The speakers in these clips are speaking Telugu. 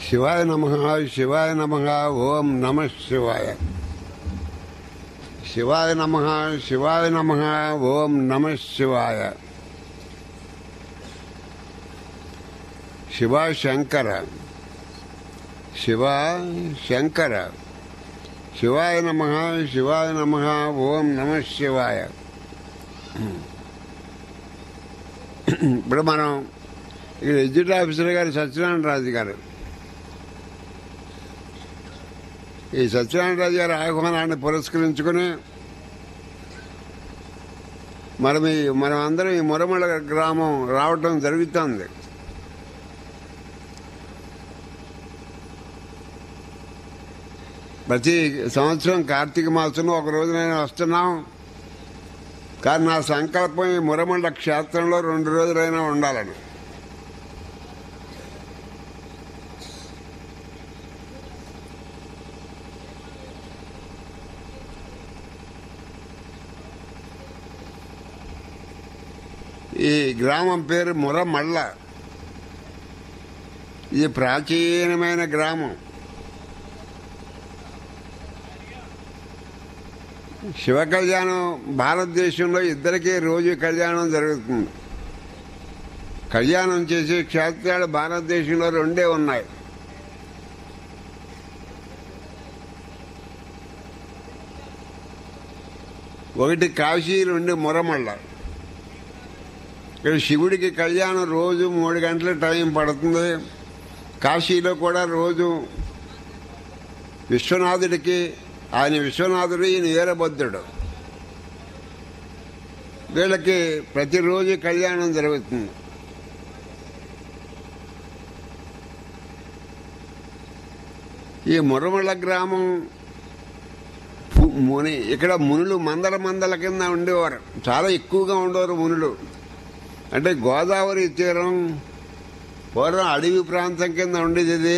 శివాయ నమ శివాయ నమ ఓం నమ శివాయ శివాయ నమ శివాయ నమ ఓం నమ శివాయ శివ శంకర శివ శంకర శివాయ నమ శివాయ నమ ఓం నమ శివాయ ఇప్పుడు మనం ఇక్కడ ఎగ్జిట్ ఆఫీసర్ గారు సత్యనారాయణ రాజు గారు ఈ సత్యనారాయణ రాజు గారి ఆహ్వానాన్ని పురస్కరించుకుని మనం ఈ మనం అందరం ఈ మురమల గ్రామం రావటం జరుగుతుంది ప్రతి సంవత్సరం కార్తీక మాసంలో ఒక రోజునైనా వస్తున్నాం కానీ నా సంకల్పం ఈ మురమండ క్షేత్రంలో రెండు రోజులైనా ఉండాలని ఈ గ్రామం పేరు మురమళ్ళ ఇది ప్రాచీనమైన గ్రామం శివ కళ్యాణం భారతదేశంలో ఇద్దరికీ రోజు కళ్యాణం జరుగుతుంది కళ్యాణం చేసే క్షేత్రాలు భారతదేశంలో రెండే ఉన్నాయి ఒకటి కాశీ రెండు మురమళ్ళ ఇక్కడ శివుడికి కళ్యాణం రోజు మూడు గంటల టైం పడుతుంది కాశీలో కూడా రోజు విశ్వనాథుడికి ఆయన విశ్వనాథుడు ఈయన వీరభద్రుడు వీళ్ళకి ప్రతిరోజు కళ్యాణం జరుగుతుంది ఈ మురమళ్ళ గ్రామం పు- ముని ఇక్కడ మునులు మందల మందల కింద ఉండేవారు చాలా ఎక్కువగా ఉండేవారు మునులు అంటే గోదావరి తీరం పూర్వం అడవి ప్రాంతం కింద ఉండేది ఇది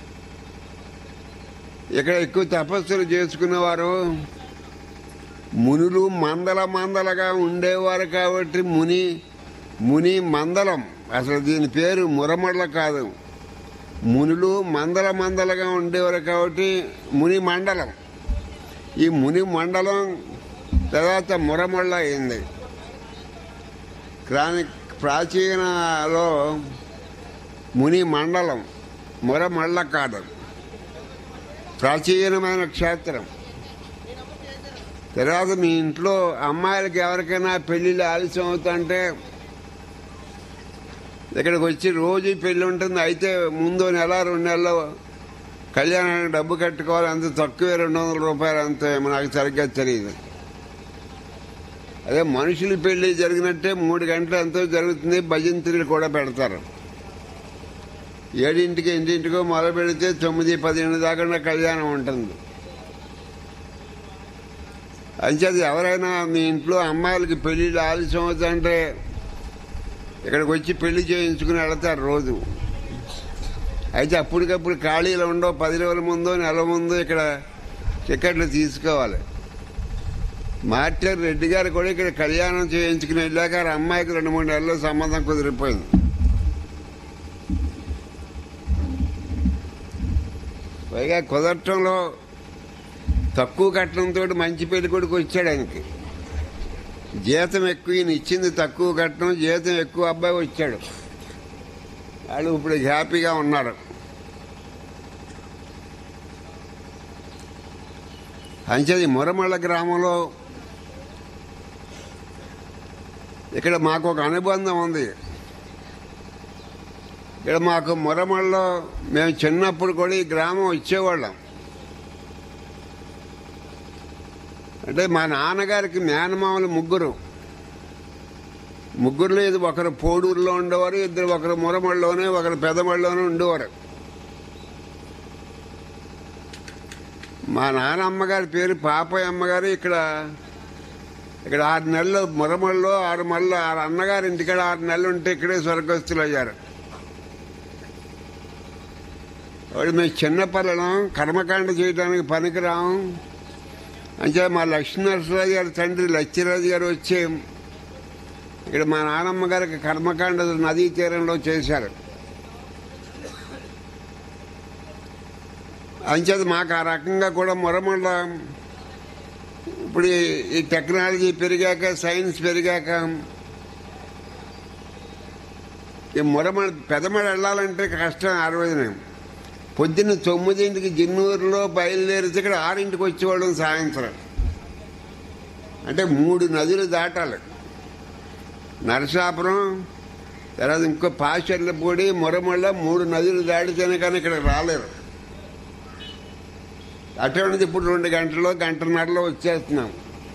ఇక్కడ ఎక్కువ తపస్సులు చేసుకునేవారు మునులు మందల మందలగా ఉండేవారు కాబట్టి ముని ముని మందలం అసలు దీని పేరు మురమళ్ళ కాదు మునులు మందల మందలుగా ఉండేవారు కాబట్టి ముని మండలం ఈ ముని మండలం తర్వాత మురమళ్ళ అయింది క్రాని ప్రాచీనలో ముని మండలం మురమళ్ళ కాదు ప్రాచీనమైన క్షేత్రం తర్వాత మీ ఇంట్లో అమ్మాయిలకి ఎవరికైనా పెళ్లిళ్ళు ఆలస్యం అవుతుంటే ఇక్కడికి వచ్చి రోజు పెళ్లి ఉంటుంది అయితే ముందు నెల రెండు నెలలు కళ్యాణానికి డబ్బు కట్టుకోవాలి అంత తక్కువే రెండు వందల రూపాయలు అంతే నాకు సరిగ్గా తెలియదు అదే మనుషుల పెళ్లి జరిగినట్టే మూడు గంటలు ఎంతో జరుగుతుంది భజంతులు కూడా పెడతారు ఏడింటికి ఎనిమిదింటికో మొదలు పెడితే తొమ్మిది పదిహేను దాకా కళ్యాణం ఉంటుంది అంచేది ఎవరైనా మీ ఇంట్లో అమ్మాయిలకి పెళ్లిళ్ళు ఆలస్యం అవుతుందంటే ఇక్కడికి వచ్చి పెళ్లి చేయించుకుని వెళతారు రోజు అయితే అప్పటికప్పుడు ఖాళీలు ఉండవు పది రోజుల ముందు నెల ముందు ఇక్కడ టికెట్లు తీసుకోవాలి మార్టర్ రెడ్డి గారు కూడా ఇక్కడ కళ్యాణం చేయించుకుని వెళ్ళాక ఆ అమ్మాయికి రెండు మూడు నెలల్లో సంబంధం కుదిరిపోయింది పైగా కుదరటంలో తక్కువ కట్నంతో మంచి పెళ్లి కొడుకు వచ్చాడు ఆయనకి జీతం ఎక్కువ ఈయన ఇచ్చింది తక్కువ కట్నం జీతం ఎక్కువ అబ్బాయి వచ్చాడు వాళ్ళు ఇప్పుడు హ్యాపీగా ఉన్నారు అంచేది మురమళ్ళ గ్రామంలో ఇక్కడ మాకు ఒక అనుబంధం ఉంది ఇక్కడ మాకు మురమళ్ళలో మేము చిన్నప్పుడు కూడా ఈ గ్రామం వచ్చేవాళ్ళం అంటే మా నాన్నగారికి మేనమామలు ముగ్గురు ముగ్గురులో ఇది ఒకరు పోడూరులో ఉండేవారు ఇద్దరు ఒకరు మురమళ్ళలోనే ఒకరు పెదమళ్ళలోనే ఉండేవారు మా నాన్న అమ్మగారి పేరు పాపయ్య అమ్మగారు ఇక్కడ ఇక్కడ ఆరు నెలలు మురమల్లో ఆరు మళ్ళీ ఆరు అన్నగారు ఇంటికాడ ఆరు నెలలు ఉంటే ఇక్కడే స్వర్గస్తులు అయ్యారు వాడు మేము చిన్నపిల్లలం కర్మకాండ చేయడానికి పనికిరాం అంటే మా లక్ష్మీనరసరాజు గారి తండ్రి లచ్చిరాజు గారు వచ్చి ఇక్కడ మా నానమ్మ గారికి కర్మకాండ నదీ తీరంలో చేశారు అంచేది మాకు ఆ రకంగా కూడా మొరమళ్ళ ఇప్పుడు ఈ- ఈ టెక్నాలజీ పెరిగాక సైన్స్ పెరిగాక ఈ మొరమడ పెదమడ వెళ్ళాలంటే కష్టం ఆ రోజున పొద్దున్న తొమ్మిదింటికి జిన్నూరులో బయలుదేరితే ఇక్కడ ఆరింటికి వచ్చేవాళ్ళం సాయంత్రం అంటే మూడు నదులు దాటాలి నరసాపురం తర్వాత ఇంకో పాచర్ల పొడి మొరమళ్ళ మూడు నదులు దాటితేనే కానీ ఇక్కడ రాలేరు అటువంటిది ఇప్పుడు రెండు గంటల్లో గంటన్నరలో వచ్చేస్తున్నాం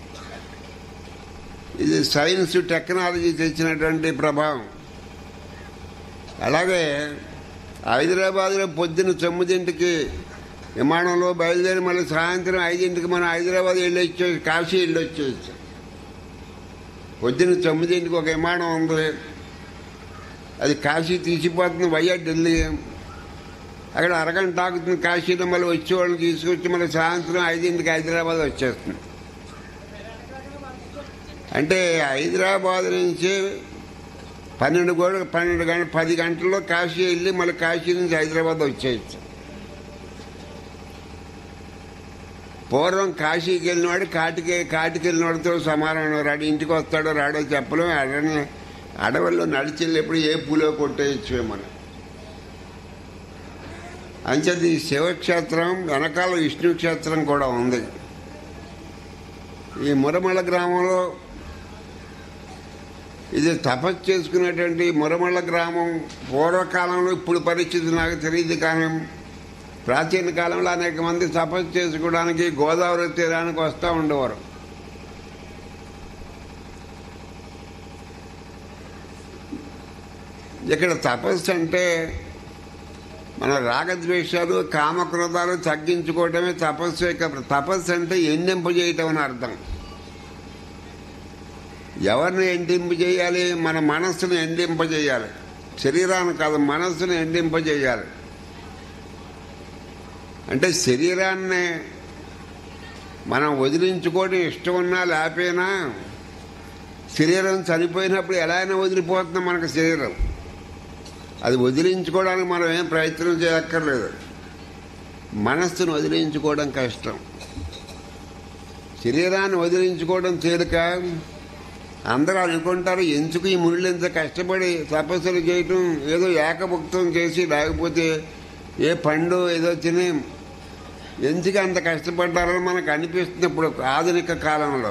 ఇది సైన్స్ టెక్నాలజీ తెచ్చినటువంటి ప్రభావం అలాగే హైదరాబాద్లో పొద్దున్న తొమ్మిదింటికి విమానంలో బయలుదేరి మళ్ళీ సాయంత్రం ఐదింటికి మనం హైదరాబాద్ వెళ్ళి వచ్చేసి కాశీ వెళ్ళి వచ్చేసి పొద్దున్న తొమ్మిదింటికి ఒక విమానం ఉంది అది కాశీ తీసిపోతుంది వయ్యా ఢిల్లీ అక్కడ అరగంట ఆగుతుంది కాశీలో మళ్ళీ వచ్చేవాళ్ళని తీసుకొచ్చి మళ్ళీ సాయంత్రం ఐదింటికి హైదరాబాద్ వచ్చేస్తుంది అంటే హైదరాబాద్ నుంచి పన్నెండు కూడా పన్నెండు గంట పది గంటల్లో కాశీ వెళ్ళి మళ్ళీ కాశీ నుంచి హైదరాబాద్ వచ్చేయచ్చు పూర్వం కాశీకి వెళ్ళినవాడు కాటికి కాటికి వెళ్ళినవాడితో సమానం రాడు ఇంటికి వస్తాడో రాడో చెప్పలేం అడని అడవుల్లో నడిచి వెళ్ళేప్పుడు ఏ పూలో కొట్టేయచ్చు మనం అంచేది ఈ శివక్షేత్రం వెనకాల విష్ణు క్షేత్రం కూడా ఉంది ఈ మురమల గ్రామంలో ఇది తపస్సు చేసుకునేటువంటి మురమళ్ళ గ్రామం పూర్వకాలంలో ఇప్పుడు పరిస్థితి నాకు తెలియదు కానీ ప్రాచీన కాలంలో అనేక మంది తపస్సు చేసుకోవడానికి గోదావరి తీరానికి వస్తూ ఉండేవారు ఇక్కడ తపస్సు అంటే మన రాగద్వేషాలు కామక్రోధాలు తగ్గించుకోవటమే తపస్సు యొక్క తపస్సు అంటే ఎండింపు చేయటం అని అర్థం ఎవరిని ఎండింప చేయాలి మన మనస్సును ఎండింప చేయాలి శరీరాన్ని కాదు మనస్సును ఎండింప చేయాలి అంటే శరీరాన్ని మనం వదిలించుకోవడం ఇష్టం ఉన్నా లేకపోయినా శరీరం చనిపోయినప్పుడు ఎలా అయినా వదిలిపోతుంది మనకు శరీరం అది వదిలించుకోవడానికి మనం ఏం ప్రయత్నం చేయక్కర్లేదు మనస్సును వదిలించుకోవడం కష్టం శరీరాన్ని వదిలించుకోవడం తేలిక అందరూ అనుకుంటారు ఎందుకు ఈ ముళ్ళు ఇంత కష్టపడి తపస్సులు చేయటం ఏదో ఏకభుక్తం చేసి లేకపోతే ఏ పండు ఏదో తిని ఎందుకు అంత కష్టపడ్డారని మనకు అనిపిస్తుంది ఇప్పుడు ఆధునిక కాలంలో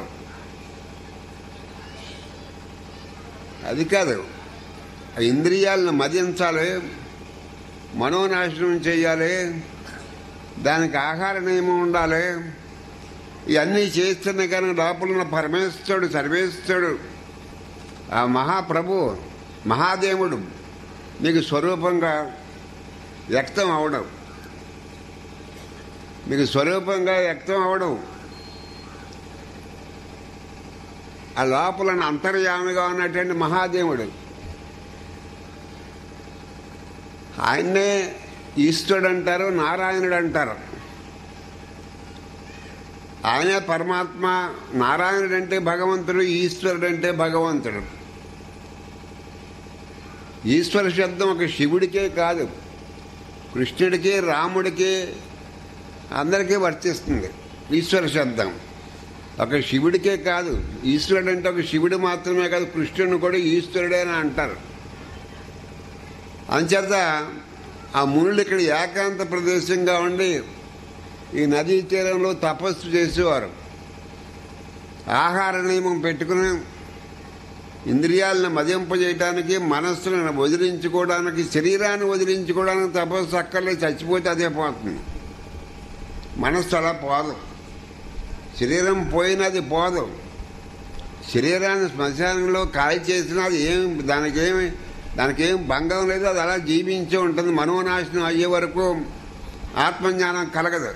అది కాదు ఆ ఇంద్రియాలను మదించాలి మనోనాశనం చేయాలి దానికి ఆహార నియమం ఉండాలి ఇవన్నీ చేస్తున్నా కానీ లోపల ఉన్న పరమేశ్వరుడు సర్వేశ్వరుడు ఆ మహాప్రభు మహాదేవుడు మీకు స్వరూపంగా వ్యక్తం అవడం మీకు స్వరూపంగా వ్యక్తం అవడం ఆ లోపల అంతర్యామిగా ఉన్నటువంటి మహాదేవుడు ఆయన్నే ఈశ్వరుడు అంటారు నారాయణుడు అంటారు ఆయనే పరమాత్మ నారాయణుడు అంటే భగవంతుడు ఈశ్వరుడు అంటే భగవంతుడు ఈశ్వర శబ్దం ఒక శివుడికే కాదు కృష్ణుడికి రాముడికి అందరికీ వర్తిస్తుంది ఈశ్వర శబ్దం ఒక శివుడికే కాదు ఈశ్వరుడు అంటే ఒక శివుడు మాత్రమే కాదు కృష్ణుడిని కూడా ఈశ్వరుడే అని అంటారు అంచేత ఆ మునులు ఇక్కడ ఏకాంత ప్రదేశంగా ఉండి ఈ నదీ తీరంలో తపస్సు చేసేవారు ఆహార నియమం పెట్టుకుని ఇంద్రియాలను మదింపజేయటానికి మనస్సులను వదిలించుకోవడానికి శరీరాన్ని వదిలించుకోవడానికి తపస్సు అక్కర్లేదు చచ్చిపోతే అదే పోతుంది మనస్సు అలా పోదు శరీరం పోయినది పోదు శరీరాన్ని శ్మశానంలో కాయ చేసినా అది ఏం దానికేమి దానికేం భంగం లేదు అది అలా జీవించే ఉంటుంది మనోనాశనం అయ్యే వరకు ఆత్మజ్ఞానం కలగదు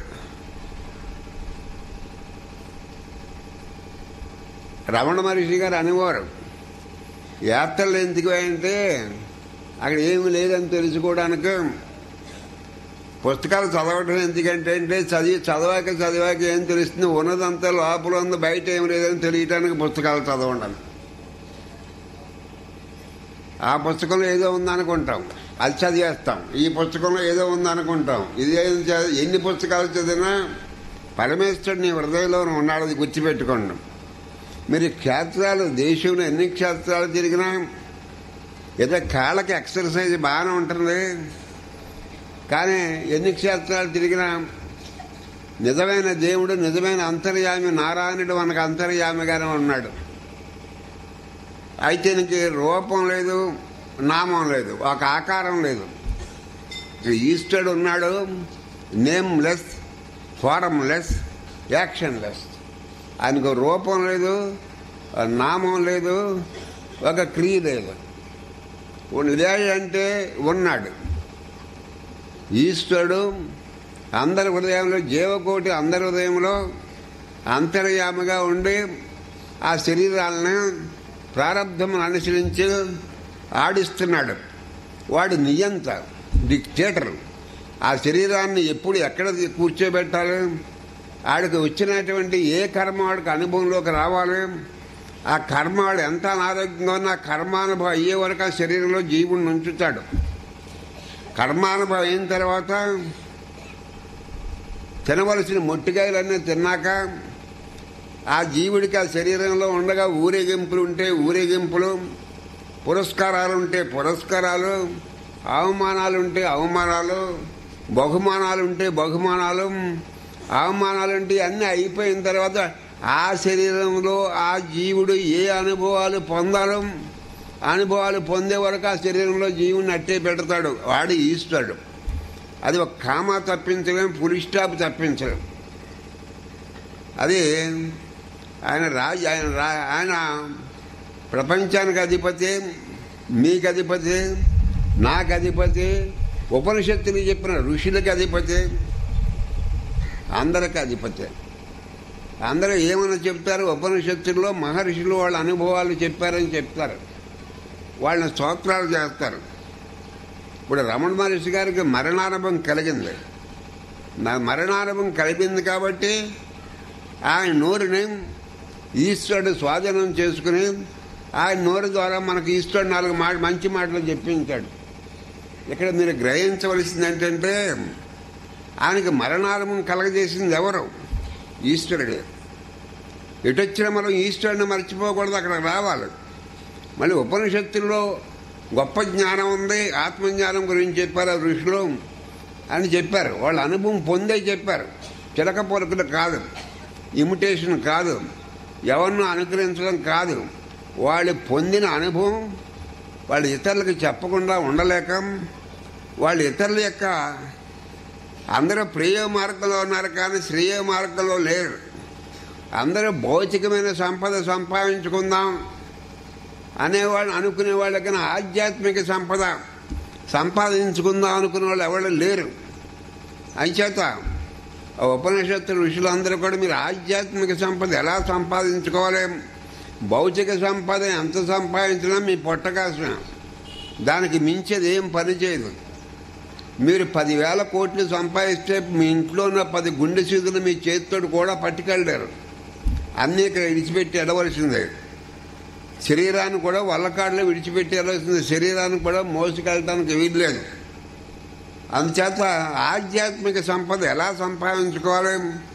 రమణ మహర్షి గారు అనేవారు యాత్రలు ఎందుకు అంటే అక్కడ ఏమి లేదని తెలుసుకోవడానికి పుస్తకాలు చదవటం ఎందుకంటే అంటే చదివి చదవాక చదివాక ఏం తెలుస్తుంది ఉన్నదంతా లోపల ఉంది బయట ఏం లేదని తెలియటానికి పుస్తకాలు చదవండి ఆ పుస్తకంలో ఏదో ఉందనుకుంటాం అది చదివేస్తాం ఈ పుస్తకంలో ఏదో ఉందనుకుంటాం ఇది ఏం చ- ఎన్ని పుస్తకాలు చదివినా పరమేశ్వరుడు నీ హృదయంలో ఉన్నాడు అది గుర్తుపెట్టుకోండి మీరు ఈ క్షేత్రాలు దేశంలో ఎన్ని క్షేత్రాలు తిరిగినా ఏదో కాళ్ళకి ఎక్సర్సైజ్ బాగానే ఉంటుంది కానీ ఎన్ని క్షేత్రాలు తిరిగినా నిజమైన దేవుడు నిజమైన అంతర్యామి నారాయణుడు మనకు అంతర్యామిగానే ఉన్నాడు అయితే నీకు రూపం లేదు నామం లేదు ఒక ఆకారం లేదు ఈస్టర్డ్ ఉన్నాడు nameless formless actionless ఆయనకు రూపం లేదు నామం లేదు ఒక క్రియ లేదు ఇదే అంటే ఉన్నాడు ఈశ్వరుడు అందరి హృదయంలో జీవకోటి అందరి హృదయంలో అంతర్యామిగా ఉండి ఆ శరీరాలను ప్రారంధం అనుసరించి ఆడిస్తున్నాడు వాడు నియంత డిక్టేటర్ ఆ శరీరాన్ని ఎప్పుడు ఎక్కడ కూర్చోబెట్టాలి ఆడికి వచ్చినటువంటి ఏ కర్మ వాడికి అనుభవంలోకి రావాలి ఆ కర్మ వాడు ఎంత అనారోగ్యంగా ఉన్నా ఆ కర్మానుభవం అయ్యే వరకు ఆ శరీరంలో జీవుడిని ఉంచుతాడు కర్మానుభవం అయిన తర్వాత తినవలసిన మొట్టికాయలన్నీ తిన్నాక ఆ జీవుడికి ఆ శరీరంలో ఉండగా ఊరేగింపులు ఉంటే ఊరేగింపులు పురస్కారాలు ఉంటే పురస్కారాలు అవమానాలు ఉంటే అవమానాలు బహుమానాలు ఉంటే బహుమానాలు అవమానాలు ఉంటే అన్నీ అయిపోయిన తర్వాత ఆ శరీరంలో ఆ జీవుడు ఏ అనుభవాలు పొందాలో అనుభవాలు పొందే వరకు ఆ శరీరంలో జీవుని అట్టే పెడతాడు వాడు ఈశ్వరుడు అది ఒక కామా తప్పించలేం పులి స్టాప్ తప్పించలేం అది ఆయన రాజు ఆయన రా ఆయన ప్రపంచానికి అధిపతి మీకు అధిపతి నాకు అధిపతి ఉపనిషత్తులు చెప్పిన ఋషులకి అధిపతి అందరికి అధిపతి అందరూ ఏమని చెప్తారు ఉపనిషత్తుల్లో మహర్షులు వాళ్ళ అనుభవాలు చెప్పారని చెప్తారు వాళ్ళని స్తోత్రాలు చేస్తారు ఇప్పుడు రమణ మహర్షి గారికి మరణానుభవం కలిగింది నా మరణానుభవం కలిగింది కాబట్టి ఆయన నోరుని ఈశ్వరుడు స్వాధీనం చేసుకుని ఆయన నోరు ద్వారా మనకు ఈశ్వరుడు నాలుగు మాట మంచి మాటలు చెప్పించాడు ఇక్కడ మీరు గ్రహించవలసింది ఏంటంటే ఆయనకి మరణానుభవం కలగజేసింది ఎవరు ఈశ్వరుడే ఎటొచ్చినా మనం ఈశ్వరుని మర్చిపోకూడదు అక్కడ రావాలి మళ్ళీ ఉపనిషత్తుల్లో గొప్ప జ్ఞానం ఉంది ఆత్మజ్ఞానం గురించి చెప్పారు ఆ ఋషులు అని చెప్పారు వాళ్ళ అనుభవం పొందే చెప్పారు చిలక పొలకలు కాదు ఇమిటేషన్ కాదు ఎవరిని అనుకరించడం కాదు వాళ్ళు పొందిన అనుభవం వాళ్ళు ఇతరులకు చెప్పకుండా ఉండలేక వాళ్ళు ఇతరుల యొక్క అందరూ ప్రియ మార్గంలో ఉన్నారు కానీ శ్రేయ మార్గంలో లేరు అందరూ భౌతికమైన సంపద సంపాదించుకుందాం అనేవాళ్ళు అనుకునే వాళ్ళకన్నా ఆధ్యాత్మిక సంపద సంపాదించుకుందాం అనుకునే వాళ్ళు ఎవరు లేరు అంచేత ఆ ఉపనిషత్తు ఋషులందరూ కూడా మీరు ఆధ్యాత్మిక సంపద ఎలా సంపాదించుకోవాలి భౌతిక సంపద ఎంత సంపాదించినా మీ పొట్టకాసిన దానికి మించేది ఏం పని చేయదు మీరు పదివేల కోట్లు సంపాదిస్తే మీ ఇంట్లో ఉన్న పది గుండె సీదులు మీ చేతితో కూడా పట్టుకెళ్ళారు అన్నీ ఇక్కడ విడిచిపెట్టి ఎడవలసిందే శరీరాన్ని కూడా వల్లకాడలో విడిచిపెట్టి వెళ్ళవలసింది శరీరాన్ని కూడా మోసుకెళ్ళటానికి వీల్లేదు అందుచేత ఆధ్యాత్మిక సంపద ఎలా సంపాదించుకోవాలి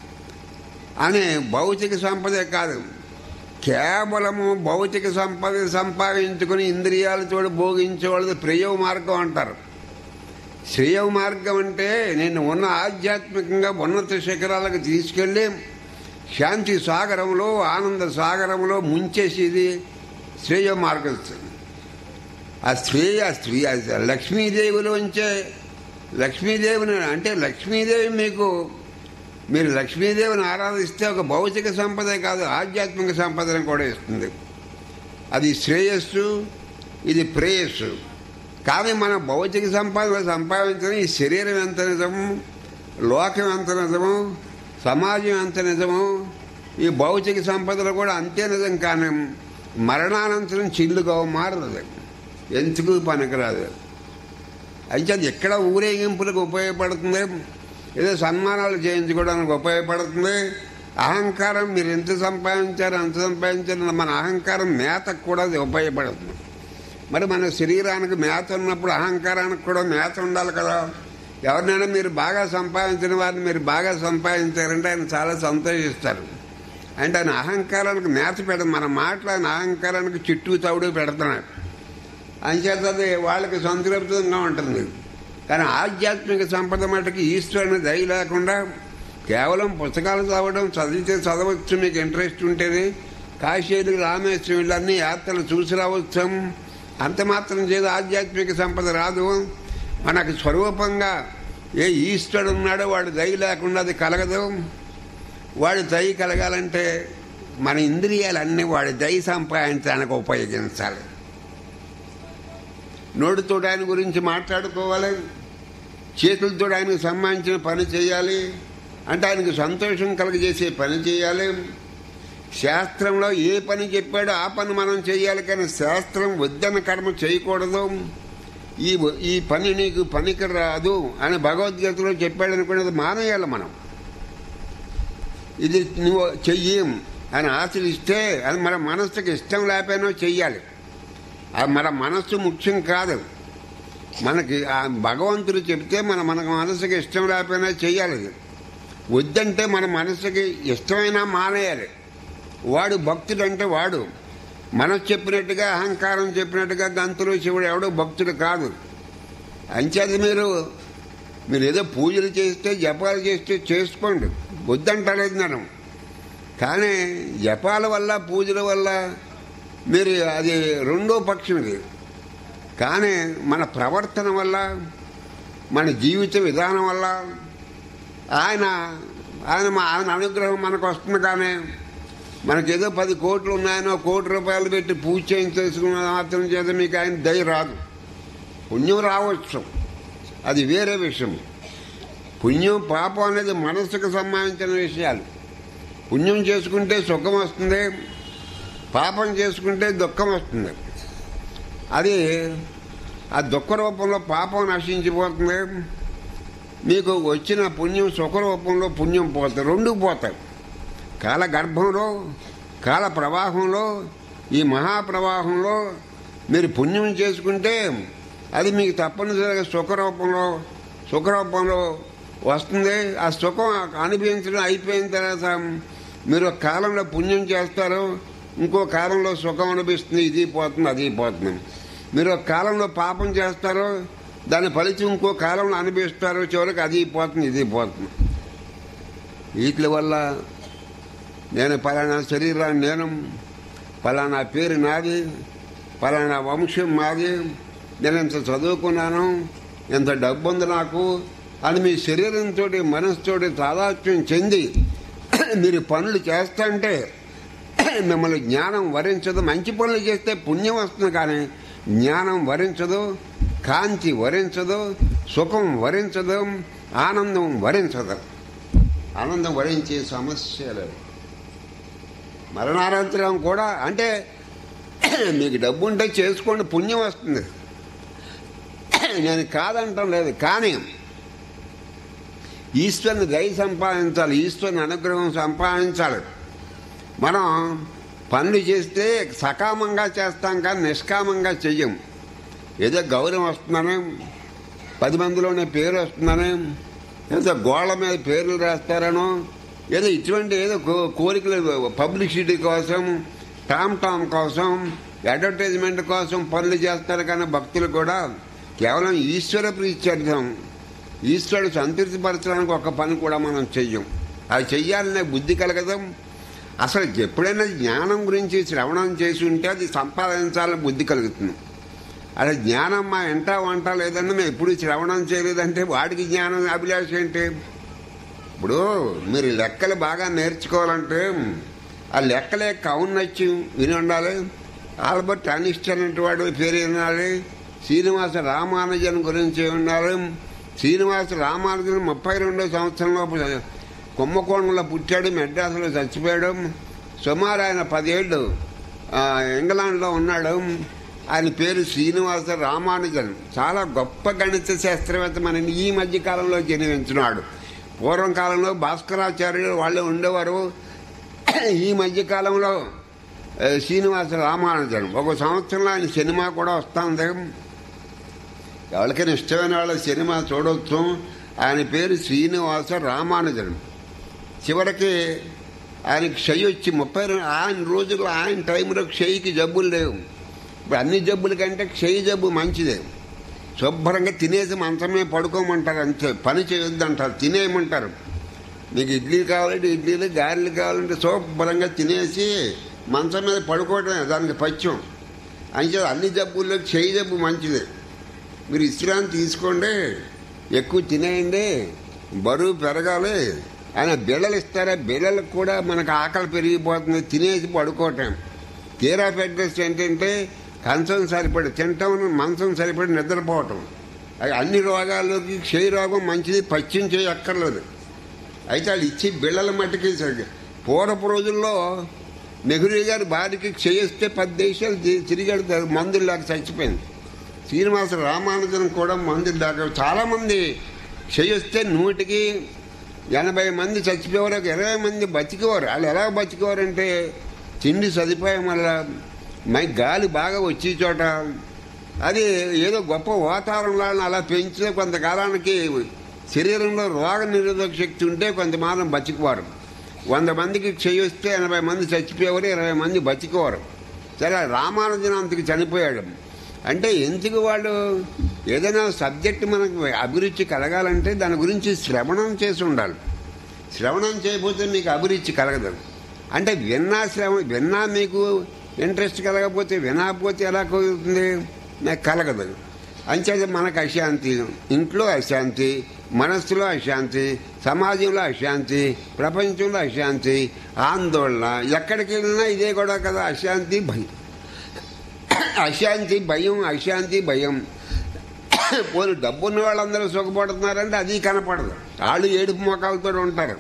అని భౌతిక సంపదే కాదు కేవలము భౌతిక సంపద సంపాదించుకుని ఇంద్రియాలతో భోగించే వాళ్ళది ప్రియ మార్గం అంటారు శ్రేయ మార్గం అంటే నేను ఉన్న ఆధ్యాత్మికంగా ఉన్నత శిఖరాలకు తీసుకెళ్ళి శాంతి సాగరంలో ఆనంద సాగరంలో ముంచేసేది శ్రేయ మార్గం ఆ శ్రేయ స్త్రీ లక్ష్మీదేవిలోంచే లక్ష్మీదేవిని అంటే లక్ష్మీదేవి మీకు మీరు లక్ష్మీదేవిని ఆరాధిస్తే ఒక భౌతిక సంపదే కాదు ఆధ్యాత్మిక సంపదను కూడా ఇస్తుంది అది శ్రేయస్సు ఇది ప్రేయస్సు కానీ మన భౌతిక సంపాదన సంపాదించడం ఈ శరీరం ఎంత నిజము లోకం ఎంత నిజము సమాజం ఎంత నిజము ఈ భౌతిక సంపదలు కూడా అంతే నిజం కానీ మరణానంతరం చిల్లుగా మారదు ఎందుకు పనికిరాదు అయితే అది ఎక్కడ ఊరేగింపులకు ఉపయోగపడుతుంది ఏదో సన్మానాలు చేయించుకోవడానికి ఉపయోగపడుతుంది అహంకారం మీరు ఎంత సంపాదించారు అంత సంపాదించారు మన అహంకారం మేతకు కూడా అది ఉపయోగపడుతుంది మరి మన శరీరానికి మేత ఉన్నప్పుడు అహంకారానికి కూడా మేత ఉండాలి కదా ఎవరినైనా మీరు బాగా సంపాదించిన వారిని మీరు బాగా సంపాదించారంటే ఆయన చాలా సంతోషిస్తారు అంటే ఆయన అహంకారానికి మేత పెడ మన మాటలు ఆయన అహంకారానికి చుట్టూ తవుడు పెడుతున్నాడు అంచేత అది వాళ్ళకి సంతృప్తంగా ఉంటుంది కానీ ఆధ్యాత్మిక సంపద మటుకు ఈశ్వరుని దయ లేకుండా కేవలం పుస్తకాలు చదవడం చదివితే చదవచ్చు మీకు ఇంట్రెస్ట్ ఉంటుంది కాశీలు రామేశ్వరం వీళ్ళన్నీ యాత్రలు చూసి రావచ్చు అంత మాత్రం చేదు ఆధ్యాత్మిక సంపద రాదు మనకు స్వరూపంగా ఏ ఈశ్వరుడు ఉన్నాడో వాడు దయ లేకుండా అది కలగదు వాడు దయ కలగాలంటే మన ఇంద్రియాలన్నీ వాడి దయ సంపాదించడానికి ఉపయోగించాలి నోటితో ఆయన గురించి మాట్లాడుకోవాలి చేతులతో ఆయనకు సంబంధించిన పని చేయాలి అంటే ఆయనకు సంతోషం కలుగజేసే పని చేయాలి శాస్త్రంలో ఏ పని చెప్పాడో ఆ పని మనం చేయాలి కానీ శాస్త్రం వద్దన్న కర్మ చేయకూడదు ఈ ఈ పని నీకు పనికి రాదు అని భగవద్గీతలో చెప్పాడు అనుకునేది మానేయాలి మనం ఇది నువ్వు చెయ్యం అని ఆచరిస్తే అది మన మనస్సుకి ఇష్టం లేకపోయినా చెయ్యాలి అది మన మనస్సు ముఖ్యం కాదు మనకి ఆ భగవంతుడు చెప్తే మన మన మనసుకి ఇష్టం లేకపోయినా చెయ్యాలి అది. వద్దంటే మన మనసుకి ఇష్టమైనా మానేయాలి వాడు భక్తుడు అంటే వాడు మనసు చెప్పినట్టుగా అహంకారం చెప్పినట్టుగా గంతులు శివుడు ఎవడో భక్తుడు కాదు అంచేది మీరు మీరు ఏదో పూజలు చేస్తే జపాలు చేస్తే చేసుకోండి వద్దంటలేదు నేను కానీ జపాల వల్ల పూజల వల్ల మీరు అది రెండో పక్షం ఇది కానీ మన ప్రవర్తన వల్ల మన జీవిత విధానం వల్ల ఆయన ఆయన మా- ఆయన అనుగ్రహం మనకు వస్తుంది కానీ మనకేదో పది కోట్లు ఉన్నాయనో కోటి రూపాయలు పెట్టి పూజ చేయించేసుకున్న మాత్రం చేత మీకు ఆయన దయ రాదు పుణ్యం రావచ్చు అది వేరే విషయం పుణ్యం పాపం అనేది మనస్సుకు సంబంధించిన విషయాలు పుణ్యం చేసుకుంటే సుఖం వస్తుంది పాపం చేసుకుంటే దుఃఖం వస్తుంది అది ఆ దుఃఖ రూపంలో పాపం నశించిపోతుంది మీకు వచ్చిన పుణ్యం సుఖ రూపంలో పుణ్యం పోతాయి రెండు పోతాయి కాల గర్భంలో కాల ప్రవాహంలో ఈ మహాప్రవాహంలో మీరు పుణ్యం చేసుకుంటే అది మీకు తప్పనిసరిగా సుఖ రూపంలో సుఖ రూపంలో వస్తుంది ఆ సుఖం అనుభవించడం అయిపోయిన తర్వాత మీరు ఒక కాలంలో పుణ్యం చేస్తారు ఇంకో కాలంలో సుఖం అనిపిస్తుంది ఇది పోతుంది అది పోతుంది మీరు ఒక కాలంలో పాపం చేస్తారు దాని ఫలితం ఇంకో కాలంలో అనిపిస్తారు చివరికి అది పోతుంది ఇది పోతుంది వీటి వల్ల నేను పలానా శరీరాన్ని నేను పలానా పేరు నాది పలానా వంశం మాది నేను ఇంత చదువుకున్నాను ఇంత డబ్బు ఉంది నాకు అని మీ శరీరంతో మనసుతోటి తాదాత్మ్యం చెంది మీరు పనులు చేస్తుంటే మిమ్మల్ని జ్ఞానం వరించదు మంచి పనులు చేస్తే పుణ్యం వస్తుంది కానీ జ్ఞానం వరించదు కాంతి వరించదు సుఖం వరించదు ఆనందం వరించదు ఆనందం వరించే సమస్య లేదు మరణానంతరం కూడా అంటే మీకు డబ్బు ఉంటే చేసుకోండి పుణ్యం వస్తుంది నేను కాదంటం లేదు కానీ ఈశ్వరుని దయ సంపాదించాలి ఈశ్వరుని అనుగ్రహం సంపాదించాలి మనం పనులు చేస్తే సకామంగా చేస్తాం కానీ నిష్కామంగా చెయ్యం ఏదో గౌరవం వస్తుందని పది మందిలోనే పేరు వస్తుందని ఏదో గోళ్ళ మీద పేర్లు రాస్తారనో ఏదో ఇటువంటి ఏదో కో- కోరికలు పబ్లిసిటీ కోసం టామ్ టామ్ కోసం అడ్వర్టైజ్మెంట్ కోసం పనులు చేస్తారు కానీ భక్తులు కూడా కేవలం ఈశ్వర ప్రీత్యర్థం ఈశ్వరుడు సంతృప్తిపరచడానికి ఒక పని కూడా మనం చెయ్యం అది చెయ్యాలనే బుద్ధి కలగదు అసలు ఎప్పుడైనా జ్ఞానం గురించి శ్రవణం చేసి ఉంటే అది సంపాదించాలని బుద్ధి కలుగుతుంది అదే జ్ఞానం మా ఎంట వంట లేదన్నా మేము ఎప్పుడు శ్రవణం చేయలేదంటే వాడికి జ్ఞానం అభిలాష ఏంటి ఇప్పుడు మీరు లెక్కలు బాగా నేర్చుకోవాలంటే ఆ లెక్కలే కౌన్నచ్చి విని ఉండాలి ఆల్బర్ట్ అనిస్టన్ అంటే వాడు పేరు వినాలి శ్రీనివాస రామానుజన్ గురించి ఉండాలి శ్రీనివాస రామానుజన్ ముప్పై రెండో సంవత్సరంలో కుంభకోణంలో పుట్టాడు మెడ్రాసులో చచ్చిపోయాడు సుమారు ఆయన పదేళ్ళు ఆ, ఇంగ్లాండ్లో ఉన్నాడు ఆయన పేరు శ్రీనివాస రామానుజన్ చాలా గొప్ప గణిత శాస్త్రవేత్త మన ఈ మధ్య కాలంలో జన్మించినాడు పూర్వం కాలంలో భాస్కరాచార్యులు వాళ్ళే ఉండేవారు ఈ మధ్య కాలంలో ఆ, శ్రీనివాస రామానుజన్ ఒక సంవత్సరంలో ఆయన సినిమా కూడా వస్తుంది ఎవరికైనా ఇష్టమైన వాళ్ళ సినిమా చూడవచ్చు ఆయన పేరు శ్రీనివాస రామానుజన్ చివరికి ఆయనకి క్షయ వచ్చి ముప్పై రెండు ఆయన రోజుల్లో ఆయన టైంలో క్షయకి జబ్బులు లేవు ఇప్పుడు అన్ని జబ్బుల కంటే క్షయ జబ్బు మంచిదే శుభ్రంగా తినేసి మంచమే పడుకోమంటారు అంతే పని చేయొద్దంటారు తినేయమంటారు నీకు ఇడ్లీ కావాలంటే ఇడ్లీలు గారెలు కావాలంటే శుభ్రంగా తినేసి మంచం మీద పడుకోవడమే దానికి పచ్చం అయితే అన్ని జబ్బుల్లో క్షయ జబ్బు మంచిదే మీరు విశ్రాంతి తీసుకోండి ఎక్కువ తినేయండి బరువు పెరగాలి ఆయన బిళ్ళలు ఇస్తారా బిళ్ళలకు కూడా మనకు ఆకలి పెరిగిపోతుంది తినేసి పడుకోవటం తీరా పెట్టేసి ఏంటంటే కంచం సరిపడి తింటాం మంచం సరిపడి నిద్రపోవటం అది అన్ని రోగాల్లోకి క్షయ రోగం మంచిది పచ్చిం చేయక్కర్లేదు అయితే వాళ్ళు ఇచ్చి బిళ్ళల మట్టుకి సరిగ్గా పూర్వపు రోజుల్లో నెహ్రూ గారి భార్యకి క్షయిస్తే పది దేశాలు తి- తిరిగాడు దా- మందులు లేక చచ్చిపోయింది శ్రీనివాస రామానుజన్ కూడా మందులు లేక చాలామంది క్షయిస్తే నూటికి ఎనభై మంది చచ్చిపోయేవారు ఒక ఇరవై మంది బతికేవారు వాళ్ళు ఎలా బతికేవారంటే తిండి సదుపాయం వల్ల మై గాలి బాగా వచ్చే చోట అది ఏదో గొప్ప వాతావరణాలను అలా పెంచితే కొంతకాలానికి శరీరంలో రోగ నిరోధక శక్తి ఉంటే కొంతమానం బతికేవారు వంద మందికి చేయొస్తే ఎనభై మంది చచ్చిపోయేవారు ఇరవై మంది బతికేవారు సరే రామానుజన్ అంతకి చనిపోయాడు అంటే ఎందుకు వాళ్ళు ఏదైనా సబ్జెక్ట్ మనకు అభిరుచి కలగాలంటే దాని గురించి శ్రవణం చేసి ఉండాలి శ్రవణం చేయకపోతే మీకు అభిరుచి కలగదు అంటే విన్నా శ్రవణ విన్నా మీకు ఇంట్రెస్ట్ కలగకపోతే వినకపోతే ఎలా కుదురుతుంది నాకు కలగదు అంచేది మనకు అశాంతి ఇంట్లో అశాంతి మనస్సులో అశాంతి సమాజంలో అశాంతి ప్రపంచంలో అశాంతి ఆందోళన ఎక్కడికి వెళ్ళినా ఇదే కూడా కదా అశాంతి భయం అశాంతి భయం అశాంతి భయం పోనీ డబ్బున్న వాళ్ళందరూ సుఖపడుతున్నారంటే అది కనపడదు వాళ్ళు ఏడుపు మొక్కలతో ఉంటారు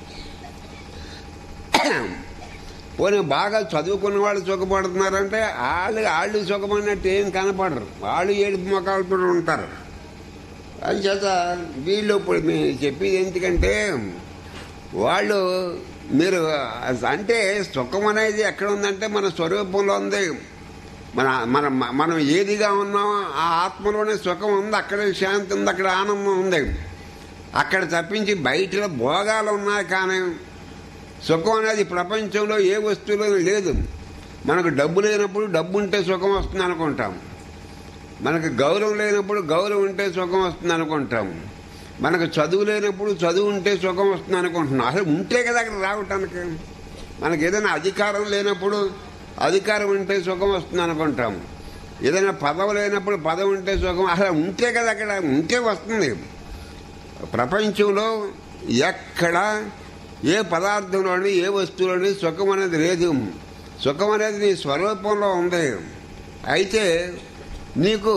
పోనీ బాగా చదువుకున్న వాళ్ళు సుఖపడుతున్నారంటే వాళ్ళు వాళ్ళు సుఖమన్నట్టు ఏం కనపడరు వాళ్ళు ఏడుపు మొక్కలతో ఉంటారు అంచేత వీళ్ళు ఇప్పుడు మేము చెప్పేది ఎందుకంటే వాళ్ళు మీరు అంటే సుఖం అనేది ఎక్కడ ఉందంటే మన స్వరూపంలో ఉంది మన మన మనం ఏదిగా ఉన్నామో ఆ ఆత్మలోనే సుఖం ఉంది అక్కడే శాంతి ఉంది అక్కడ ఆనందం ఉంది అక్కడ తప్పించి బయట భోగాలు ఉన్నాయి కానీ సుఖం అనేది ప్రపంచంలో ఏ వస్తువులో లేదు మనకు డబ్బు లేనప్పుడు డబ్బు ఉంటే సుఖం వస్తుంది అనుకుంటాం మనకు గౌరవం లేనప్పుడు గౌరవం ఉంటే సుఖం వస్తుంది అనుకుంటాం మనకు చదువు లేనప్పుడు చదువు ఉంటే సుఖం వస్తుంది అనుకుంటున్నాం అసలు ఉంటే కదా అక్కడ రావటానికి మనకి ఏదైనా అధికారం లేనప్పుడు అధికారం ఉంటే సుఖం వస్తుంది అనుకుంటాం ఏదైనా పదవి లేనప్పుడు పదవి ఉంటే సుఖం అసలు ఉంటే కదా అక్కడ ఉంటే వస్తుంది ప్రపంచంలో ఎక్కడ ఏ పదార్థంలోని ఏ వస్తువులోని సుఖం అనేది లేదు సుఖం అనేది నీ స్వరూపంలో ఉంది అయితే నీకు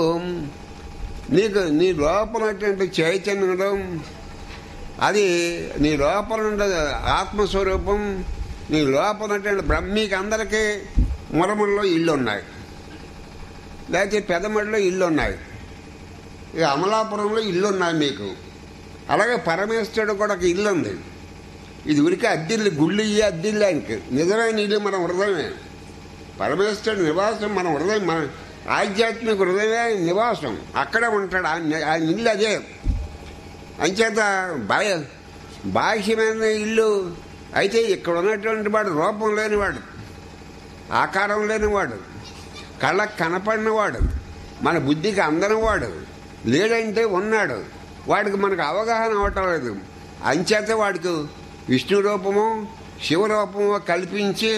నీకు నీ లోపల ఉన్నటువంటి చైతన్యంలో అది నీ లోపల ఉండే ఆత్మస్వరూపం నీ లోపల ఉన్నటువంటి బ్రహ్మ మీకు అందరికీ మురముల్లో ఇల్లు ఉన్నాయి లేకపోతే పెదమడిలో ఇల్లు ఉన్నాయి ఇక అమలాపురంలో ఇల్లు ఉన్నాయి మీకు అలాగే పరమేశ్వరుడు కూడా ఒక ఇల్లు ఉంది ఇది ఉరికి అద్దిల్లు గుళ్ళు ఇయ్యి అద్దిల్లు ఆయనకి నిజమైన ఇల్లు మన హృదయమే పరమేశ్వరుడు నివాసం మన హృదయం మన ఆధ్యాత్మిక హృదయమే ఆయన నివాసం అక్కడే ఉంటాడు ఆయన ఆయన ఇల్లు అదే అంచేత బాహ్య బాహ్యమైన ఇల్లు అయితే ఇక్కడ ఉన్నటువంటి వాడు రూపం లేనివాడు ఆకారం లేనివాడు కళ్ళకు కనపడినవాడు మన బుద్ధికి అందనివాడు లేడంటే ఉన్నాడు వాడికి మనకు అవగాహన అవటం లేదు అంచేత వాడికి విష్ణు రూపము శివరూపము కల్పించి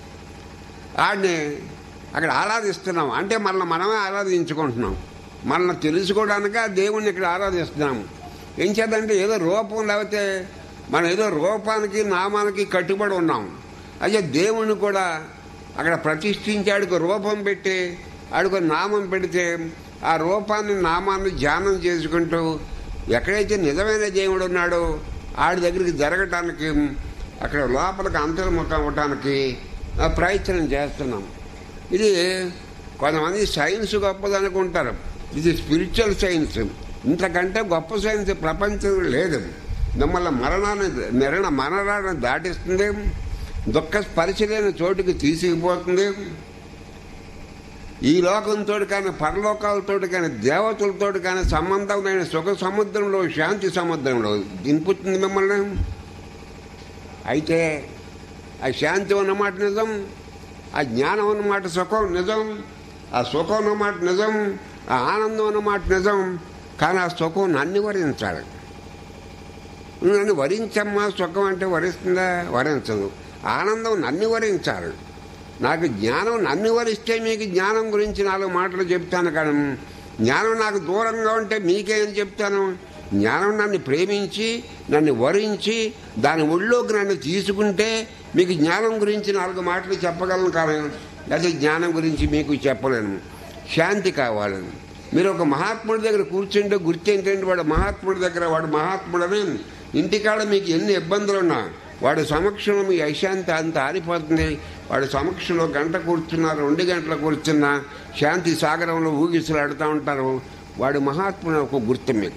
వాడిని అక్కడ ఆరాధిస్తున్నాం అంటే మనల్ని మనమే ఆరాధించుకుంటున్నాం మనల్ని తెలుసుకోవడానికి ఆ దేవుణ్ణి ఇక్కడ ఆరాధిస్తున్నాం ఏం చేద్దంటే ఏదో రూపం లేకపోతే మనం ఏదో రూపానికి నామానికి కట్టుబడి ఉన్నాం అయితే దేవుణ్ణి కూడా అక్కడ ప్రతిష్ఠించాడికి రూపం పెట్టి ఆడికి నామం పెడితే ఆ రూపాన్ని నామాన్ని ధ్యానం చేసుకుంటూ ఎక్కడైతే నిజమైన దేవుడు ఉన్నాడో ఆడి దగ్గరికి జరగటానికి అక్కడ లోపలికి అంతర్ముఖం అవ్వటానికి ఆ ప్రయత్నం చేస్తున్నాం ఇది కొంతమంది సైన్స్ గొప్పది అనుకుంటారు ఇది స్పిరిచువల్ సైన్స్ ఇంతకంటే గొప్ప సైన్స్ ప్రపంచంలో లేదు మిమ్మల్ని మరణాన్ని మరణ మరణాన్ని దాటిస్తుంది దుఃఖ స్పర్శ లేని చోటుకి తీసుకుపోతుంది ఈ లోకంతో కానీ పరలోకాలతో కానీ దేవతలతో కానీ సంబంధం లేని సుఖ సముద్రంలో శాంతి సముద్రంలో దింపుతుంది మిమ్మల్ని అయితే ఆ శాంతి అన్నమాట నిజం ఆ జ్ఞానం అన్నమాట సుఖం నిజం ఆ సుఖం అన్నమాట నిజం ఆ ఆనందం అన్నమాట నిజం కానీ ఆ సుఖం నన్ను వరించాలి నువ్వు నన్ను వరించమ్మా సుఖం అంటే వరిస్తుందా వరించదు ఆనందం నన్ను వరించాలి నాకు జ్ఞానం నన్ను వరిస్తే మీకు జ్ఞానం గురించి నాలుగు మాటలు చెప్తాను కానీ జ్ఞానం నాకు దూరంగా ఉంటే మీకేం చెప్తాను జ్ఞానం నన్ను ప్రేమించి నన్ను వరించి దాని ఒళ్ళోకి నన్ను తీసుకుంటే మీకు జ్ఞానం గురించి నాలుగు మాటలు చెప్పగలను కానీ అదే జ్ఞానం గురించి మీకు చెప్పలేను శాంతి కావాలి మీరు ఒక మహాత్ముడి దగ్గర కూర్చుంటే గుర్తు ఏంటంటే వాడు మహాత్ముడి దగ్గర వాడు మహాత్ముడని ఇంటికాడ మీకు ఎన్ని ఇబ్బందులు ఉన్నా వాడి సమక్షంలో మీ అశాంతి అంత ఆరిపోతుంది వాడి సమక్షంలో గంట కూర్చున్నా రెండు గంటలు కూర్చున్నా శాంతి సాగరంలో ఊగిసలాడుతూ ఉంటారు వాడు మహాత్ముడు ఒక గుర్తు మీకు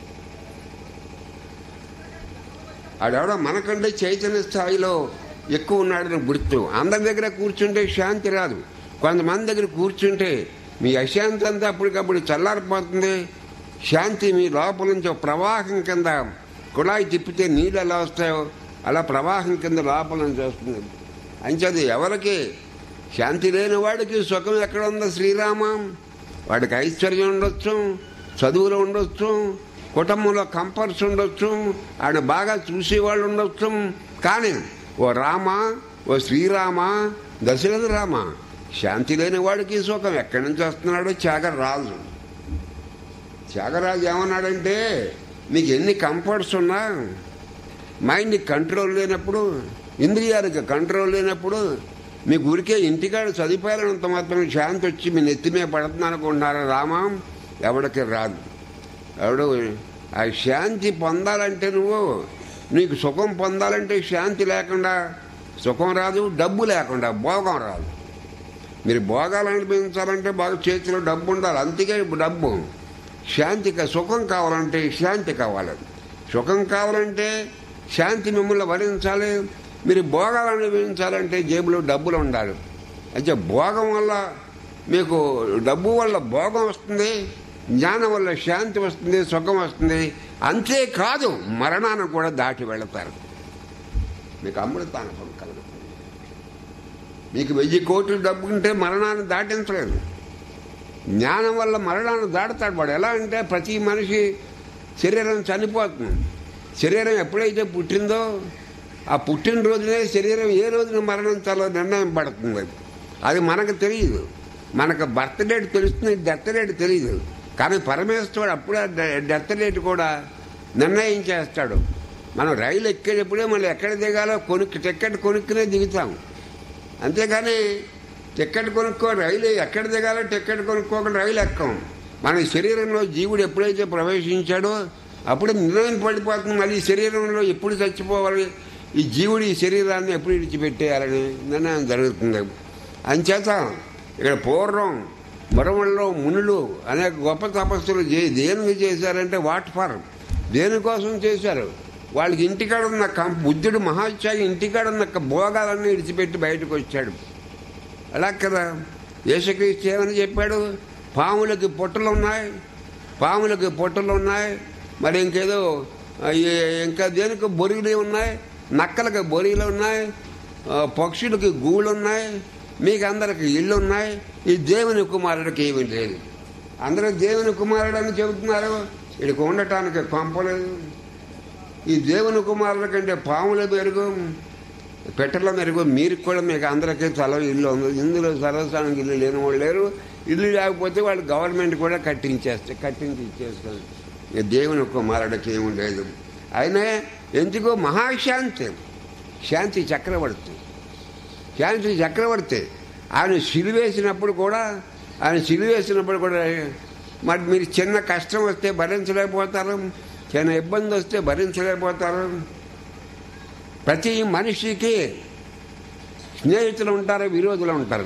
ఆడెవడో మనకంటే చైతన్య స్థాయిలో ఎక్కువ ఉన్నాడని గుర్తు అందరి దగ్గర కూర్చుంటే శాంతి రాదు కొంతమంది దగ్గర కూర్చుంటే మీ అశాంతి అంతా అప్పటికప్పుడు చల్లారిపోతుంది శాంతి మీ లోపల నుంచి ఒక ప్రవాహం కింద కుళాయి తిప్పితే నీళ్ళు ఎలా వస్తాయో అలా ప్రవాహం కింద లోపల నుంచి వస్తుంది అంచేది ఎవరికి శాంతి లేని వాడికి సుఖం ఎక్కడ ఉందో శ్రీరామ వాడికి ఐశ్వర్యం ఉండొచ్చు చదువులో ఉండొచ్చు కుటుంబంలో కంఫర్ట్స్ ఉండొచ్చు ఆయన బాగా చూసేవాళ్ళు ఉండొచ్చు కానీ ఓ రామ ఓ శ్రీరామ దశరథ రామ శాంతి లేని వాడికి సుఖం ఎక్కడి నుంచి వస్తున్నాడో త్యాగరాజు త్యాగరాజు ఏమన్నాడంటే మీకు ఎన్ని కంఫర్ట్స్ ఉన్నా మైండ్ కంట్రోల్ లేనప్పుడు ఇంద్రియాలకు కంట్రోల్ లేనప్పుడు మీ ఊరికే ఇంటికాడ చదివిపోయాలంత మాత్రం శాంతి వచ్చి మీ నెత్తిమే పడుతుంది అనుకుంటున్నారా రామా ఎవడికి రాదు ఎవడు ఆ శాంతి పొందాలంటే నువ్వు నీకు సుఖం పొందాలంటే శాంతి లేకుండా సుఖం రాదు డబ్బు లేకుండా భోగం రాదు మీరు భోగాలు అనిపించాలంటే బాగా చేతిలో డబ్బు ఉండాలి అందుకే డబ్బు శాంతి కా- సుఖం కావాలంటే శాంతి కావాలి సుఖం కావాలంటే శాంతి మిమ్మల్ని వరించాలి మీరు భోగాలు అనుభవించాలంటే జేబులో డబ్బులు ఉండాలి అయితే భోగం వల్ల మీకు డబ్బు వల్ల భోగం వస్తుంది జ్ఞానం వల్ల శాంతి వస్తుంది సుఖం వస్తుంది అంతేకాదు మరణాన్ని కూడా దాటి వెళతారు మీకు అమృతానుభవం కలుగుతుంది మీకు వెయ్యి కోట్లు డబ్బు ఉంటే మరణాన్ని దాటించలేదు జ్ఞానం వల్ల మరణాన్ని దాటుతాడు వాడు ఎలా అంటే ప్రతి మనిషి శరీరం చనిపోతుంది శరీరం ఎప్పుడైతే పుట్టిందో ఆ పుట్టినరోజునే శరీరం ఏ రోజున మరణించాలో నిర్ణయం పడుతుంది అది. అది మనకు తెలియదు మనకు బర్త్ డేట్ తెలుస్తుంది డెత్ డేట్ తెలియదు కానీ పరమేశ్వరుడు అప్పుడే డె- డెత్ డేట్ కూడా నిర్ణయించేస్తాడు మనం రైలు ఎక్కేటప్పుడే మళ్ళీ ఎక్కడ దిగాలో కొనుక్కి టికెట్ కొనుక్కునే దిగుతాం అంతేగాని టికెట్ కొనుక్కో రైలు ఎక్కడ దిగాలో టికెట్ కొనుక్కోకుండా రైలు ఎక్కం మన శరీరంలో జీవుడు ఎప్పుడైతే ప్రవేశించాడో అప్పుడు నిర్ణయం పడిపోతుంది మళ్ళీ ఈ శరీరంలో ఎప్పుడు చచ్చిపోవాలి ఈ జీవుడు ఈ శరీరాన్ని ఎప్పుడు విడిచిపెట్టేయాలని నిర్ణయం జరుగుతుంది అంచేత ఇక్కడ పూర్వం మరమల్లో మునులు అనేక గొప్ప తపస్సులు చే దేనికి చేశారంటే వాట్ ఫర్ దేనికోసం చేశారు వాళ్ళకి ఇంటికాడ ఉన్న కం- బుద్ధుడు మహాత్యాగి ఇంటికాడ ఉన్న క- భోగాలన్నీ విడిచిపెట్టి బయటకు వచ్చాడు అలా కదా యేసుక్రీస్తు ఏమని చెప్పాడు పాములకి పొట్టలు ఉన్నాయి పాములకి పొట్టలు ఉన్నాయి మరి ఇంకేదో ఆ, ఏ- ఇంకా దేనికి బొరుగులు ఉన్నాయి నక్కలకి బొరుగులు ఉన్నాయి ఆ, పక్షులకి గూళ్ళు ఉన్నాయి మీకు అందరికి ఇళ్ళు ఉన్నాయి ఈ దేవుని కుమారుడికి ఏమీ లేదు అందరూ దేవుని కుమారుడు అని చెబుతున్నారు ఇక్కడికి ఉండటానికి పంపలేదు ఈ దేవుని కుమారుల కంటే పాముల మెరుగు పెట్టల మెరుగు మీరు కూడా మీకు అందరికీ తల ఇల్లు ఉంది ఇందులో సర్వస్థానికి ఇల్లు లేని వాళ్ళు లేరు ఇల్లు లేకపోతే వాళ్ళు గవర్నమెంట్ కూడా కట్టించేస్తే కట్టించి ఇచ్చేస్తారు ఇక దేవుని కుమారుడికి ఏమి లేదు అయినా ఎందుకో మహాశాంతి శాంతి చక్రవర్తి శాంతి చక్రవర్తి ఆయన సిలివేసినప్పుడు కూడా ఆయన సిలివేసినప్పుడు కూడా మరి మీరు చిన్న కష్టం వస్తే భరించలేకపోతారు చిన్న ఇబ్బంది వస్తే భరించలేకపోతారు ప్రతి మనిషికి స్నేహితులు ఉంటారు విరోధులు ఉంటారు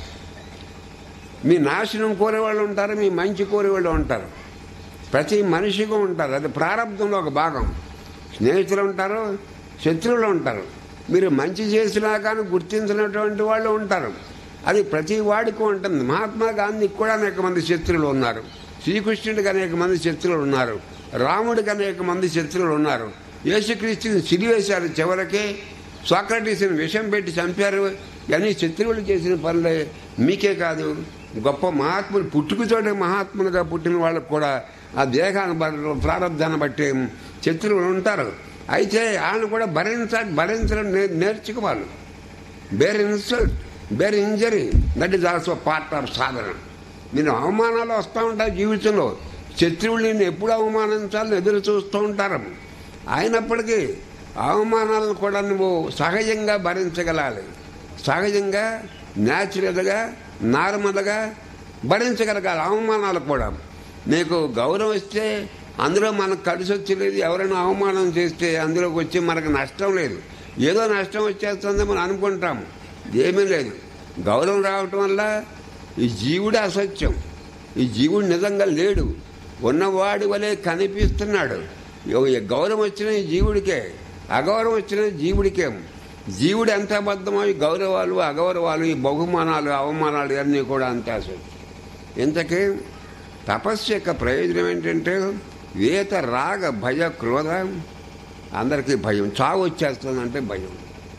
మీ నాశనం కోరేవాళ్ళు ఉంటారు మీ మంచి కోరేవాళ్ళు ఉంటారు ప్రతి మనిషిగా ఉంటారు అది ప్రారంభంలో ఒక భాగం స్నేహితులు ఉంటారు శత్రువులు ఉంటారు మీరు మంచి చేసినా కానీ గుర్తించినటువంటి వాళ్ళు ఉంటారు అది ప్రతి వాడికి ఉంటుంది మహాత్మా గాంధీకి కూడా అనేక మంది శత్రువులు ఉన్నారు శ్రీకృష్ణుడికి అనేక మంది శత్రువులు ఉన్నారు రాముడికి అనేక మంది శత్రువులు ఉన్నారు యేసుక్రీస్తుని సిలివేశారు చివరికి సోక్రటీస్ని విషం పెట్టి చంపారు ఇవన్నీ శత్రువులు చేసిన పనులే మీకే కాదు గొప్ప మహాత్ములు పుట్టుకతోటి మహాత్ములుగా పుట్టిన వాళ్ళకు కూడా ఆ దేహాన్ని బట్టి ప్రారంధాన్ని బట్టి శత్రువులు ఉంటారు అయితే ఆయన కూడా భరించ భరించడం నే- నేర్చుకోవాలి bear insult bear injury that is also part of సాధన మీరు అవమానాలు వస్తూ ఉంటాయి జీవితంలో శత్రువులు నేను ఎప్పుడు అవమానించాలని ఎదురు చూస్తూ ఉంటారు అయినప్పటికీ అవమానాలను కూడా నువ్వు సహజంగా భరించగలాలి సహజంగా న్యాచురల్గా నార్మల్గా భరించగలగాలి అవమానాలు కూడా నీకు గౌరవం ఇస్తే అందులో మనకు కలిసి వచ్చలేదు ఎవరైనా అవమానం చేస్తే అందులోకి వచ్చి మనకు నష్టం లేదు ఏదో నష్టం వచ్చేస్తుంది మనం అనుకుంటాం ఏమీ లేదు గౌరవం రావటం వల్ల ఈ జీవుడు అసత్యం ఈ జీవుడు నిజంగా లేడు ఉన్నవాడి వలె కనిపిస్తున్నాడు ఈ గౌరవం వచ్చిన ఈ జీవుడికే అగౌరవం వచ్చిన జీవుడికే జీవుడు ఎంత అబద్ధమో ఈ గౌరవాలు అగౌరవాలు ఈ బహుమానాలు అవమానాలు ఇవన్నీ కూడా అంతే అసత్యం ఇంతకీ తపస్సు యొక్క ప్రయోజనం ఏంటంటే వేత రాగ భయ క్రోధ అందరికీ భయం చావు వచ్చేస్తుందంటే భయం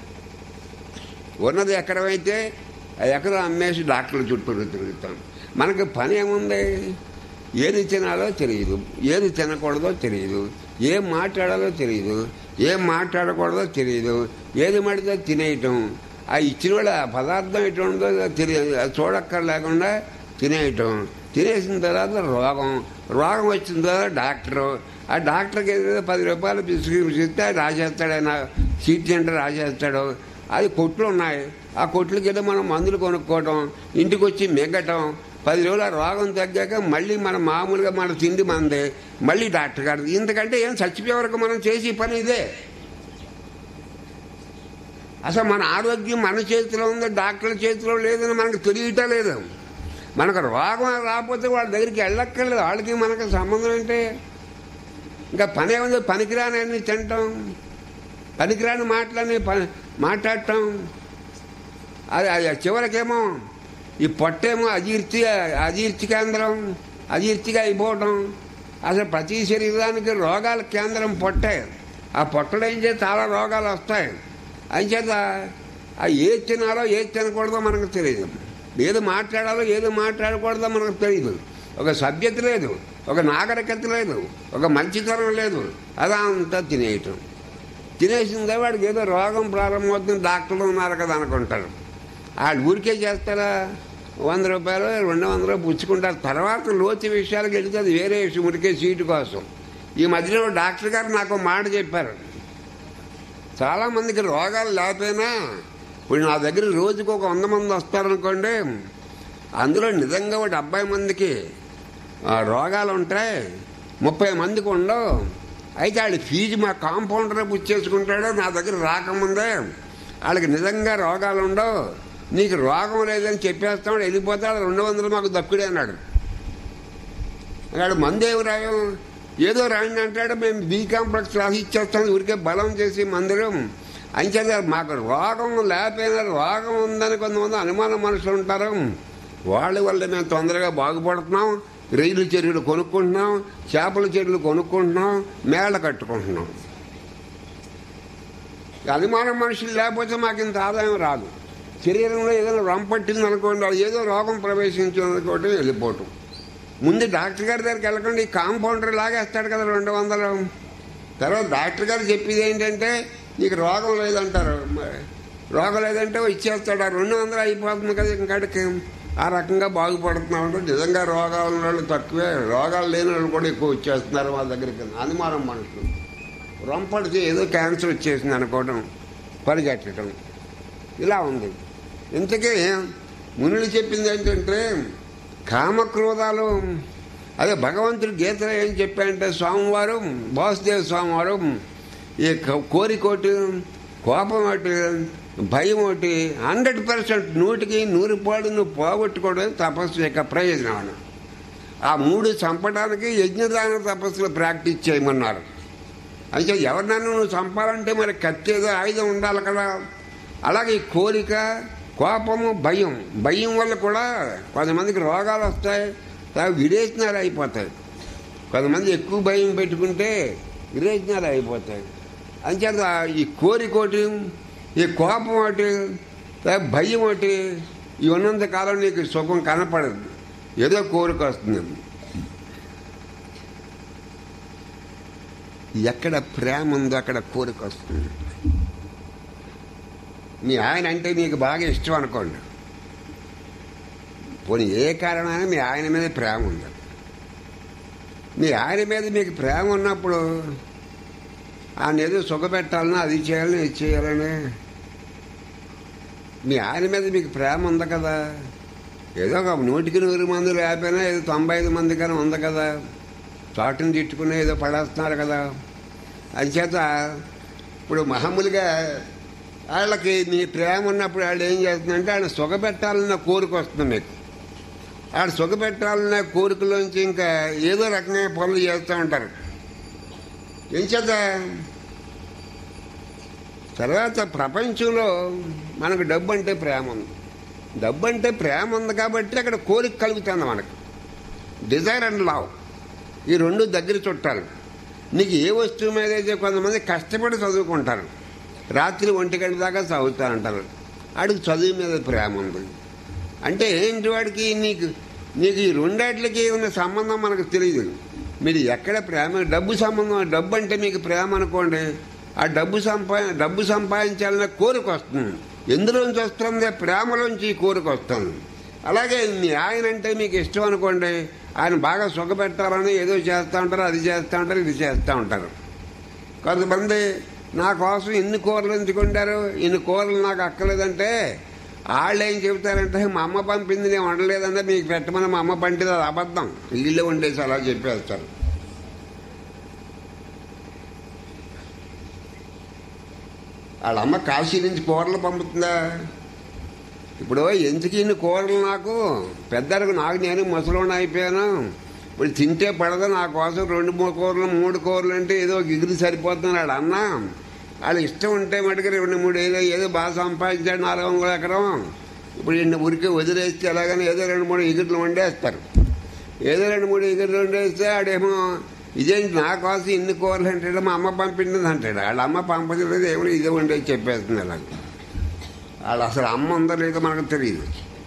ఉన్నది ఎకరమైతే ఆ ఎకరం అమ్మేసి డాక్టర్ల చుట్టూ తిరుగుతాం మనకి పని ఏముంది ఏది తినాలో తెలియదు ఏది తినకూడదో తెలియదు ఏం మాట్లాడాలో తెలియదు ఏం మాట్లాడకూడదో తెలియదు ఏది మడితే తినేయటం ఆ ఇచ్చిన వాళ్ళ ఆ పదార్థం ఎటు ఉందో తెలియదు అది చూడక్కర్ లేకుండా తినేయటం తినేసిన తర్వాత రోగం రోగం వచ్చిన తర్వాత డాక్టరు ఆ డాక్టర్కి ఏదో పది రూపాయలు ప్రిస్క్రిప్షన్ ఇస్తే అది రాసేస్తాడు ఆయన సీట్ అంటే రాసేస్తాడు అది కొట్లు ఉన్నాయి ఆ కొట్లకి ఏదో మనం మందులు కొనుక్కోవటం ఇంటికి వచ్చి మింగటం పది రోజులు ఆ రోగం తగ్గాక మళ్ళీ మనం మామూలుగా మన తిండి మందే మళ్ళీ డాక్టర్ గారు ఇంతకంటే ఏం చచ్చిపోయే వరకు మనం చేసే పని ఇదే అసలు మన ఆరోగ్యం మన చేతిలో ఉంది డాక్టర్ల చేతిలో లేదని మనకు తెలియటం లేదు మనకు రోగం రాకపోతే వాళ్ళ దగ్గరికి వెళ్ళక్కర్లేదు వాళ్ళకి మనకు సంబంధం ఏంటి ఇంకా పని ఏముంది పనికిరాని తింటాం పనికిరాని మాటలని పని మాట్లాడటం అది అది చివరికేమో ఈ పొట్టేమో అజీర్తి అజీర్తి కేంద్రం అజీర్తిగా అయిపోవటం అసలు ప్రతి శరీరానికి రోగాల కేంద్రం పొట్టే ఆ పొట్టలో ఏం చేస్తే చాలా రోగాలు వస్తాయి అంచేత ఆ ఏది తినాలో ఏది తినకూడదో మనకు తెలియదు ఏది మాట్లాడాలో ఏది మాట్లాడకూడదో మనకు తెలియదు ఒక సభ్యత లేదు ఒక నాగరికత లేదు ఒక మంచితనం లేదు అదంతా తినేయటం తినేసిందే వాడికి ఏదో రోగం ప్రారంభమవుతుంది డాక్టర్లు ఉన్నారు కదా అనుకుంటారు వాళ్ళు ఊరికే చేస్తారా వంద రూపాయలు రెండు వందలు పుచ్చుకుంటారు తర్వాత లోతు విషయాలకు వెళితే అది వేరే విషయం ఉరికే సీటు కోసం ఈ మధ్యలో డాక్టర్ గారు నాకు ఒక మాట చెప్పారు చాలా మందికి రోగాలు లేకపోయినా ఇప్పుడు నా దగ్గర రోజుకు ఒక వంద మంది వస్తారనుకోండి అందులో నిజంగా ఒక డెబ్బై మందికి ఆ, రోగాలు ఉంటాయి ముప్పై మందికి ఉండవు అయితే వాళ్ళ ఫీజు మా కాంపౌండరే పుచ్చేసుకుంటాడు నా దగ్గర రాకముందే వాళ్ళకి నిజంగా రోగాలు ఉండవు నీకు రోగం లేదని చెప్పేస్తాడు వెళ్ళిపోతాడు రెండు వందలు మాకు దక్కుడే అన్నాడు అన్నాడు మందు ఏమి రాయం ఏదో రాయండి అంటాడు మేము బీ కాంప్లెక్స్ రాసి ఇచ్చేస్తాం ఊరికే బలం చేసి మందులు అంచేత మాకు రోగం లేకపోయినా రోగం ఉందని కొంతమంది అనుమాన మనుషులు ఉంటారు వాళ్ళ వల్ల మేము తొందరగా బాగుపడుతున్నాం రైలు చెరువులు కొనుక్కుంటున్నాం చేపల చెరువులు కొనుక్కుంటున్నాం మేళ కట్టుకుంటున్నాం అనుమానం మనుషులు లేకపోతే మాకు ఇంత ఆదాయం రాదు శరీరంలో ఏదైనా రంపట్టింది అనుకోండి అది ఏదో రోగం ప్రవేశించింది అనుకోవటం వెళ్ళిపోవటం ముందు డాక్టర్ గారి దగ్గరికి వెళ్ళకుండా ఈ కాంపౌండర్ లాగేస్తాడు కదా రెండు వందలు తర్వాత డాక్టర్ గారు చెప్పేది ఏంటంటే నీకు రోగం లేదంటారు మరి రోగం లేదంటే ఇచ్చేస్తాడు ఆ రెండు వందలు అయిపోతుంది కదా ఇంకాడికి ఆ రకంగా బాగుపడుతున్నాడు నిజంగా రోగాలు ఉన్న వాళ్ళు తక్కువే రోగాలు లేని వాళ్ళు కూడా ఎక్కువ వచ్చేస్తున్నారు వాళ్ళ దగ్గరికి అనుమానం మనుషులు రొంపడితే ఏదో క్యాన్సర్ వచ్చేసింది అనుకోవడం పరిగెట్టడం ఇలా ఉంది ఇంతకీ మునులు చెప్పింది ఏంటంటే కామక్రోధాలు అదే భగవంతుడు గీతలో ఏం చెప్పారంటే స్వామివారు వాసుదేవ స్వామివారు ఈ క- కోరికోటి కోపం ఒకటి భయం ఒకటి హండ్రెడ్ పర్సెంట్ నూటికి నూరు పాడు నువ్వు పోగొట్టుకోవడం తపస్సు యొక్క ప్రయోజనం అని ఆ మూడు చంపడానికి యజ్ఞదాన తపస్సులు ప్రాక్టీస్ చేయమన్నారు అయితే ఎవరినైనా నువ్వు చంపాలంటే మరి కత్తి ఏదో ఆయుధం ఉండాలి కదా అలాగే ఈ కోరిక కోపము భయం భయం వల్ల కూడా కొంతమందికి రోగాలు వస్తాయి తర్వాత విరేచనాలు అయిపోతాయి కొంతమంది ఎక్కువ భయం పెట్టుకుంటే విరేచనాలు అయిపోతాయి అంచేత ఈ కోరిక ఒకటి ఈ కోపం ఒకటి తర్వాత భయం ఒకటి ఇవి ఉన్నంత కాలం నీకు సుఖం కనపడదు ఏదో కోరిక వస్తుంది ఎక్కడ ప్రేమ ఉందో అక్కడ కోరిక వస్తుంది మీ ఆయన అంటే మీకు బాగా ఇష్టం అనుకోండి పోనీ ఏ కారణమైనా మీ ఆయన మీద ప్రేమ ఉంది మీ ఆయన మీద మీకు ప్రేమ ఉన్నప్పుడు ఆయన ఏదో సుఖపెట్టాలన్నా అది చేయాలని ఇది చేయాలని మీ ఆయన మీద మీకు ప్రేమ ఉంది కదా ఏదో ఒక నూటికి నూరు మంది లేకపోయినా ఏదో తొంభై ఐదు మంది కానీ ఉంది కదా చోటుని తిట్టుకుని ఏదో పడేస్తున్నారు కదా అంచేత ఇప్పుడు మామూలుగా వాళ్ళకి మీ ప్రేమ ఉన్నప్పుడు వాళ్ళు ఏం చేస్తుందంటే ఆయన సుఖపెట్టాలన్న కోరిక వస్తుంది మీకు ఆడ సుఖపెట్టాలన్న కోరికలోంచి ఇంకా ఏదో రకమైన పనులు చేస్తూ ఉంటారు ఏం చేత తర్వాత ప్రపంచంలో మనకు డబ్బు అంటే ప్రేమ ఉంది డబ్బు అంటే ప్రేమ ఉంది కాబట్టి అక్కడ కోరిక కలుగుతుంది మనకు డిజైర్ అండ్ లవ్ ఈ రెండు దగ్గర చుట్టాలు నీకు ఏ వస్తువు మీద అయితే కొంతమంది కష్టపడి చదువుకుంటారు రాత్రి ఒంటి గంట దాకా చదువుతా అంటారు ఆడికి చదువు మీద ప్రేమ ఉంది అంటే ఏంటి వాడికి నీకు నీకు ఈ రెండాట్లకి ఉన్న సంబంధం మనకు తెలియదు మీరు ఎక్కడ ప్రేమ డబ్బు సంబంధం డబ్బు అంటే మీకు ప్రేమ అనుకోండి ఆ డబ్బు సంపా డబ్బు సంపాదించాలనే కోరిక వస్తుంది ఎందులోంచి వస్తుంది ప్రేమలోంచి ఈ కోరిక వస్తుంది అలాగే మీ ఆయన అంటే మీకు ఇష్టం అనుకోండి ఆయన బాగా సుఖపెట్టాలని ఏదో చేస్తూ ఉంటారు అది చేస్తూ ఉంటారు ఇది చేస్తూ ఉంటారు కొంతమంది నా కోసం ఇన్ని కూరలు ఎంచుకుంటారు ఇన్ని కూరలు నాకు అక్కలేదంటే వాళ్ళు ఏం చెబుతారంటే మా అమ్మ పంపింది నేను వండలేదంటే మీకు పెట్టమని మా అమ్మ పంపిది అది అబద్ధం ఇల్లు వండేసి అలా చెప్పేస్తారు వాళ్ళ అమ్మ కాశీ నుంచి కూరలు పంపుతుందా ఇప్పుడు ఎందుకు ఇన్ని కూరలు నాకు పెద్దలకు నాకు నేను ముసలోని అయిపోయాను ఇప్పుడు తింటే పడదు నా కోసం రెండు మూడు కూరలు మూడు కూరలు అంటే ఏదో ఒక ఎగిరి సరిపోతున్నాడు అన్న వాళ్ళు ఇష్టం ఉంటే మటుకు రెండు మూడు ఏదో ఏదో బాగా సంపాదించాడు నాలుగు వందల ఎకరం ఇప్పుడు ఇన్ని ఉరికి వదిలేస్తే ఎలాగని ఏదో రెండు మూడు ఎగురులు వండేస్తారు ఏదో రెండు మూడు ఎగురులు వండేస్తే ఆడేమో ఇదేంటి నా కోసం ఇన్ని కూరలు అంటాడు మా అమ్మ పంపించింది అంటాడు వాళ్ళ అమ్మ పంపించలేదు ఏమో ఇదే వండేసి చెప్పేస్తుంది అలాగ వాళ్ళు అసలు అమ్మ ఉందో లేదో మనకు తెలియదు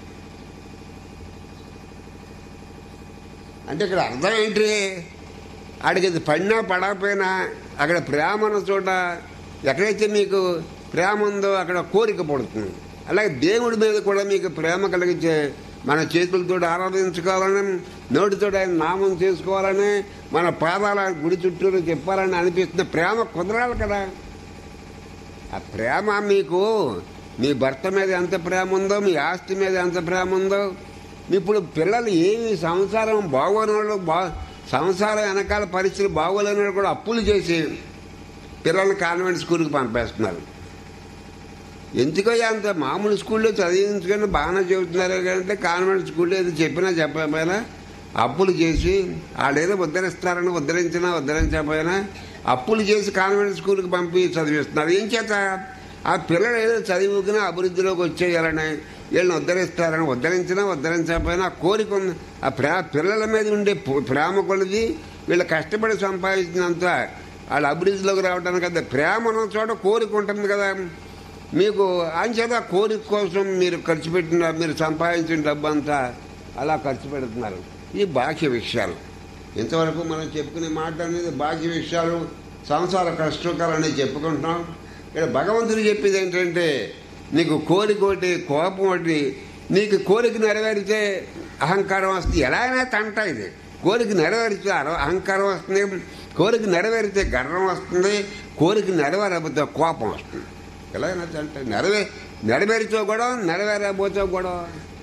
అంటే ఇక్కడ అర్థం ఏంటి ఆడికి ఇది పడినా పడకపోయినా అక్కడ ప్రేమ ఉన్న చోట ఎక్కడైతే మీకు ప్రేమ ఉందో అక్కడ కోరిక పడుతుంది అలాగే దేవుడి మీద కూడా మీకు ప్రేమ కలిగించే మన చేతులతో ఆరాధించుకోవాలని నోటితో ఆయన నామం చేసుకోవాలని మన పాదాల గుడి చుట్టూరు చెప్పాలని అనిపిస్తుంది ప్రేమ కుదరాలి కదా ఆ ప్రేమ మీకు మీ భర్త మీద ఎంత ప్రేమ ఉందో మీ ఆస్తి మీద ఎంత ప్రేమ ఉందో ఇప్పుడు పిల్లలు ఏమి సంసారం బాగోని వాళ్ళు బా సంసారం వెనకాల పరిస్థితులు బాగోలేని వాళ్ళు కూడా అప్పులు చేసి పిల్లల్ని కాన్వెంట్ స్కూల్కి పంపేస్తున్నారు ఎందుకో అంత మామూలు స్కూల్లో చదివించుకొని బాగానే చెబుతున్నారు అంటే కాన్వెంట్ స్కూల్లో ఏదో చెప్పినా చెప్పకపోయినా అప్పులు చేసి వాళ్ళేదో ఉద్ధరిస్తారని ఉద్ధరించినా ఉద్ధరించకపోయినా అప్పులు చేసి కాన్వెంట్ స్కూల్కి పంపి చదివిస్తున్నారు ఏం చేత ఆ పిల్లలు ఏదో చదువుకుని అభివృద్ధిలోకి వచ్చేయాలని వీళ్ళని ఉద్ధరిస్తారని ఉద్ధరించినా ఉద్ధరించకపోయినా ఆ కోరిక ఉంది ఆ ప్రే పిల్లల మీద ఉండే పు- ప్రేమ కొలది వీళ్ళు కష్టపడి సంపాదించినంత వాళ్ళ అభివృద్ధిలోకి రావడానికి కదా ప్రేమ ఉన్న చోట కోరిక ఉంటుంది కదా మీకు అంచేత ఆ కోరిక కోసం మీరు ఖర్చు పెట్టిన మీరు సంపాదించిన డబ్బు అంతా అలా ఖర్చు పెడుతున్నారు ఈ బాహ్య విషయాలు ఇంతవరకు మనం చెప్పుకునే మాట అనేది బాహ్య విషయాలు సంసార కష్టకాలు అనేది చెప్పుకుంటున్నాం ఇక్కడ భగవంతుడు చెప్పేది ఏంటంటే నీకు కోరిక ఒకటి కోపం ఒకటి నీకు కోరిక నెరవేరితే అహంకారం వస్తుంది ఎలా అయినా తంట ఇది కోరిక నెరవేరితే అర- అహంకారం వస్తుంది కోరిక నెరవేరితే గర్వం వస్తుంది కోరిక నెరవేరకపోతే కోపం వస్తుంది ఎలా అయినా తంట నెరవే నెరవేరితో కూడా నెరవేరబోతే కూడా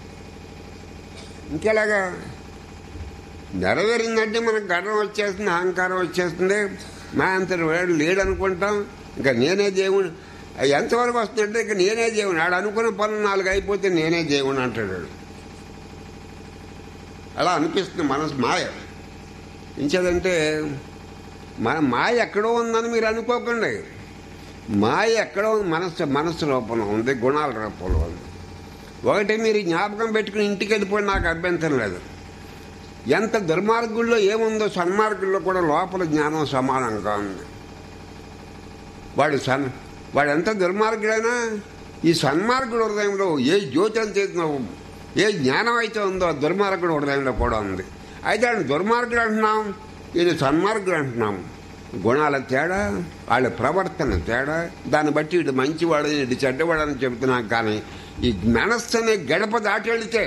ఇంకెలాగా నెరవేరిందంటే మనకు గర్వం వచ్చేస్తుంది అహంకారం వచ్చేస్తుంది మా అంత వాడు లేడు అనుకుంటాం ఇంకా నేనే దేవుడు అది ఎంతవరకు వస్తుందంటే ఇంకా నేనే దేవుడు ఆడు అనుకున్న పనులు నాలుగు అయిపోతే నేనే దేవుడు అంటాడు వాడు. అలా అనిపిస్తుంది మనసు మాయ ఇంచేదంటే మన మాయ ఎక్కడో ఉందని మీరు అనుకోకండి మాయ ఎక్కడో ఉంది మనస్సు మనస్సు రూపంలో ఉంది గుణాల రూపంలో ఉంది ఒకటి మీరు జ్ఞాపకం పెట్టుకుని ఇంటికి వెళ్ళిపోయి నాకు అభ్యంతరం లేదు ఎంత దుర్మార్గుల్లో ఏముందో సన్మార్గుల్లో కూడా లోపల జ్ఞానం సమానంగా ఉంది వాడు సన్ వాడు ఎంత దుర్మార్గుడైనా ఈ సన్మార్గుడు హృదయంలో ఏ జ్యోతి చేసినావు ఏ జ్ఞానం అయితే ఉందో ఆ దుర్మార్గుడు హృదయంలో కూడా ఉంది అయితే ఆయన దుర్మార్గుడు అంటున్నాం ఇది సన్మార్గుడు అంటున్నాం గుణాల తేడా వాళ్ళ ప్రవర్తన తేడా దాన్ని బట్టి ఇటు మంచివాడు ఇటు చెడ్డవాడు అని చెబుతున్నాం కానీ ఈ మనస్సు అనే గడప దాటి వెళితే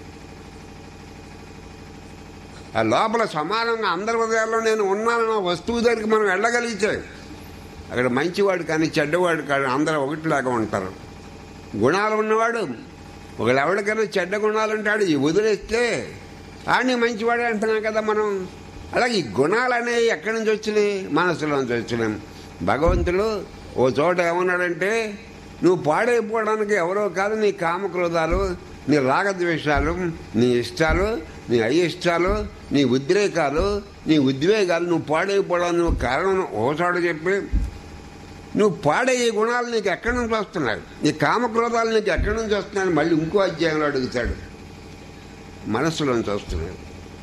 ఆ లోపల సమానంగా అందరి హృదయాల్లో నేను ఉన్నానన్న వస్తువు దగ్గరికి మనం వెళ్ళగలిగితే అక్కడ మంచివాడు కానీ చెడ్డవాడు కానీ అందరూ ఒకటిలాగా ఉంటారు గుణాలు ఉన్నవాడు ఒకళ్ళు ఎవరికైనా చెడ్డ గుణాలు ఉంటాడు ఈ వదిలేస్తే ఆడిని మంచివాడే అంటున్నాం కదా మనం అలాగే ఈ గుణాలు అనేవి ఎక్కడి నుంచి వచ్చినాయి మనసులోంచి వచ్చినాయి భగవంతుడు ఓ చోట ఏమన్నాడంటే నువ్వు పాడైపోవడానికి ఎవరో కాదు నీ కామక్రోధాలు నీ రాగద్వేషాలు నీ ఇష్టాలు నీ అయిష్టాలు నీ ఉద్రేకాలు నీ ఉద్వేగాలు నువ్వు పాడైపోవడానికి నువ్వు కారణం ఓసాడు చెప్పి నువ్వు పాడే ఈ గుణాలు నీకు ఎక్కడి నుంచి వస్తున్నాయి నీ కామక్రోధాలు నీకు ఎక్కడి నుంచి వస్తున్నాయని మళ్ళీ ఇంకో అధ్యాయంలో అడుగుతాడు మనస్సులోంచి వస్తున్నాయి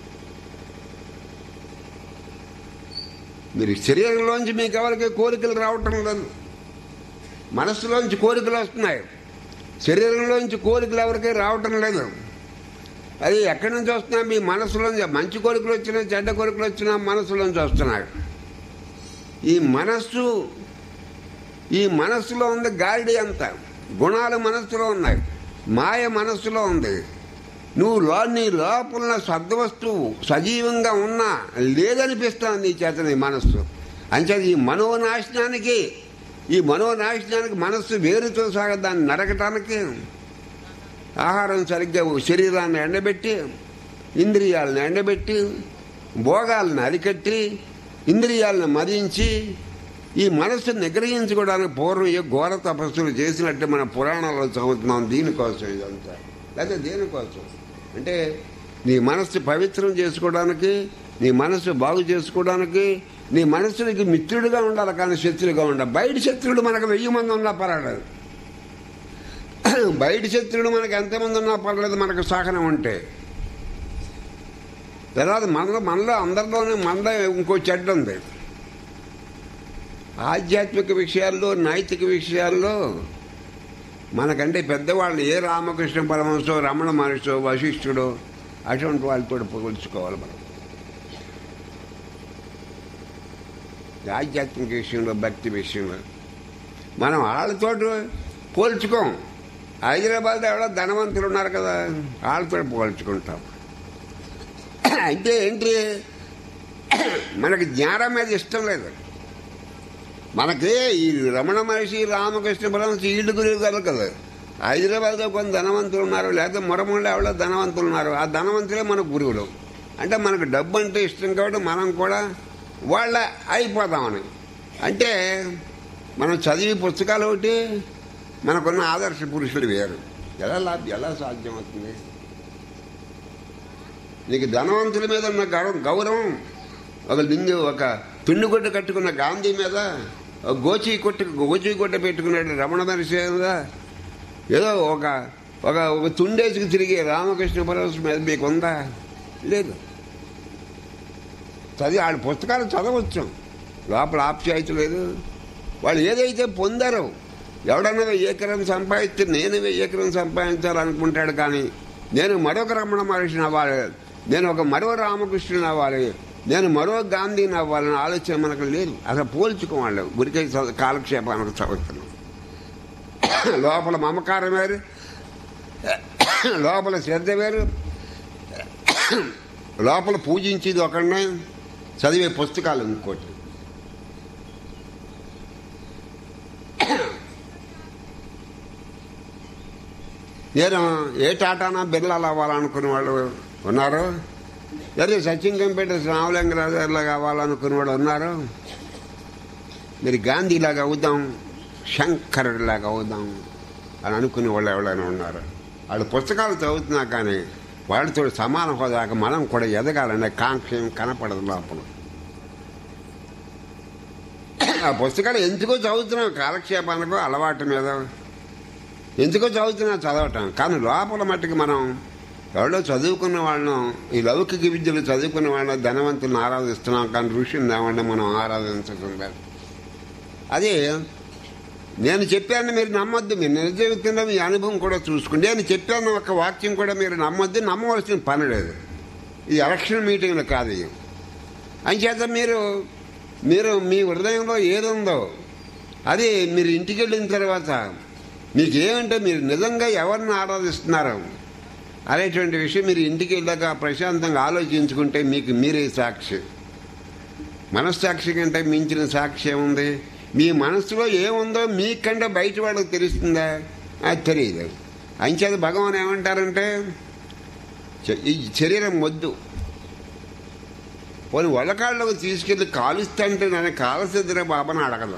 మీరు శరీరంలోంచి మీకు ఎవరికి కోరికలు రావటం లేదు మనస్సులోంచి కోరికలు వస్తున్నాయి శరీరంలోంచి కోరికలు ఎవరికి రావటం లేదు అది ఎక్కడి నుంచి వస్తున్నాయి మీ మనస్సులోంచి మంచి కోరికలు వచ్చినా చెడ్డ కోరికలు వచ్చినా మనస్సులోంచి వస్తున్నాయి ఈ మనస్సు ఈ మనస్సులో ఉంది గాలిడి అంత గుణాలు మనస్సులో ఉన్నాయి మాయ మనస్సులో ఉంది నువ్వు లో నీ లోపల సద్వస్తువు సజీవంగా ఉన్నా లేదనిపిస్తుంది నీ చేత నీ మనస్సు అంచేది ఈ మనోనాశనానికి ఈ మనోనాశనానికి మనస్సు వేరుతో సాగ దాన్ని నరకటానికి ఆహారం సరిగ్గా శరీరాన్ని ఎండబెట్టి ఇంద్రియాలను ఎండబెట్టి భోగాలను అరికట్టి ఇంద్రియాలను మదించి ఈ మనస్సును నిగ్రహించుకోవడానికి పూర్వం ఏ ఘోర తపస్సులు చేసినట్టు మన పురాణాల్లో చదువుతున్నాం దీనికోసం ఇదంతా లేదా దేనికోసం అంటే నీ మనస్సు పవిత్రం చేసుకోవడానికి నీ మనస్సు బాగు చేసుకోవడానికి నీ మనస్సునికి మిత్రుడిగా ఉండాలి కానీ శత్రువుగా ఉండాలి బయట శత్రువుడు మనకు వెయ్యి మంది ఉన్నా పర్వాలేదు బయట శత్రువుడు మనకు ఎంతమంది ఉన్నా పర్లేదు మనకు సహనం ఉంటే తర్వాత మనలో మనలో అందరిలోనే మనలో ఇంకో చెడ్డ ఉంది ఆధ్యాత్మిక విషయాల్లో నైతిక విషయాల్లో మనకంటే పెద్దవాళ్ళు ఏ రామకృష్ణ పరమహంసో రమణ మహర్షో వశిష్ఠుడో అటువంటి వాళ్ళతో పోల్చుకోవాలి మనం ఆధ్యాత్మిక విషయంలో భక్తి విషయంలో మనం వాళ్ళతో పోల్చుకోం హైదరాబాద్ ఎవడో ధనవంతులు ఉన్నారు కదా వాళ్ళతో పోల్చుకుంటాం అయితే ఏంటి మనకి జ్ఞానం మీద ఇష్టం లేదు మనకి ఈ రమణ మహర్షి రామకృష్ణ పరమహంస వీళ్ళు గురువు కదా హైదరాబాద్లో కొంత ధనవంతులు ఉన్నారు లేకపోతే మొరమూళ్ళు ఎవరో ధనవంతులు ఉన్నారు ఆ ధనవంతులే మన గురువులు అంటే మనకు డబ్బు అంటే ఇష్టం కాబట్టి మనం కూడా వాళ్ళ అయిపోదామని అంటే మనం చదివి పుస్తకాలు ఒకటి మనకున్న ఆదర్శ పురుషులు వేరు ఎలా లాభ ఎలా సాధ్యమవుతుంది నీకు ధనవంతుల మీద ఉన్న గౌరవం గౌరవం ఒక లింగు ఒక పిండి గుడ్డ కట్టుకున్న గాంధీ మీద ఒక గోచి కొట్టు గోచి గుడ్డ పెట్టుకున్నాడు రమణ మహర్షి మీద ఏదో ఒక ఒక ఒక తుండేసుకు తిరిగే రామకృష్ణ పరమహంస మీద మీకు ఉందా లేదు చదివి వాళ్ళ పుస్తకాలు చదవచ్చు లోపల ఆప్యాయత లేదు వాళ్ళు ఏదైతే పొందారో ఎవడన్నా ఏకరం సంపాదిస్తే నేను ఏకరం సంపాదించాలనుకుంటాడు కానీ నేను మరొక రమణ మహర్షిని అవ్వాలి నేను ఒక మరో రామకృష్ణుని అవ్వాలి నేను మరో గాంధీని అవ్వాలనే ఆలోచన మనకు లేదు అసలు పోల్చుకోవాలి గురికే కాలక్షేపానికి చదువుతున్నాం లోపల మమకారం వేరు లోపల శ్రద్ధ వేరు లోపల పూజించేది ఒకడినే చదివే పుస్తకాలు ఇంకోటి నేను ఏ టాటానా బిర్లాలు అవ్వాలనుకునే వాళ్ళు ఉన్నారు లేదా సచిన్ కంప్యూటర్స్ రామలింగరాజులాగా అవ్వాలనుకునే వాళ్ళు ఉన్నారు మీరు గాంధీలాగా అవుదాం శంకరుడిలాగా అవుదాం అని అనుకునే వాళ్ళు ఎవరైనా ఉన్నారు వాళ్ళు పుస్తకాలు చదువుతున్నా కానీ వాళ్ళతో సమాన హోదాక మనం కూడా ఎదగాలనే కాంక్ష ఏం కనపడదు లోపల ఆ పుస్తకాలు ఎందుకో చదువుతున్నాం కాలక్షేపానికో అలవాటు మీద ఎందుకో చదువుతున్నా చదవటం కానీ లోపల మట్టుకు మనం ఎవరో చదువుకున్న వాళ్ళను ఈ లౌకిక విద్యలు చదువుకున్న వాళ్ళని ధనవంతులను ఆరాధిస్తున్నాం కానీ ఋషిని ఏమన్నా మనం ఆరాధించకుండా అదే నేను చెప్పాను మీరు నమ్మొద్దు మీరు నిజ వ్యక్తిలో మీ అనుభవం కూడా చూసుకోండి నేను చెప్పాను ఒక వాక్యం కూడా మీరు నమ్మొద్దు నమ్మవలసిన పని లేదు ఇది ఎలక్షన్ మీటింగ్లు కాదు ఇది అంచేత మీరు మీరు మీ హృదయంలో ఏదుందో అది మీరు ఇంటికి వెళ్ళిన తర్వాత మీకు ఏమంటే మీరు నిజంగా ఎవరిని ఆరాధిస్తున్నారు అనేటువంటి విషయం మీరు ఇంటికి వెళ్ళాక ప్రశాంతంగా ఆలోచించుకుంటే మీకు మీరే సాక్షి మనస్సాక్షి కంటే మించిన సాక్షి ఏముంది మీ మనసులో ఏముందో మీకంటే బయట వాళ్ళకి తెలుస్తుందా అది తెలియదు అంచేది భగవాన్ ఏమంటారంటే చ- ఈ శరీరం వద్దు పోనీ వలకాళ్ళకు తీసుకెళ్లి కాలుస్తాంటే నన్ను కాలసిద్ధిర బాబాని అడగదు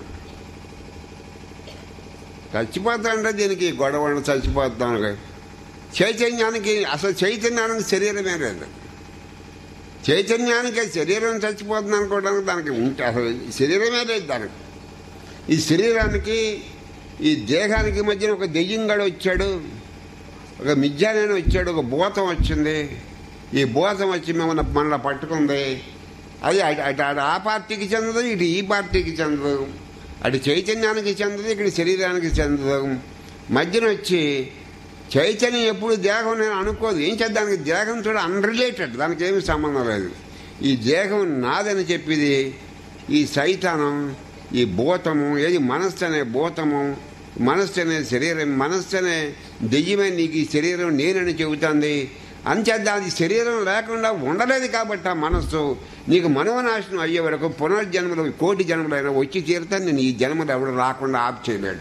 చచ్చిపోతాంటే దీనికి గొడవ చచ్చిపోతాను చైతన్యానికి అసలు చైతన్యానికి శరీరమే లేదు చైతన్యానికి శరీరం చచ్చిపోతుంది అనుకోవడానికి దానికి ఉంటే అసలు శరీరమే లేదు దానికి ఈ శరీరానికి ఈ దేహానికి మధ్యన ఒక దెయ్యంగాడు వచ్చాడు ఒక మిథ్యానైన వచ్చాడు ఒక భూతం వచ్చింది ఈ భూతం వచ్చి మిమ్మల్ని మనల్ని పట్టుకుంది అది అటు అటు అటు ఆ పార్టీకి చెందదు ఇటు ఈ పార్టీకి చెందదు అటు చైతన్యానికి చెందదు ఇక్కడ శరీరానికి చెందదు మధ్యన వచ్చి చైతన్యం ఎప్పుడు దేహం నేను అనుకోదు ఏం చేద్దాం దానికి దేహం చూడ అన్రిలేటెడ్ దానికి ఏమి సంబంధం లేదు ఈ దేహం నాదని చెప్పేది ఈ సైతానం ఈ భూతము ఏది మనస్సు అనే భూతము మనస్సు అనే శరీరం మనస్సు అనే దెయ్యమే నీకు ఈ శరీరం నేనని చెబుతుంది అంచేత అది శరీరం లేకుండా ఉండలేదు కాబట్టి ఆ మనస్సు నీకు మనోనాశనం అయ్యే వరకు పునర్జన్మలు కోటి జన్మలైనా వచ్చి తీరుతా నేను ఈ జన్మలు ఎవడు రాకుండా ఆప్ చేయలేడు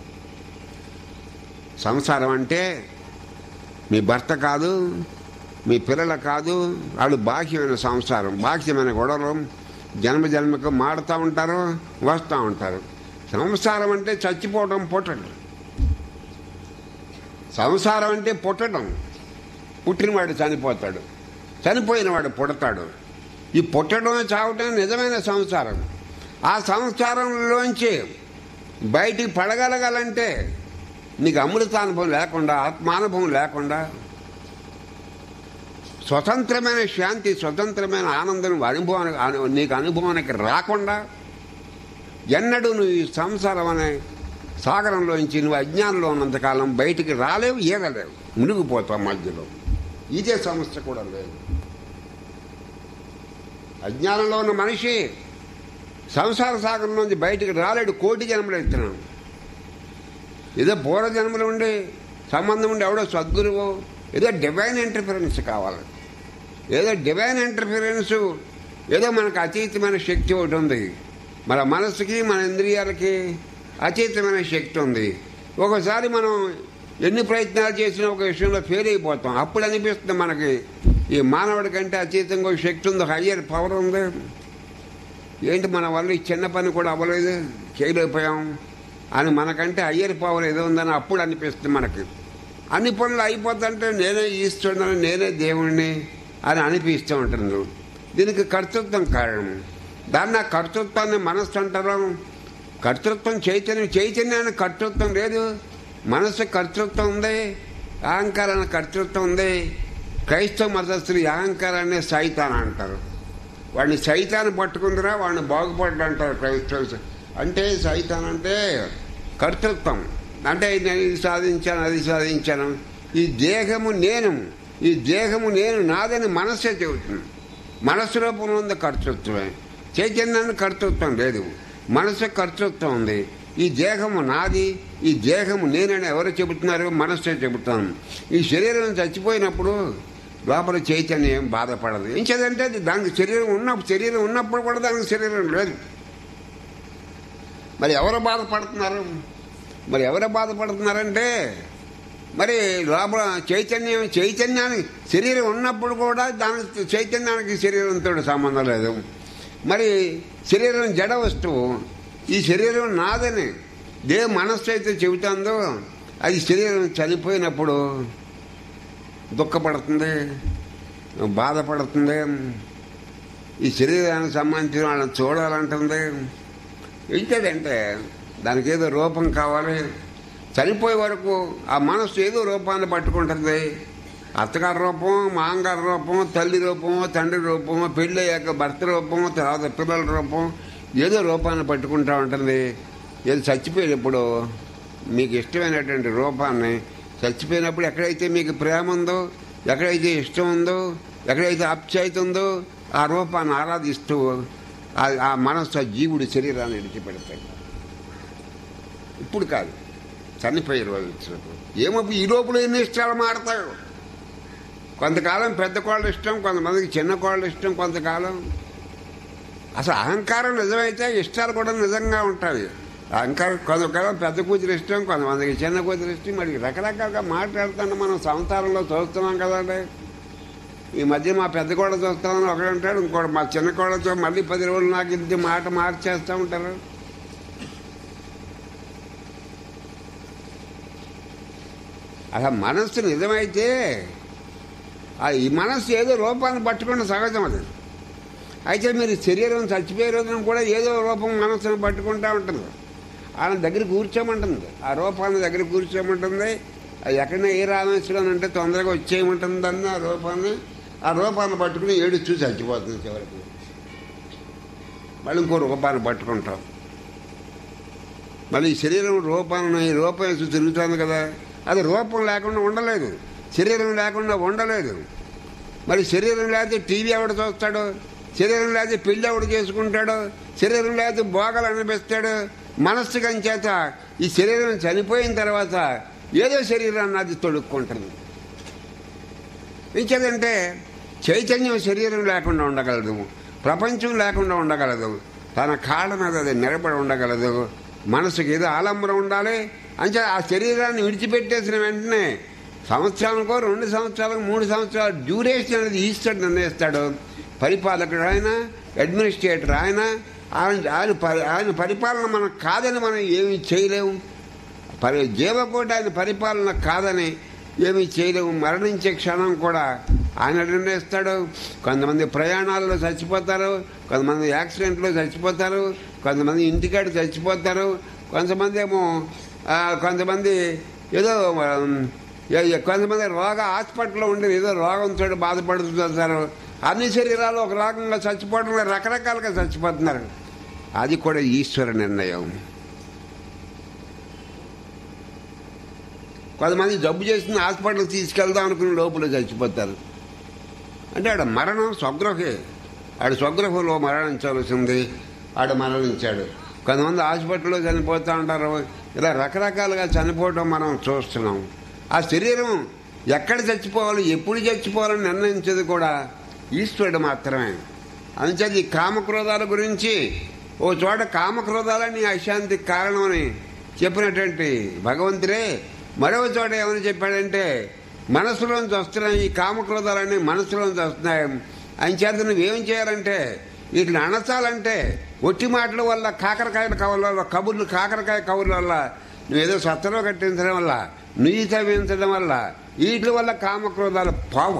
సంసారం అంటే మీ భర్త కాదు మీ పిల్లల కాదు వాళ్ళు బాహ్యమైన సంసారం బాహ్యమైన గొడవలు జన్మ జన్మకు మాడుతూ ఉంటారు వస్తూ ఉంటారు సంసారం అంటే చచ్చిపోవడం పుట్టడం సంసారం అంటే పుట్టడం పుట్టినవాడు చనిపోతాడు చనిపోయినవాడు పుడతాడు ఈ పుట్టడం చావటం నిజమైన సంసారం ఆ సంసారంలోంచి బయటికి పడగలగాలంటే నీకు అమృతానుభవం లేకుండా ఆత్మానుభవం లేకుండా స్వతంత్రమైన శాంతి స్వతంత్రమైన ఆనందం అనుభవానికి అను- నీకు అనుభవానికి రాకుండా ఎన్నడూ నువ్వు ఈ సంసారం అనే సాగరంలోంచి నువ్వు అజ్ఞానంలో ఉన్నంతకాలం బయటికి రాలేవు ఈగలేవు మునిగిపోతావు మధ్యలో ఇదే సమస్య కూడా లేదు అజ్ఞానంలో ఉన్న మనిషి సంసార సాగరం నుంచి బయటికి రాలేడు కోటి జన్మలు ఎత్తున్నాడు ఏదో పూర్వ జన్మలు ఉండి సంబంధం ఉండి ఎవడో సద్గురువు ఏదో డివైన్ ఇంటర్ఫిరెన్స్ కావాలి ఏదో డివైన్ ఇంటర్ఫిరెన్స్ ఏదో మనకు అతీతమైన శక్తి ఒకటి ఉంది మన మనసుకి మన ఇంద్రియాలకి అతీతమైన శక్తి ఉంది ఒకసారి మనం ఎన్ని ప్రయత్నాలు చేసినా ఒక విషయంలో ఫెయిల్ అయిపోతాం అప్పుడు అనిపిస్తుంది మనకి ఈ మానవుడి కంటే అతీతంగా ఒక శక్తి ఉంది హయ్యర్ పవర్ ఉంది ఏంటి మన వల్ల ఈ చిన్న పని కూడా అవ్వలేదు చేయలేకపోయాం అని మనకంటే హయ్యర్ పవర్ ఏదో ఉందని అప్పుడు అనిపిస్తుంది మనకి అన్ని పనులు అయిపోతుంటే నేనే ఈశ్వరుని నేనే దేవుణ్ణి అని అనిపిస్తూ ఉంటుంది దీనికి కర్తృత్వం కారణం దాన్ని ఆ కర్తృత్వాన్ని మనస్సు అంటారు కర్తృత్వం చైతన్యం చైతన్యానికి కర్తృత్వం లేదు మనస్సు కర్తృత్వం ఉంది అహంకారానికి కర్తృత్వం ఉంది క్రైస్తవ మతస్థులు ఈ అహంకారాన్ని సైతాన్ అంటారు వాడిని సైతాన్ని పట్టుకుందిరా వాడిని బాగుపడ్డా అంటారు క్రైస్తవులు అంటే సైతాన్ అంటే కర్తృత్వం అంటే నేను ఇది సాధించాను అది సాధించాను ఈ దేహము నేను ఈ దేహము నేను నాదని మనస్సే చెబుతుంది మనస్సు రూపంలో ఉంది కర్తృత్వమే చైతన్యానికి కర్తృత్వం లేదు మనసు కర్తృత్వం ఉంది ఈ దేహము నాది ఈ దేహము నేనని ఎవరు చెబుతున్నారు మనస్సే చెబుతాను ఈ శరీరం చచ్చిపోయినప్పుడు లోపల చైతన్యం ఏం బాధపడదు ఏం చేదంటే అది దానికి శరీరం ఉన్నప్పుడు శరీరం ఉన్నప్పుడు కూడా దానికి శరీరం లేదు మరి ఎవరు బాధపడుతున్నారు మరి ఎవరు బాధపడుతున్నారంటే మరి లోపల చైతన్యం చైతన్యానికి శరీరం ఉన్నప్పుడు కూడా దానికి చైతన్యానికి శరీరంతో సంబంధం లేదు మరి శరీరం జడ వస్తువు ఈ శరీరం నాదని దే మనస్సు అయితే చెబుతుందో అది శరీరం చనిపోయినప్పుడు దుఃఖపడుతుంది బాధపడుతుంది ఈ శరీరానికి సంబంధించిన వాళ్ళని చూడాలంటుంది ఏంటంటే దానికి ఏదో రూపం కావాలి చనిపోయే వరకు ఆ మనస్సు ఏదో రూపాన్ని పట్టుకుంటుంది అత్తగారి రూపం మాంగారి రూపం తల్లి రూపం తండ్రి రూపం పెళ్ళి అయ్యాక భర్త రూపం తర్వాత పిల్లల రూపం ఏదో రూపాన్ని పట్టుకుంటా ఉంటుంది ఏదో చచ్చిపోయినప్పుడు మీకు ఇష్టమైనటువంటి రూపాన్ని చచ్చిపోయినప్పుడు ఎక్కడైతే మీకు ప్రేమ ఉందో ఎక్కడైతే ఇష్టం ఉందో ఎక్కడైతే ఆప్యాయత ఉందో ఆ రూపాన్ని ఆరాధిస్తూ ఆ- ఆ మనస్సు ఆ జీవుడి శరీరాన్ని విడిచిపెడతాయి ఇప్పుడు కాదు చనిపోయే రోజు వచ్చినప్పుడు ఏమో ఈ లోపల ఎన్ని ఇష్టాలు మాడతాడు కొంతకాలం పెద్ద కోళ్ళ ఇష్టం కొంతమందికి చిన్న కోళ్ళ ఇష్టం కొంతకాలం అసలు అహంకారం నిజమైతే ఇష్టాలు కూడా నిజంగా ఉంటాయి అహంకారం కొంతకాలం పెద్ద కూతురు ఇష్టం కొంతమందికి చిన్న కూతురు ఇష్టం మరి రకరకాలుగా మాట్లాడుతుంటే మనం సంసారంలో చూస్తున్నాం కదండి ఈ మధ్య మా పెద్ద కోడ చూస్తామని ఒకడు అంటాడు ఇంకోటి మా చిన్న కోడతో మళ్ళీ పది రోజులు నాకు ఇది మాట మార్చేస్తూ ఉంటారు అసలు మనస్సు నిజమైతే ఆ ఈ మనస్సు ఏదో రూపాన్ని పట్టుకున్న సహజం అది అయితే మీరు శరీరం చచ్చిపోయే రోజున కూడా ఏదో రూపం మనస్సును పట్టుకుంటా ఉంటుంది ఆయన దగ్గర కూర్చోమంటుంది ఆ రూపాన్ని దగ్గర కూర్చోమంటుంది అది ఎక్కడైనా ఏ రామేశ్వరం అంటే తొందరగా వచ్చేయమంటుంది అన్న ఆ రూపాన్ని ఆ రూపాన్ని పట్టుకుని ఏడు చూసి చచ్చిపోతుంది చివరికి మళ్ళీ ఇంకో రూపాన్ని పట్టుకుంటాం మళ్ళీ ఈ శరీరం రూపాన్ని ఈ రూపం వేసి తిరుగుతుంది కదా అది రూపం లేకుండా ఉండలేదు శరీరం లేకుండా ఉండలేదు మరి శరీరం లేకపోతే టీవీ ఎవడు చూస్తాడు శరీరం లేకపోతే పెళ్లి ఎవడు చేసుకుంటాడు శరీరం లేకపోతే భోగాలు అనిపిస్తాడు మనస్సు కంచేత ఈ శరీరం చనిపోయిన తర్వాత ఏదో శరీరాన్ని అది తొడుక్కుంటుంది ఇంకేదంటే చైతన్యం శరీరం లేకుండా ఉండగలదు ప్రపంచం లేకుండా ఉండగలదు తన కాళ్ళ మీద అది నిలబడి ఉండగలదు మనసుకి ఏదో ఆలంబరం ఉండాలి అంటే ఆ శరీరాన్ని విడిచిపెట్టేసిన వెంటనే సంవత్సరానికో రెండు సంవత్సరాలకు మూడు సంవత్సరాలు డ్యూరేషన్ అనేది ఈశ్వరుడు నిర్ణయిస్తాడు పరిపాలకుడు ఆయన అడ్మినిస్ట్రేటర్ ఆయన ఆయన ఆయన పరి- ఆయన పరిపాలన మనం కాదని మనం ఏమీ చేయలేము పరి జీవకోటి ఆయన పరిపాలన కాదని ఏమీ చేయలేము మరణించే క్షణం కూడా ఆయన నిర్ణయిస్తాడు కొంతమంది ప్రయాణాల్లో చచ్చిపోతారు కొంతమంది యాక్సిడెంట్లో చచ్చిపోతారు కొంతమంది ఇంటికాడ చచ్చిపోతారు కొంతమంది ఏమో ఆ, కొంతమంది ఏదో ఉమ్, ఏ- ఏ- కొంతమంది రోగ హాస్పిటల్లో ఉండి ఏదో రోగంతో బాధపడుతుంటారు అన్ని శరీరాలు ఒక రకంగా చచ్చిపోవడంలో రకరకాలుగా చచ్చిపోతున్నారు అది కూడా ఈశ్వర నిర్ణయం కొంతమంది జబ్బు చేసిన హాస్పిటల్ తీసుకెళ్దాం అనుకుని లోపల చచ్చిపోతారు అంటే ఆడ మరణం స్వగృహే ఆడ స్వగృహంలో మరణించవలసింది ఆడ మరణించాడు కొంతమంది హాస్పిటల్లో చనిపోతూ ఉంటారు ఇలా రకరకాలుగా చనిపోవడం మనం చూస్తున్నాం ఆ శరీరం ఎక్కడ చచ్చిపోవాలి ఎప్పుడు చచ్చిపోవాలని నిర్ణయించేది కూడా ఈశ్వరుడు మాత్రమే అందుచేత ఈ కామక్రోధాల గురించి ఓ చోట కామక్రోధాలని అశాంతికి కారణమని చెప్పినటువంటి భగవంతుడే మరో చోట ఏమని చెప్పాడంటే మనసులోంచి వస్తున్నాయి ఈ కామక్రోధాలన్నీ మనసులోంచి వస్తున్నాయి ఆయన చేత నువ్వేం చేయాలంటే వీటిని అణచాలంటే ఒట్టి మాటల వల్ల కాకరకాయల కవుల వల్ల కబుర్లు కాకరకాయ కబుర్ల వల్ల నువ్వేదో సత్తలో కట్టించడం వల్ల నుయ్యి తవ్వించడం వల్ల వీటి వల్ల కామక్రోధాలు పావు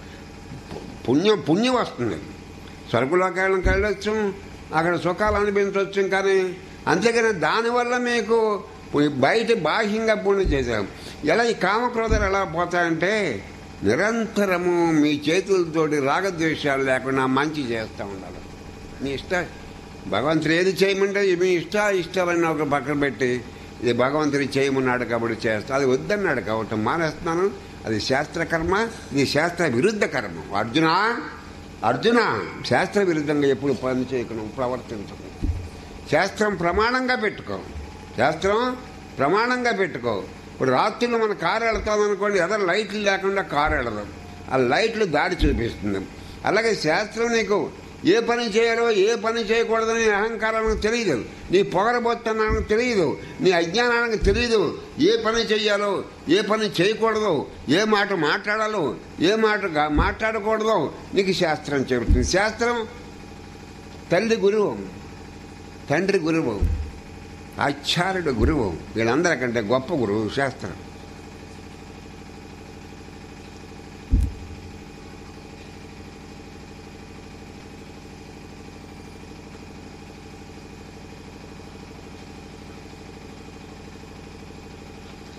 పుణ్యం పుణ్యం వస్తుంది స్వర్గలోకాలను వెళ్ళొచ్చు అక్కడ సుఖాలు అనిపించవచ్చు కానీ అంతేగాని దానివల్ల మీకు బయట బాహ్యంగా పుణ్యం చేశాం ఎలా ఈ కామక్రోధాలు ఎలా పోతాయంటే నిరంతరము మీ చేతులతోటి రాగద్వేషాలు లేకుండా మంచి చేస్తూ ఉండాలి మీ ఇష్ట భగవంతుడు ఏది చేయమంటే మీ ఇష్ట ఇష్టాలన్నీ ఒక పక్కన పెట్టి ఇది భగవంతుడు చేయమన్నాడు కాబట్టి చేస్తా అది వద్దన్నాడు కాబట్టి మానేస్తున్నాను అది శాస్త్ర కర్మ ఇది శాస్త్ర విరుద్ధ కర్మ అర్జున అర్జున శాస్త్ర విరుద్ధంగా ఎప్పుడు పని చేయకను ప్రవర్తించకు శాస్త్రం ప్రమాణంగా పెట్టుకో శాస్త్రం ప్రమాణంగా పెట్టుకో ఇప్పుడు రాత్రులు మన కారు వెళ్తాం అనుకోండి ఎదరు లైట్లు లేకుండా కారు వెళదాం ఆ లైట్లు దారి చూపిస్తుంది అలాగే శాస్త్రం నీకు ఏ పని చేయాలో ఏ పని చేయకూడదని నీ అహంకారానికి తెలియదు నీ పొగరబోత్తనానికి తెలియదు నీ అజ్ఞానానికి తెలియదు ఏ పని చేయాలో ఏ పని చేయకూడదు ఏ మాట మాట్లాడాలో ఏ మాట గా- మాట్లాడకూడదో నీకు శాస్త్రం చెబుతుంది శాస్త్రం తల్లి గురువు తండ్రి గురువు ఆచార్యుడు గురువు వీళ్ళందరికంటే గొప్ప గురువు శాస్త్రం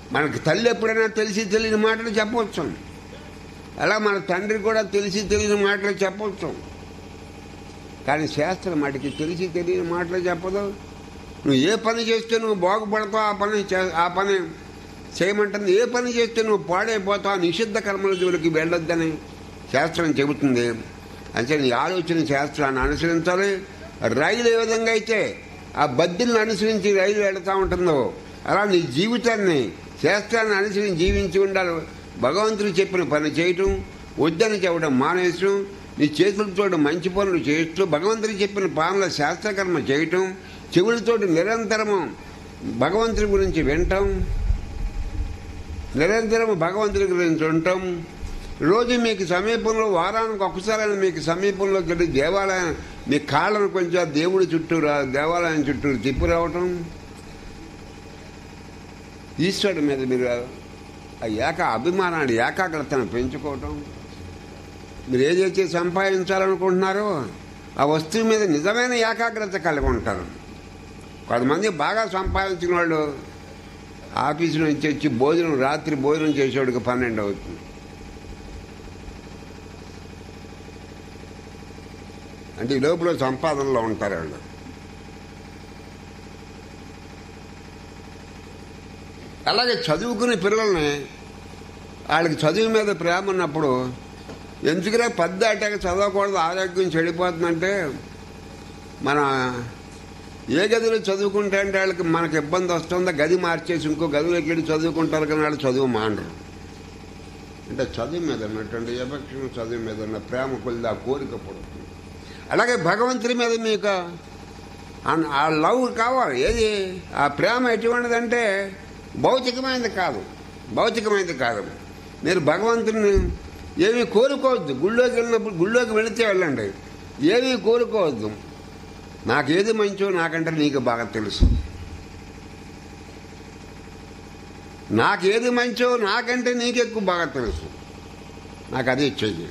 మనకి తల్లి ఎప్పుడైనా తెలిసి తెలియని మాటలు చెప్పవచ్చు అలా మన తండ్రి కూడా తెలిసి తెలియని మాటలు చెప్పవచ్చు కానీ శాస్త్రం వాటికి తెలిసి తెలియని మాటలు చెప్పదు నువ్వు ఏ పని చేస్తే నువ్వు బాగుపడతావు ఆ పని చే- ఆ పని చేయమంటుంది ఏ పని చేస్తే నువ్వు పాడైపోతావు ఆ నిషిద్ధ కర్మల జోలికి వెళ్ళొద్దని శాస్త్రం చెబుతుంది అంటే నీ ఆలోచన శాస్త్రాన్ని అనుసరించాలి రైలు ఏ విధంగా అయితే ఆ బద్దీలను అనుసరించి రైలు వెళతా ఉంటుందో అలా నీ జీవితాన్ని శాస్త్రాన్ని అనుసరించి జీవించి ఉండాలి భగవంతుడు చెప్పిన పని చేయటం వద్దని చెప్పడం మానేయటం నీ చేతులతో మంచి పనులు చేస్తూ భగవంతుడు చెప్పిన పనుల శాస్త్రకర్మ చేయటం చెవులతోటి నిరంతరము భగవంతుడి గురించి వినటం నిరంతరం భగవంతుడి గురించి ఉండటం రోజు మీకు సమీపంలో వారానికి ఒకసారి మీకు సమీపంలోకి వెళ్ళి దేవాలయం మీ కాళ్ళను కొంచెం దేవుడి చుట్టూ రా దేవాలయం చుట్టూ తిప్పి రావటం ఈశ్వరుడి మీద మీరు ఆ ఏక అభిమానాన్ని ఏకాగ్రతను పెంచుకోవటం మీరు ఏదైతే సంపాదించాలనుకుంటున్నారో ఆ వస్తువు మీద నిజమైన ఏకాగ్రత కలిగి ఉంటారు కొంతమంది బాగా సంపాదించిన వాళ్ళు ఆఫీసు నుంచి వచ్చి భోజనం రాత్రి భోజనం చేసేవాడికి పన్నెండు అవుతుంది అంటే ఈ లోపల సంపాదనలో ఉంటారు వాళ్ళు అలాగే చదువుకునే పిల్లల్ని వాళ్ళకి చదువు మీద ప్రేమ ఉన్నప్పుడు ఎందుకురా పెద్ద అటాక చదవకూడదు ఆరోగ్యం చెడిపోతుందంటే మన ఏ గదిలో చదువుకుంటే అంటే వాళ్ళకి మనకి ఇబ్బంది వస్తుందో గది మార్చేసి ఇంకో గదిలోకి వెళ్ళి చదువుకుంటారు కానీ వాళ్ళు చదువు మానరు అంటే చదువు మీద ఉన్నటువంటి ఎఫెక్షన్ చదువు మీద ఉన్న ప్రేమ కొద్ది ఆ కోరిక పడుతుంది అలాగే భగవంతుడి మీద మీకు ఆ- ఆ లవ్ కావాలి ఏది ఆ ప్రేమ ఎటువంటిదంటే భౌతికమైనది కాదు భౌతికమైనది కాదు మీరు భగవంతుని ఏమీ కోరుకోవద్దు గుళ్ళోకి వెళ్ళినప్పుడు గుళ్ళోకి వెళితే వెళ్ళండి ఏమీ కోరుకోవద్దు నాకేది మంచో నాకంటే నీకు బాగా తెలుసు నాకేది మంచో నాకంటే నీకు ఎక్కువ బాగా తెలుసు నాకు అదే చెయ్యి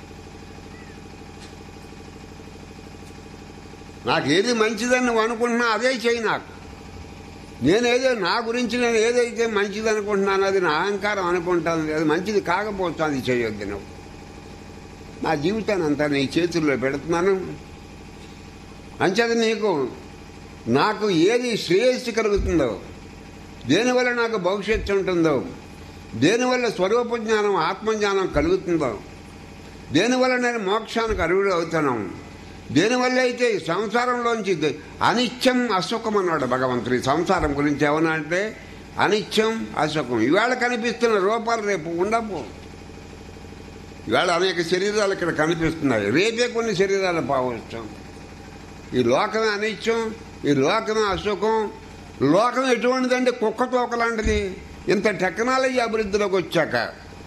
నాకేది మంచిదని నువ్వు అనుకుంటున్నా అదే చెయ్యి నాకు నేనేదో నా గురించి నేను ఏదైతే మంచిది అనుకుంటున్నాను అది నా అహంకారం అనుకుంటాను అది మంచిది కాకపోవచ్చు అది చేయొద్దు నువ్వు నా జీవితాన్ని అంతా నీ చేతుల్లో పెడుతున్నాను అంచేది నీకు నాకు ఏది శ్రేయస్సు కలుగుతుందో దేనివల్ల నాకు భవిష్యత్తు ఉంటుందో దేనివల్ల స్వరూప జ్ఞానం ఆత్మజ్ఞానం కలుగుతుందో దేనివల్ల నేను మోక్షానికి అరువులు అవుతున్నాను దేనివల్ల అయితే ఈ సంసారంలోంచి ద- అనిత్యం అసుఖం అన్నాడు భగవంతుడు ఈ సంసారం గురించి ఏమన్నా అంటే అనిత్యం అసుఖం ఇవాళ కనిపిస్తున్న రూపాలు రేపు ఉండవు ఇవాళ అనేక శరీరాలు ఇక్కడ కనిపిస్తున్నాయి రేపే కొన్ని శరీరాలు పావచ్చు ఈ లోకమే అనిత్యం ఈ లోకమే అసుఖం లోకం ఎటువంటిదంటే కుక్క తోక లాంటిది ఇంత టెక్నాలజీ అభివృద్ధిలోకి వచ్చాక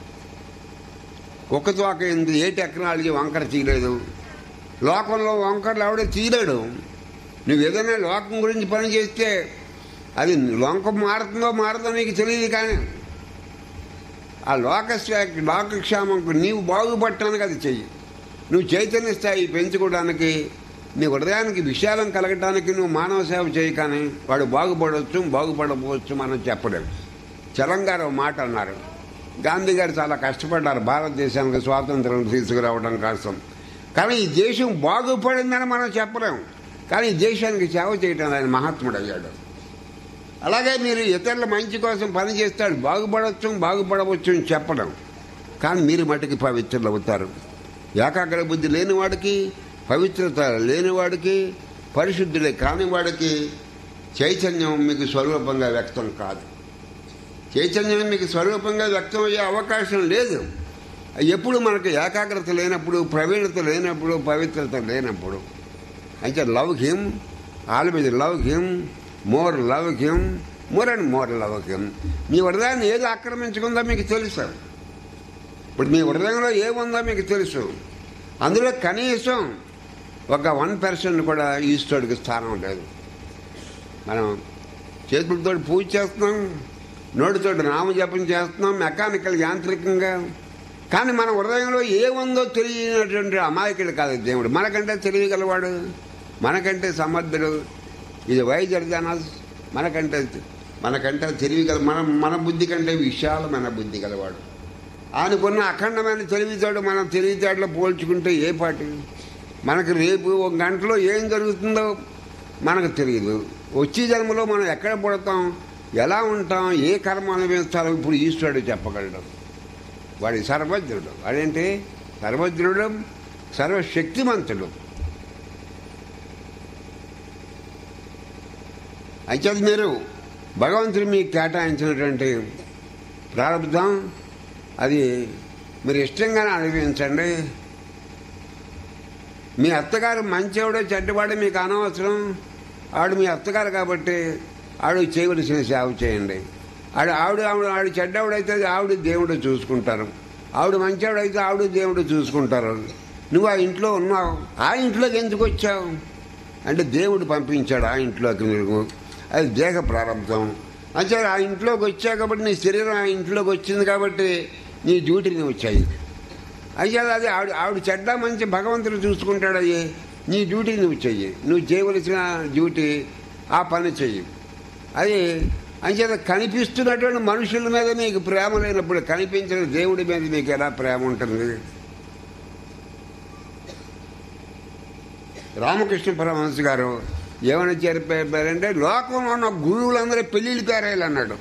కుక్క తోక ఇంత ఏ టెక్నాలజీ వంకర తీయలేదు లోకంలో వంకరలు ఆవిడ తీయలేడు నువ్వు ఏదైనా లోకం గురించి పని చేస్తే అది లోకం మారుతుందో మారదో నీకు తెలియదు కానీ ఆ లోక లోకక్షేమంకు నీవు బాగుపడటానికి అది చెయ్యి నువ్వు చైతన్య స్థాయి పెంచుకోవడానికి నీ హృదయానికి విశాలం కలగటానికి నువ్వు మానవ సేవ చేయి కానీ వాడు బాగుపడవచ్చు బాగుపడకపోవచ్చు మనం చెప్పలేము చలంగారు ఒక మాట అన్నారు గాంధీ గారు చాలా కష్టపడ్డారు భారతదేశానికి స్వాతంత్రం తీసుకురావడం కోసం కానీ ఈ దేశం బాగుపడిందని మనం చెప్పలేము కానీ ఈ దేశానికి సేవ చేయడం ఆయన మహాత్ముడు అయ్యాడు అలాగే మీరు ఇతరుల మంచి కోసం పని చేస్తాడు బాగుపడవచ్చు బాగుపడవచ్చు అని చెప్పడం కానీ మీరు మటుకి పవిత్రులు అవుతారు ఏకాగ్ర బుద్ధి లేనివాడికి పవిత్రత లేనివాడికి పరిశుద్ధులే కానివాడికి చైతన్యం మీకు స్వరూపంగా వ్యక్తం కాదు చైతన్యం మీకు స్వరూపంగా వ్యక్తం అయ్యే అవకాశం లేదు ఎప్పుడు మనకు ఏకాగ్రత లేనప్పుడు ప్రవీణత లేనప్పుడు పవిత్రత లేనప్పుడు అయితే love him always love him more love him more and more love him మీ హృదయాన్ని ఏది ఆక్రమించుకుందో మీకు తెలుసు ఇప్పుడు మీ హృదయంలో ఏముందో మీకు తెలుసు అందులో కనీసం ఒక వన్ పర్సెంట్ కూడా ఈశ్వరుడికి స్థానం లేదు మనం చేతులతో పూజ చేస్తున్నాం నోటితో నామజపం చేస్తున్నాం మెకానికల్ యాంత్రికంగా కానీ మన హృదయంలో ఏముందో తెలియనటువంటి అమాయకుడు కాదు దేవుడు మనకంటే తెలియగలవాడు మనకంటే సమర్థుడు ఇది వైజర్జనస్ మనకంటే మనకంటే తెలివి గల మన మన బుద్ధి కంటే విశాలమైన బుద్ధి గలవాడు ఆయనకున్న అఖండమైన తెలివితేడు మనం తెలివితేటలో పోల్చుకుంటే ఏ పాటి మనకు రేపు ఒక గంటలో ఏం జరుగుతుందో మనకు తెలియదు వచ్చే జన్మలో మనం ఎక్కడ పుడతాం ఎలా ఉంటాం ఏ కర్మ అనుభవిస్తారో ఇప్పుడు ఈశ్వరుడు చెప్పగలడు వాడి సర్వజ్ఞుడు వాడేంటి సర్వజ్ఞుడు సర్వశక్తిమంతుడు అయితే మీరు భగవంతుడు మీకు కేటాయించినటువంటి ప్రారంభం అది మీరు ఇష్టంగానే అనుభవించండి మీ అత్తగారు మంచివాడో చెడ్డవాడో మీకు అనవసరం ఆవిడ మీ అత్తగారు కాబట్టి ఆవిడ చేయవలసిన సేవ చేయండి ఆవిడ ఆవిడ ఆవిడ ఆవిడ చెడ్డవాడైతే ఆవిడ దేవుడు చూసుకుంటారు ఆవిడ మంచివాడైతే ఆవిడ దేవుడు చూసుకుంటారు నువ్వు ఆ ఇంట్లో ఉన్నావు ఆ ఇంట్లోకి ఎందుకు వచ్చావు అంటే దేవుడు పంపించాడు ఆ ఇంట్లోకి నువ్వు అది దేహ ప్రారంభం అంటే ఆ ఇంట్లోకి వచ్చావు కాబట్టి నీ శరీరం ఆ ఇంట్లోకి వచ్చింది కాబట్టి నీ డ్యూటీ నువ్వు వచ్చాయి అయితే అది ఆవిడ ఆవిడ చెడ్డ మంచి భగవంతుడు చూసుకుంటాడు అది నీ డ్యూటీ నువ్వు చెయ్యి నువ్వు చేయవలసిన డ్యూటీ ఆ పని చెయ్యి అది అంచేత కనిపిస్తున్నటువంటి మనుషుల మీద నీకు ప్రేమ లేనప్పుడు కనిపించిన దేవుడి మీద నీకు ఎలా ప్రేమ ఉంటుంది రామకృష్ణ పరమహంస గారు ఏమైనా చెప్పారంటే లోకంలో ఉన్న గురువులందరూ పెళ్లిళ్ళు పేరాయలు అన్నాడు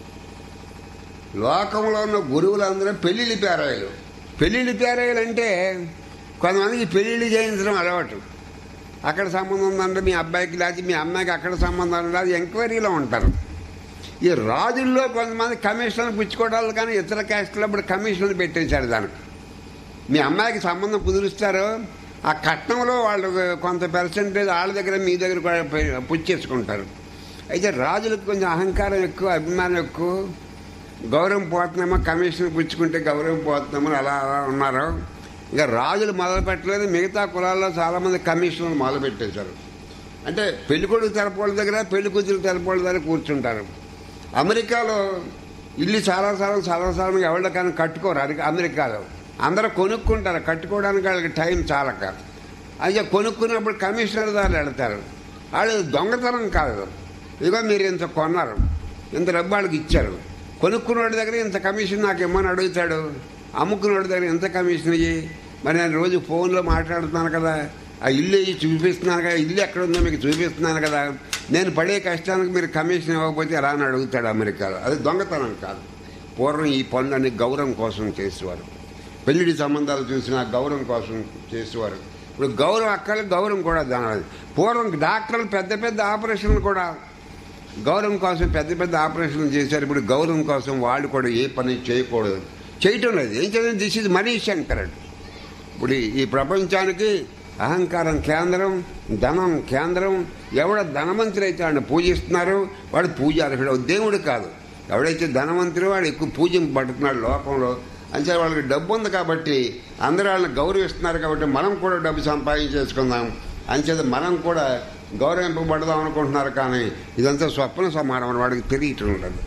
లోకంలో ఉన్న గురువులందరూ పెళ్లిళ్ళు పేరాయలు పెళ్లిళ్ళు పేరాయలు అంటే కొంతమందికి పెళ్లిళ్ళు చేయించడం అలవాటు అక్కడ సంబంధం ఉందంటే మీ అబ్బాయికి లేకపోతే మీ అమ్మాయికి అక్కడ సంబంధం ఉందంటే అది ఎంక్వైరీలో ఉంటారు ఈ రాజుల్లో కొంతమంది కమిషన్లు పుచ్చుకోవడాలు కానీ ఇతర క్యాస్ట్లో ఇప్పుడు కమిషన్లు పెట్టేశారు దానికి మీ అమ్మాయికి సంబంధం కుదురుస్తారు ఆ కట్నంలో వాళ్ళు కొంత పర్సెంటేజ్ వాళ్ళ దగ్గర మీ దగ్గర కూడా పె- పుచ్చేసుకుంటారు అయితే రాజులకు కొంచెం అహంకారం ఎక్కువ అభిమానం ఎక్కువ గౌరవం పోతున్నామో కమిషన్ పుచ్చుకుంటే గౌరవం పోతున్నామో అలా అలా ఉన్నారు ఇక రాజులు మొదలు పెట్టలేదు మిగతా కులాల్లో చాలామంది కమిషన్లు మొదలు పెట్టేశారు అంటే పెళ్ళికొడుకు తరపు దగ్గర పెళ్లి కూతురు తరపు దగ్గర కూర్చుంటారు అమెరికాలో ఇల్లు చాలాసార్లు చాలాసార్లు ఎవరికైనా కట్టుకోరు అది అమెరికాలో అందరూ కొనుక్కుంటారు కట్టుకోవడానికి వాళ్ళకి టైం చాలక అయితే కొనుక్కున్నప్పుడు కమిషనర్ దారు వెళ్తారు వాళ్ళు దొంగతనం కాదు ఇదిగో మీరు ఇంత కొన్నారు ఇంత డబ్బు వాళ్ళకి ఇచ్చారు కొనుక్కున్నోడి దగ్గర ఇంత కమిషన్ నాకు ఇమ్మని అడుగుతాడు అమ్ముకున్నోడి దగ్గర ఇంత కమిషన్ ఇయ్యి మరి నేను రోజు ఫోన్లో మాట్లాడుతున్నాను కదా ఆ ఇల్లు ఇయ్యి చూపిస్తున్నాను కదా ఇల్లు ఎక్కడ ఉందో మీకు చూపిస్తున్నాను కదా నేను పడే కష్టానికి మీరు కమిషన్ ఇవ్వకపోతే ఎలా అని అడుగుతాడు అమెరికాలో అది దొంగతనం కాదు పూర్వం ఈ పనులన్నీ గౌరవం కోసం చేసేవారు పెళ్లిడి సంబంధాలు చూసిన గౌరవం కోసం చేసేవారు ఇప్పుడు గౌరవం అక్కడ గౌరవం కూడా దాని పూర్వం డాక్టర్లు పెద్ద పెద్ద ఆపరేషన్లు కూడా గౌరవం కోసం పెద్ద పెద్ద ఆపరేషన్లు చేశారు ఇప్పుడు గౌరవం కోసం వాళ్ళు కూడా ఏ పని చేయకూడదు చేయటం లేదు ఏం చేయాలి దిస్ ఇస్ మనీ శంకరడ్ ఇప్పుడు ఈ- ఈ ప్రపంచానికి అహంకారం కేంద్రం ధనం కేంద్రం ఎవడ ధనవంతుడు అయితే వాడిని పూజిస్తున్నారు వాడు పూజ అర్హుడు దేవుడు కాదు ఎవడైతే ధనవంతుడు వాడు ఎక్కువ పూజింపబడుతున్నాడు లోకంలో అంతే వాళ్ళకి డబ్బు ఉంది కాబట్టి అందరూ వాళ్ళని గౌరవిస్తున్నారు కాబట్టి మనం కూడా డబ్బు సంపాదించేసుకుందాం అంచేత మనం కూడా గౌరవింపబడదాం అనుకుంటున్నారు కానీ ఇదంతా స్వప్న సమానం అని వాడికి తెలియటం ఉండదు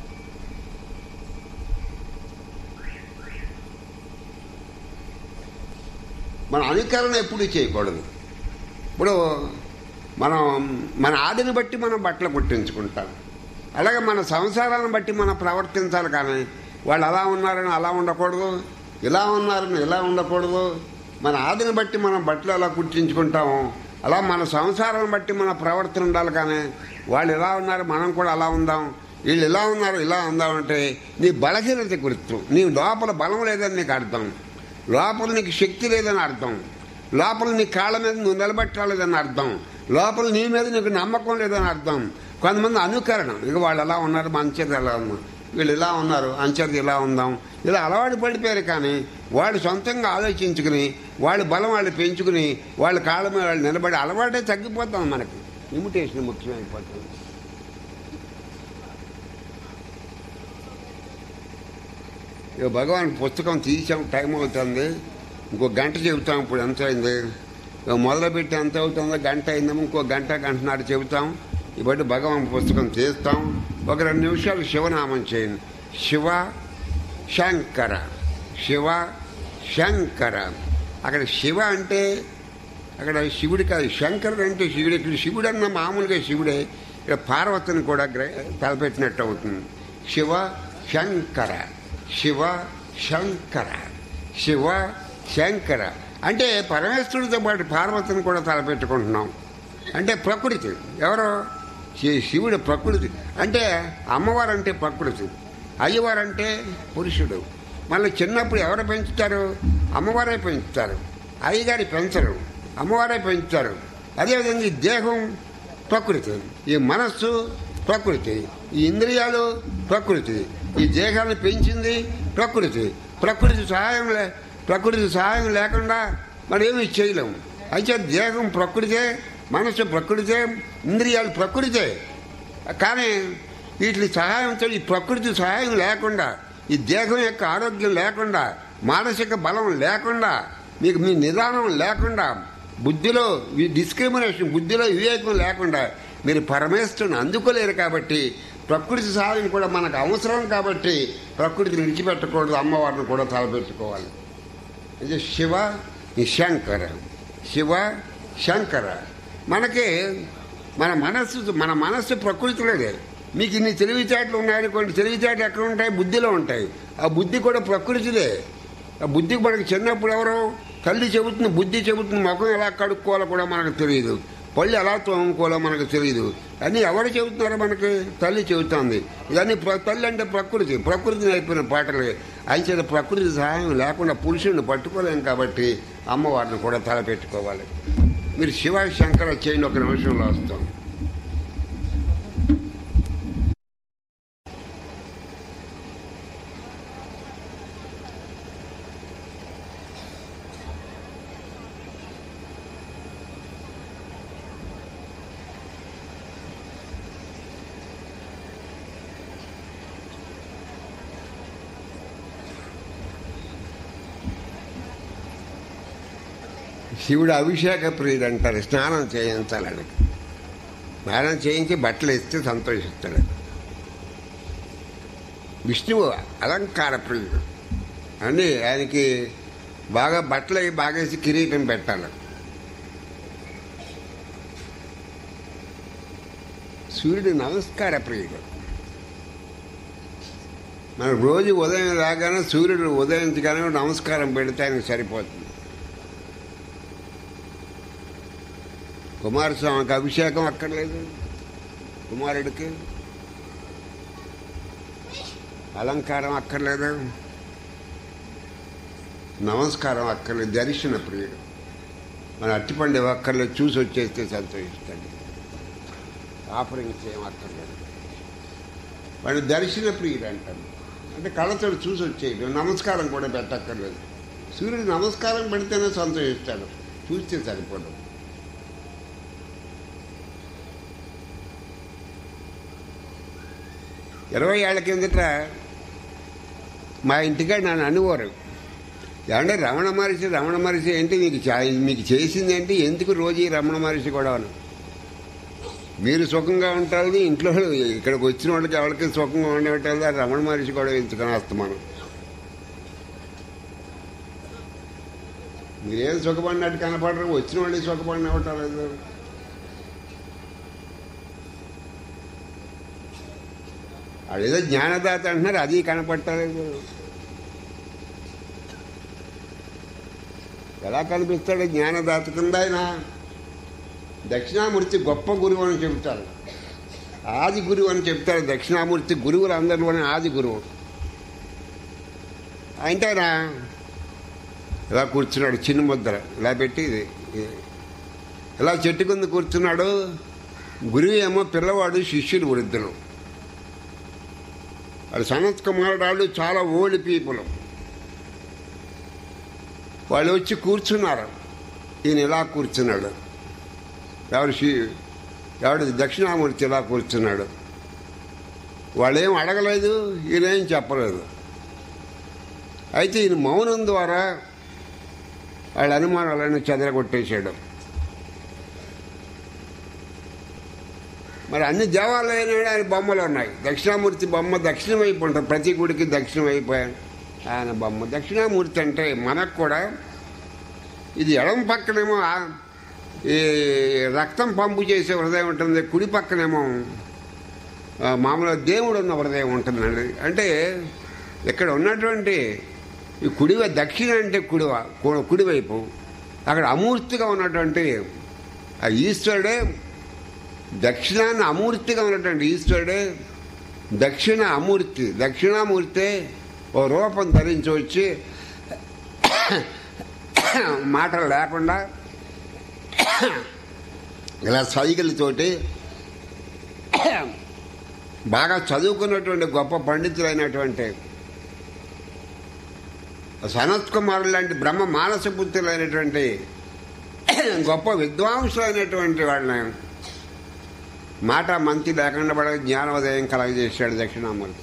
మన అనుకరణ ఎప్పుడు చేయకూడదు ఇప్పుడు మనం మన ఆదిని బట్టి మనం బట్టలు కుట్టించుకుంటాం అలాగే మన సంసారాన్ని బట్టి మనం ప్రవర్తించాలి కానీ వాళ్ళు అలా ఉన్నారని అలా ఉండకూడదు ఇలా ఉన్నారని ఇలా ఉండకూడదు మన ఆదిని బట్టి మనం బట్టలు ఎలా కుట్టించుకుంటాము అలా మన సంసారాన్ని బట్టి మన ప్రవర్తన ఉండాలి కానీ వాళ్ళు ఇలా ఉన్నారు మనం కూడా అలా ఉందాం వీళ్ళు ఇలా ఉన్నారు ఇలా ఉందామంటే నీ బలహీనత గుర్తు నీ లోపల బలం లేదని నీకు అర్థం లోపల నీకు శక్తి లేదని అర్థం లోపల నీ కాళ్ళ మీద నువ్వు నిలబెట్టాలేదని అర్థం లోపల నీ మీద నీకు నమ్మకం లేదని అర్థం కొంతమంది అనుకరణ ఇక వాళ్ళు ఎలా ఉన్నారు మంచిది ఎలా ఉన్నాం వీళ్ళు ఇలా ఉన్నారు అంచెది ఇలా ఉందాం ఇలా అలవాటు పడిపోయారు కానీ వాళ్ళు సొంతంగా ఆలోచించుకుని వాళ్ళ బలం వాళ్ళు పెంచుకుని వాళ్ళ కాళ్ళ మీద వాళ్ళు నిలబడి అలవాటే తగ్గిపోతాం మనకి ఇమిటేషన్ ముఖ్యమైపోతుంది ఇక భగవాన్ పుస్తకం తీసాం టైం అవుతుంది ఇంకో గంట చెబుతాం ఇప్పుడు ఎంత అయింది ఇక మొదలుపెట్టి ఎంత అవుతుందో గంట అయిందేమో ఇంకో గంట గంటన్నర చెబుతాం ఇప్పటి భగవాన్ పుస్తకం తీస్తాం ఒక రెండు నిమిషాలు శివనామం చేయండి శివ శంకర శివ శంకర అక్కడ శివ అంటే అక్కడ శివుడి కాదు శంకరుడు అంటే శివుడు ఇక్కడ శివుడు అన్న మామూలుగా శివుడే ఇక్కడ పార్వతిని కూడా గ్ర- తలపెట్టినట్టు అవుతుంది శివ శంకర శివ శంకర శివ శంకర అంటే పరమేశ్వరుడితో పాటు పార్వతిని కూడా తలపెట్టుకుంటున్నాం అంటే ప్రకృతి ఎవరో శి- శివుడు ప్రకృతి అంటే అమ్మవారు అంటే ప్రకృతి అయ్యవారు అంటే పురుషుడు మళ్ళీ చిన్నప్పుడు ఎవరు పెంచుతారు అమ్మవారే పెంచుతారు అయ్యగారి పెంచరు అమ్మవారే పెంచుతారు అదేవిధంగా ఈ దేహం ప్రకృతి ఈ మనస్సు ప్రకృతి ఈ ఇంద్రియాలు ప్రకృతి ఈ దేహాన్ని పెంచింది ప్రకృతి ప్రకృతి సహాయం లే ప్రకృతి సహాయం లేకుండా మనం ఏమీ చేయలేము అయితే దేహం ప్రకృతే మనస్సు ప్రకృతే ఇంద్రియాలు ప్రకృతే కానీ వీటి సహాయంతో ఈ ప్రకృతి సహాయం లేకుండా ఈ దేహం యొక్క ఆరోగ్యం లేకుండా మానసిక బలం లేకుండా మీకు మీ నిదానం లేకుండా బుద్ధిలో ఈ డిస్క్రిమినేషన్ బుద్ధిలో వివేకం లేకుండా మీరు పరమేశ్వరుని అందుకోలేరు కాబట్టి ప్రకృతి సహాయం కూడా మనకు అవసరం కాబట్టి ప్రకృతిని విడిచిపెట్టకూడదు అమ్మవారిని కూడా తలపెట్టుకోవాలి ఇది శివ ఈ శంకర శివ శంకర మనకి మన మనస్సు మన మనస్సు ప్రకృతిలోదే మీకు ఇన్ని తెలివితేటలు ఉన్నాయనుకోండి తెలివితేటలు ఎక్కడ ఉంటాయి బుద్ధిలో ఉంటాయి ఆ బుద్ధి కూడా ప్రకృతిదే ఆ బుద్ధికి మనకి చిన్నప్పుడు ఎవరో తల్లి చెబుతుంది బుద్ధి చెబుతుంది ముఖం ఎలా కడుక్కోవాలో కూడా మనకు తెలియదు పళ్ళు ఎలా తోముకోవాలో మనకు తెలియదు అన్నీ ఎవరు చెబుతున్నారో మనకి తల్లి చెబుతోంది ఇవన్నీ ప్ర- తల్లి అంటే ప్రకృతి ప్రకృతిని అయిపోయిన పాటలు అంచేత ప్రకృతి సహాయం లేకుండా పురుషుడిని పట్టుకోలేం కాబట్టి అమ్మవారిని కూడా తలపెట్టుకోవాలి మీరు శివ శంకర చేయండి ఒక నిమిషంలో వస్తాం శివుడు అభిషేక ప్రియుడు అంటారు స్నానం చేయించాలని స్నానం చేయించి బట్టలు ఇస్తే సంతోషిస్తాడు విష్ణువు అలంకార ప్రియుడు అని ఆయనకి బాగా బట్టలు అవి బాగేసి కిరీటం పెట్టాలి సూర్యుడు నమస్కార ప్రియుడు మనం రోజు ఉదయం రాగానే సూర్యుడు ఉదయించగానే నమస్కారం పెడితే ఆయనకు సరిపోతుంది కుమారస్వామికి అభిషేకం అక్కర్లేదు కుమారుడికి అలంకారం అక్కర్లేదు నమస్కారం అక్కర్లేదు దర్శన ప్రియుడు మన అట్టిపండి అక్కర్లేదు చూసి వచ్చేస్తే సంతోషిస్తాడు ఆఫరింగ్ చేయం అక్కర్లేదు వాడు దర్శన ప్రియుడు అంటాడు అంటే కళ్ళతో చూసి వచ్చేయడం నమస్కారం కూడా పెట్టక్కర్లేదు సూర్యుడు నమస్కారం పెడితేనే సంతోషిస్తాడు చూస్తే సరిపోదు ఇరవై ఏళ్ల కిందట మా ఇంటికాడ నన్ను అనుకోరు ఏమంటే రమణ మహర్షి రమణ మహర్షి ఏంటి మీకు చా- మీకు చేసింది ఏంటి ఎందుకు రోజు ఈ రమణ మహర్షి కూడా మీరు సుఖంగా ఉంటారు ఇంట్లో ఇక్కడికి వచ్చిన వాళ్ళకి ఎవరికి సుఖంగా ఉండేటది ఆ రమణ మహర్షి కూడా ఎంచుకొని వస్తాం మనం మీరేం సుఖపడినట్టు కనపడరు వచ్చిన వాళ్ళకి సుఖపడిన లేదు అదేదో జ్ఞానదాత అంటున్నారు అది కనపట్టలేదు ఎలా కనిపిస్తాడు జ్ఞానదాత కింద ఆయన దక్షిణామూర్తి గొప్ప గురువు అని చెబుతారు ఆది గురువు అని చెప్తారు దక్షిణామూర్తి గురువులు అందరిలోనే ఆది గురువు అంటే ఆయన ఇలా కూర్చున్నాడు చిన్న ముద్ర ఇలా పెట్టి ఇది- ఇది. ఇలా చెట్టు కింద కూర్చున్నాడు గురువు ఏమో పిల్లవాడు శిష్యుడు వృద్ధులు వాళ్ళు సనత్ కుమార్ వాళ్ళు చాలా ఓల్డ్ పీపుల్ వాళ్ళు వచ్చి కూర్చున్నారు ఈయన ఇలా కూర్చున్నాడు ఎవరు శి- ఎవడు దక్షిణామూర్తి ఇలా కూర్చున్నాడు వాళ్ళేం అడగలేదు ఈయనేం చెప్పలేదు అయితే ఈయన మౌనం ద్వారా వాళ్ళ అనుమానాలను చెదరగొట్టేశాడు మరి అన్ని దేవాలయాలు ఆయన బొమ్మలు ఉన్నాయి దక్షిణామూర్తి బొమ్మ దక్షిణ వైపు ఉంటుంది ప్రతి గుడికి దక్షిణ వైపు ఆయన బొమ్మ దక్షిణామూర్తి అంటే మనకు కూడా ఇది ఎడం పక్కనేమో ఆ- ఈ రక్తం పంపు చేసే హృదయం ఉంటుంది కుడి పక్కనేమో ఆ, మామూలుగా దేవుడు ఉన్న హృదయం ఉంటుందండి అంటే ఇక్కడ ఉన్నటువంటి ఈ కుడివ దక్షిణ అంటే కుడివ కు- కుడివైపు అక్కడ అమూర్తిగా ఉన్నటువంటి ఆ ఈశ్వరుడే దక్షిణాన్ని అమూర్తిగా ఉన్నటువంటి ఈశ్వరుడే దక్షిణ అమూర్తి దక్షిణామూర్తే ఓ రూపం ధరించి వచ్చి మాటలు లేకుండా ఇలా సైకిల్తోటి బాగా చదువుకున్నటువంటి గొప్ప పండితులైనటువంటి సనత్ కుమారులు లాంటి బ్రహ్మ మానస పుత్రులైనటువంటి గొప్ప విద్వాంసులైనటువంటి వాళ్ళని మాట మంచి లేకుండా పడ జ్ఞానోదయం కలగజేశాడు దక్షిణామూర్తి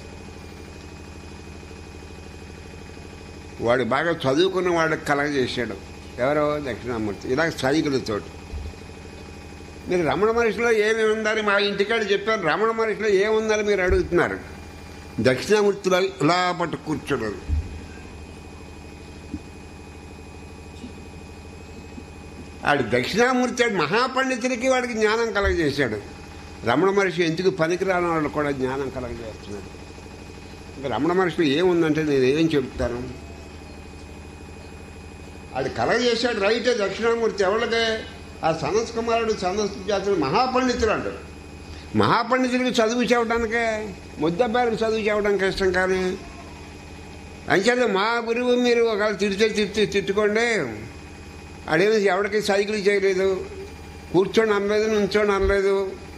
వాడు బాగా చదువుకున్న వాడికి కలగజేశాడు ఎవరో దక్షిణామూర్తి ఇలా సైకిలతోటి మీరు రమణ మహర్షిలో ఏమి ఉందని మా ఇంటికాడ చెప్పారు రమణ మహర్షిలో ఏముందని మీరు అడుగుతున్నారు దక్షిణామూర్తిలో ఇలా పట్టు కూర్చోలేదు ఆడు దక్షిణామూర్తి ఆడు మహాపండితుడికి వాడికి జ్ఞానం కలగజేశాడు రమణ మహర్షి ఎందుకు పనికిరాని వాళ్ళు కూడా జ్ఞానం కలగజేస్తున్నాడు ఇంకా రమణ మహర్షిలో ఏముందంటే నేను ఏం చెప్తాను ఆడు కలగజేశాడు రైతే దక్షిణామూర్తి ఎవరికే ఆ సనస్ కుమారుడు సనస్ జాతుడు మహాపండితుడు అంటాడు మహాపండితుడికి చదువు చెప్పడానికే ముద్దబ్బారికి చదువు చెప్పడానికి ఇష్టం కానీ అంచేత మా గురువు మీరు ఒకవేళ తిడితే తిట్టి తిట్టుకోండి అడేమి ఎవరికి సైకిల్ చేయలేదు కూర్చొని అనలేదు నుంచోని అనలేదు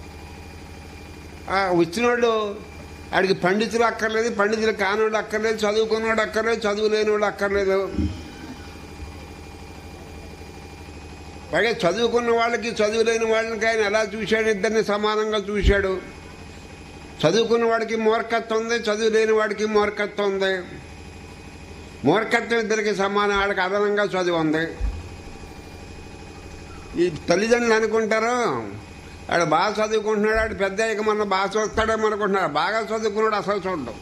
ఆ వచ్చినోళ్ళు ఆడికి పండితులు అక్కర్లేదు పండితులు కానివాడు అక్కర్లేదు చదువుకున్నవాడు అక్కర్లేదు చదువు లేనివాడు అక్కర్లేదు పైగా చదువుకున్న వాళ్ళకి చదువు లేని వాళ్ళకి ఆయన ఎలా చూశాడు ఇద్దరిని సమానంగా చూశాడు చదువుకున్న వాడికి మూర్ఖత్వం ఉంది చదువు లేని వాడికి మూర్ఖత్వం ఉంది మూర్ఖత్వం ఇద్దరికి సమానం వాడికి అదనంగా చదువు ఉంది ఈ తల్లిదండ్రులు అనుకుంటారు ఆడు బాగా చదువుకుంటున్నాడు ఆడు పెద్ద అయ్యాక మన బాగా చూస్తాడేమో అనుకుంటున్నాడు బాగా చదువుకున్నాడు అసలు చూడడం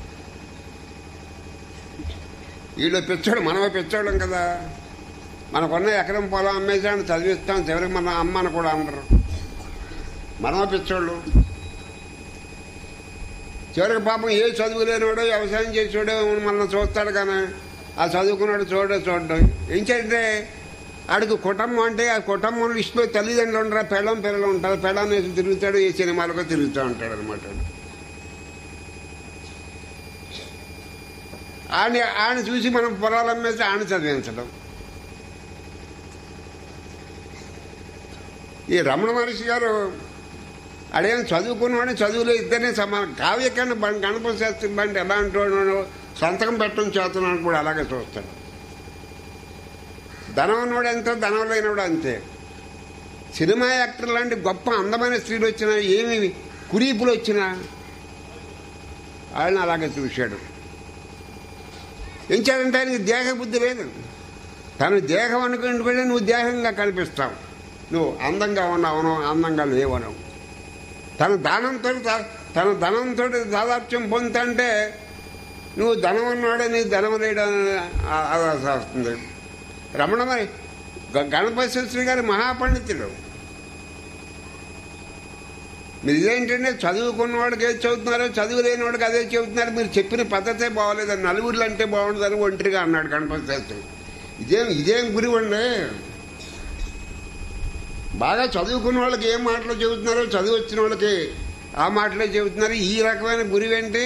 వీళ్ళు పిచ్చాడు మనమే పిచ్చాడం కదా మనకున్న ఎకరం పొలం అమ్మేసాడు చదివిస్తాం చివరికి మన అమ్మ అని కూడా అందరు మనమే పిచ్చోళ్ళు చివరికి పాపం ఏ చదువు లేనివాడో వ్యవసాయం చేసేవాడో మనం చూస్తాడు కానీ ఆ చదువుకున్నాడు చూడో చూడడం ఏం చేయంటే ఆడికి కుటుంబం అంటే ఆ కుటుంబం లిస్టులో తల్లిదండ్రులు ఉండరా పెళ్ళం పిల్లలు ఉంటారు పెళ్ళం వేసి తిరుగుతాడు ఏ సినిమాలకు తిరుగుతూ ఉంటాడు అనమాట ఆయన ఆయన చూసి మనం పొలాలు అమ్మేసి ఆయన చదివించడం ఈ రమణ మహర్షి గారు అడేం చదువుకున్నవాడిని చదువులో ఇద్దరిని సమానం కావ్యకన్నా బండి గణపతి శాస్త్రి బండి ఎలా అంటున్నాడు సంతకం పెట్టడం చేస్తున్నాను కూడా అలాగే చూస్తాడు ధనం ఉన్నవాడు ఎంతో ధనం లేనివాడు అంతే సినిమా యాక్టర్ లాంటి గొప్ప అందమైన స్త్రీలు వచ్చినా ఏమి కురీపులు వచ్చినా వాళ్ళని అలాగే చూశాడు ఏం చేయాలంటే ఆయనకి దేహ బుద్ధి లేదు తను దేహం అనుకుంటే నువ్వు దేహంగా కనిపిస్తావు నువ్వు అందంగా ఉన్నావు అందంగా లేవనవు తన దానంతో తన ధనంతో దాదాప్యం పొందుతంటే నువ్వు ధనం ఉన్నవాడే నీ ధనం లేడని ఆధాల్సి వస్తుంది రమణ మరి గ- గణపతి శాస్త్రి గారి మహాపండితుడు మీరు ఇదేంటంటే చదువుకున్న వాడికి ఏది చదువుతున్నారో చదువు లేని వాడికి అదే చెబుతున్నారు మీరు చెప్పిన పద్ధతే బాగోలేదు నలుగురిలో అంటే బాగుంటుందని ఒంటరిగా అన్నాడు గణపతి శాస్త్రి ఇదేం ఇదేం గురువు అండి బాగా చదువుకున్న వాళ్ళకి ఏం మాటలు చెబుతున్నారో చదువు వచ్చిన వాళ్ళకి ఆ మాటలే చెబుతున్నారు ఈ రకమైన గురువేంటి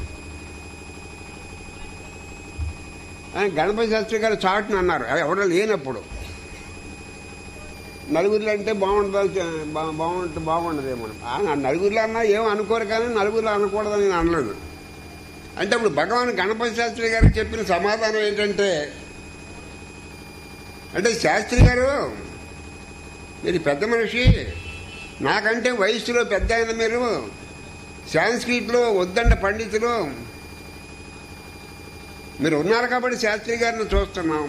అని గణపతి శాస్త్రి గారు చాటును అన్నారు అది ఎవడో లేనప్పుడు నలుగురిలో అంటే బాగుంటుంది బా- బాగుంటుంది బాగుండదేమో ఆ నలుగురిలో అన్నా ఏం అనుకోరు కానీ నలుగురిలో అనకూడదని నేను అనలేదు అంటే ఇప్పుడు భగవాన్ గణపతి శాస్త్రి గారికి చెప్పిన సమాధానం ఏంటంటే అంటే శాస్త్రి గారు మీరు పెద్ద మనిషి నాకంటే వయసులో పెద్ద ఆయన మీరు సాంస్క్రిట్లో వద్దంట పండితులు మీరు ఉన్నారు కాబట్టి శాస్త్రి గారిని చూస్తున్నాం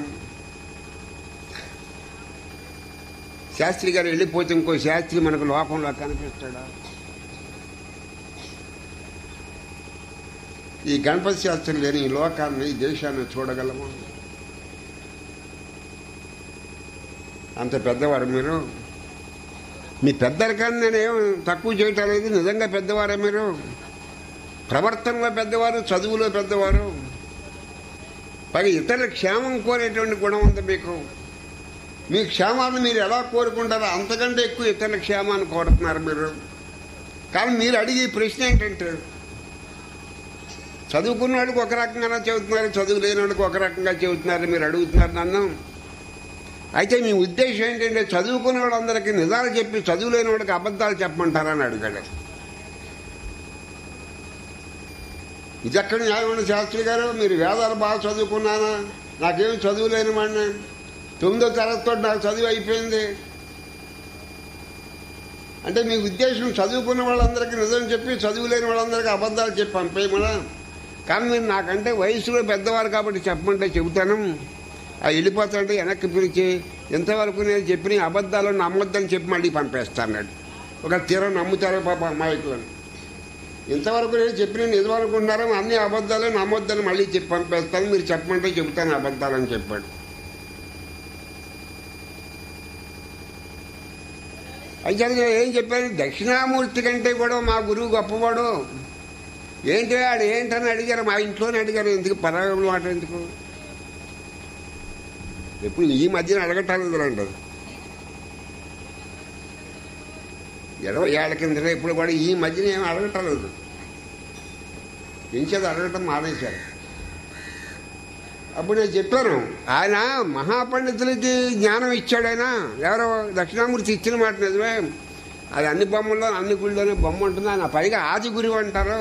శాస్త్రి గారు వెళ్ళిపోతే ఇంకో శాస్త్రి మనకు లోకంలో కనిపిస్తాడా ఈ గణపతి శాస్త్రి లేని ఈ లోకాన్ని ఈ దేశాన్ని చూడగలము అంత పెద్దవారు మీరు మీ పెద్దరికాన్ని నేనేం తక్కువ చేయటం లేదు నిజంగా పెద్దవారే మీరు ప్రవర్తనలో పెద్దవారు చదువులో పెద్దవారు పైగా ఇతరుల క్షేమం కోరేటువంటి గుణం ఉంది మీకు మీ క్షేమాన్ని మీరు ఎలా కోరుకుంటారో అంతకంటే ఎక్కువ ఇతరుల క్షేమాన్ని కోరుతున్నారు మీరు కానీ మీరు అడిగే ప్రశ్న ఏంటంటే చదువుకున్న వాడికి ఒక రకంగా చెబుతున్నారు చదువు లేని వాడికి ఒక రకంగా చెబుతున్నారు మీరు అడుగుతున్నారు నన్ను అయితే మీ ఉద్దేశం ఏంటంటే చదువుకున్న వాళ్ళందరికీ నిజాలు చెప్పి చదువు లేని వాడికి అబద్ధాలు చెప్పమంటారని అడిగాడు ఇది ఎక్కడ న్యాయమైన శాస్త్రి గారు మీరు వేదాలు బాగా చదువుకున్నానా నాకేం చదువు లేని వాడిని తొమ్మిదో తరగతితో నాకు చదువు అయిపోయింది అంటే మీ ఉద్దేశం చదువుకున్న వాళ్ళందరికీ నిజం చెప్పి చదువు లేని వాళ్ళందరికీ అబద్ధాలు చెప్పి పంపేయమనా కానీ మీరు నాకంటే వయసులో పెద్దవారు కాబట్టి చెప్పమంటే చెబుతాను ఆ వెళ్ళిపోతాంటే వెనక్కి పిలిచి ఇంతవరకు నేను చెప్పిన అబద్ధాలు నమ్మొద్దని చెప్పి మళ్ళీ పంపేస్తాను ఒక తీరం నమ్ముతారో పాప అమాయకులను ఇంతవరకు నేను చెప్పిన నిజం అనుకుంటున్నారో అన్ని అబద్ధాలు నమ్మొద్దని మళ్ళీ చెప్పి పంపేస్తాను మీరు చెప్పమంటే చెబుతాను అబద్ధాలని చెప్పాడు అయితే నేను ఏం చెప్పాను దక్షిణామూర్తి కంటే కూడా మా గురువు గొప్పవాడు ఏంటి వాడు ఏంటని అడిగారు మా ఇంట్లోనే అడిగారు ఎందుకు పరాగం మాట ఎందుకు ఎప్పుడు ఈ మధ్యన అడగటాలేదు అంటారు ఇరవై ఏళ్ళ కిందట ఇప్పుడు కూడా ఈ మధ్యన ఏం అడగటలేదు పెంచేది అడగటం మానేశారు అప్పుడు నేను చెప్పాను ఆయన మహాపండితులకి జ్ఞానం ఇచ్చాడు ఆయన ఎవరో దక్షిణామూర్తి ఇచ్చిన మాట నిజమే అది అన్ని బొమ్మల్లో అన్ని గుళ్ళలోనే బొమ్మ ఉంటుంది ఆయన పైగా ఆది గురువు అంటారు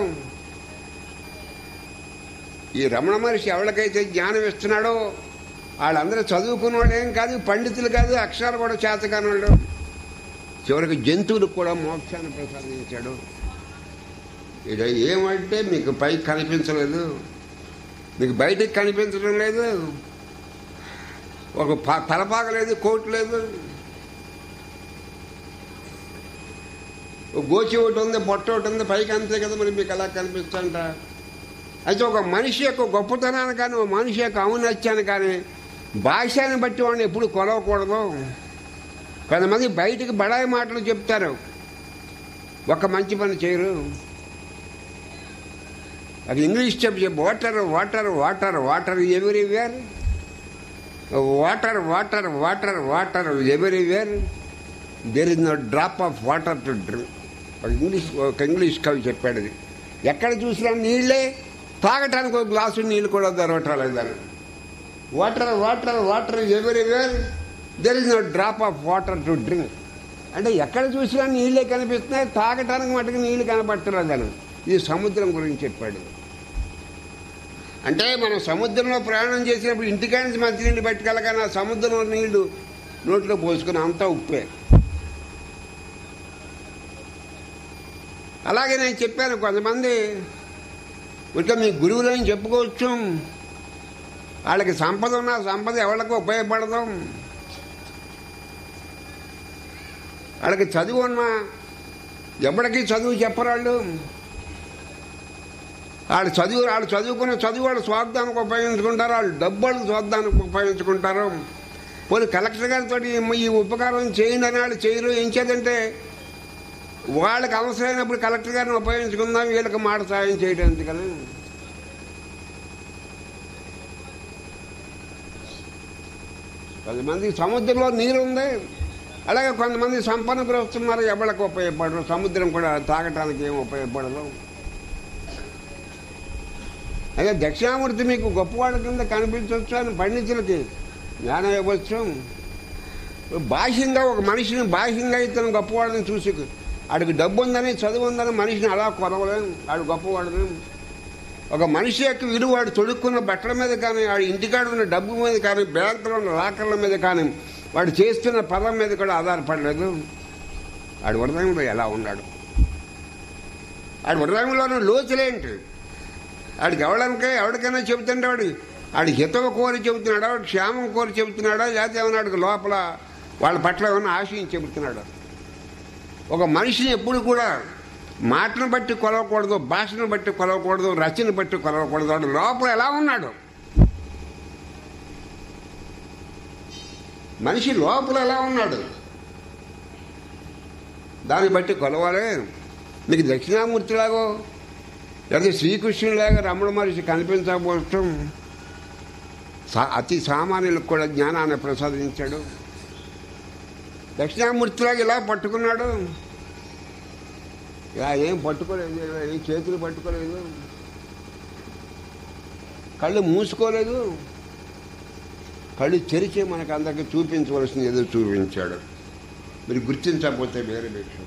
ఈ రమణ మహర్షి ఎవరికైతే జ్ఞానం ఇస్తున్నాడో వాళ్ళందరూ చదువుకున్నవాడేం కాదు పండితులు కాదు అక్షరాలు కూడా చేతకానవాడు చివరికి జంతువులకు కూడా మోక్షాన్ని ప్రసాదించాడు ఇది ఏమంటే మీకు పైకి కనిపించలేదు మీకు బయటకు కనిపించడం లేదు ఒక ప- తలపాక లేదు కోట్ లేదు ఒక గోచి ఒకటి ఉంది పొట్ట ఒకటి ఉంది పైకి అంతే కదా మరి మీకు ఎలా కనిపిస్తుంట అయితే ఒక మనిషి యొక్క గొప్పతనాన్ని కానీ ఒక మనిషి యొక్క ఔన్నత్యాన్ని కానీ భాషని బట్టి వాడిని ఎప్పుడు కొలవకూడదు కొంతమంది బయటికి బడాయి మాటలు చెప్తారు ఒక మంచి పని చేయరు అది ఇంగ్లీష్ చెప్పి చెప్పు water water water water everywhere water water water water everywhere there is no drop of water to drink ఒక ఇంగ్లీష్ ఒక ఇంగ్లీష్ కవి చెప్పాడు ఇది ఎక్కడ చూసినా నీళ్ళే తాగటానికి ఒక గ్లాసు నీళ్ళు కూడా దొరకట్లేదని water water water everywhere there is no drop of water to drink అంటే ఎక్కడ చూసినా నీళ్ళే కనిపిస్తున్నాయి తాగటానికి మటుకు నీళ్ళు కనపట్టలేదని ఇది సముద్రం గురించి చెప్పాడు అంటే మనం సముద్రంలో ప్రయాణం చేసినప్పుడు ఇంటికాడ నుంచి మంచినీళ్ళు పట్టుకెళ్ళగానే ఆ సముద్రంలో నీళ్లు నోట్లో పోసుకుని అంతా ఉప్పే అలాగే నేను చెప్పాను కొంతమంది ఇంకా మీ గురువులని చెప్పుకోవచ్చు వాళ్ళకి సంపద ఉన్న సంపద ఎవరికి ఉపయోగపడదు వాళ్ళకి చదువు ఉన్నా ఎవరికి చదువు చెప్పరాళ్ళు వాళ్ళు చదువు వాళ్ళు చదువుకున్న చదువు వాళ్ళు స్వార్థానికి ఉపయోగించుకుంటారు వాళ్ళు డబ్బు వాళ్ళు స్వార్థానికి ఉపయోగించుకుంటారు పోనీ కలెక్టర్ గారితో ఈ ఉపకారం చేయండి అని వాళ్ళు చేయరు ఏం చేదంటే వాళ్ళకి అవసరమైనప్పుడు కలెక్టర్ గారిని ఉపయోగించుకుందాం వీళ్ళకి మాట సాయం చేయడం ఎందుకని కొంతమంది సముద్రంలో నీరు ఉంది అలాగే కొంతమంది సంపన్న గ్రస్తున్నారు ఎవరికి ఉపయోగపడరు సముద్రం కూడా తాగటానికి ఏం ఉపయోగపడదు అదే దక్షిణామూర్తి మీకు గొప్పవాళ్ళ కింద కనిపించవచ్చు అని పండితులకి జ్ఞానం ఇవ్వచ్చు బాహ్యంగా ఒక మనిషిని బాహ్యంగా ఇతను గొప్పవాళ్ళని చూసి ఆడికి డబ్బు ఉందని చదువు ఉందని మనిషిని అలా కొనవలేం ఆడు గొప్పవాడని ఒక మనిషి యొక్క విలువ వాడు తొడుక్కున్న బట్టల మీద కానీ వాడి ఇంటికాడ ఉన్న డబ్బు మీద కానీ బ్యాంకులో ఉన్న లాకర్ల మీద కానీ వాడు చేస్తున్న పదం మీద కూడా ఆధారపడలేదు ఆడి హృదయంలో ఎలా ఉన్నాడు ఆడి హృదయంలోని లోతులేంటి ఆడికి ఎవడానికి ఎవరికైనా చెబుతుంటే వాడు ఆడి హితవ కోరి చెబుతున్నాడా వాడు క్షేమం కోరి చెబుతున్నాడా లేకపోతే ఏమన్నా వాడికి లోపల వాళ్ళ పట్ల ఏమైనా ఆశయం చెబుతున్నాడా ఒక మనిషిని ఎప్పుడు కూడా మాటను బట్టి కొలవకూడదు భాషను బట్టి కొలవకూడదు రచన బట్టి కొలవకూడదు వాడు లోపల ఎలా ఉన్నాడు మనిషి లోపల ఎలా ఉన్నాడు దాన్ని బట్టి కొలవాలి మీకు దక్షిణామూర్తిలాగో లేదా శ్రీకృష్ణులాగా రమణ మహర్షి కనిపించకపోవటం సా- అతి సామాన్యులకు కూడా జ్ఞానాన్ని ప్రసాదించాడు దక్షిణామూర్తిలాగా ఇలా పట్టుకున్నాడు ఇలా ఏం పట్టుకోలేదు ఇలా ఏం చేతులు పట్టుకోలేదు కళ్ళు మూసుకోలేదు కళ్ళు తెరిచి మనకు అందరికి చూపించవలసింది ఏదో చూపించాడు మీరు గుర్తించకపోతే వేరే విషయం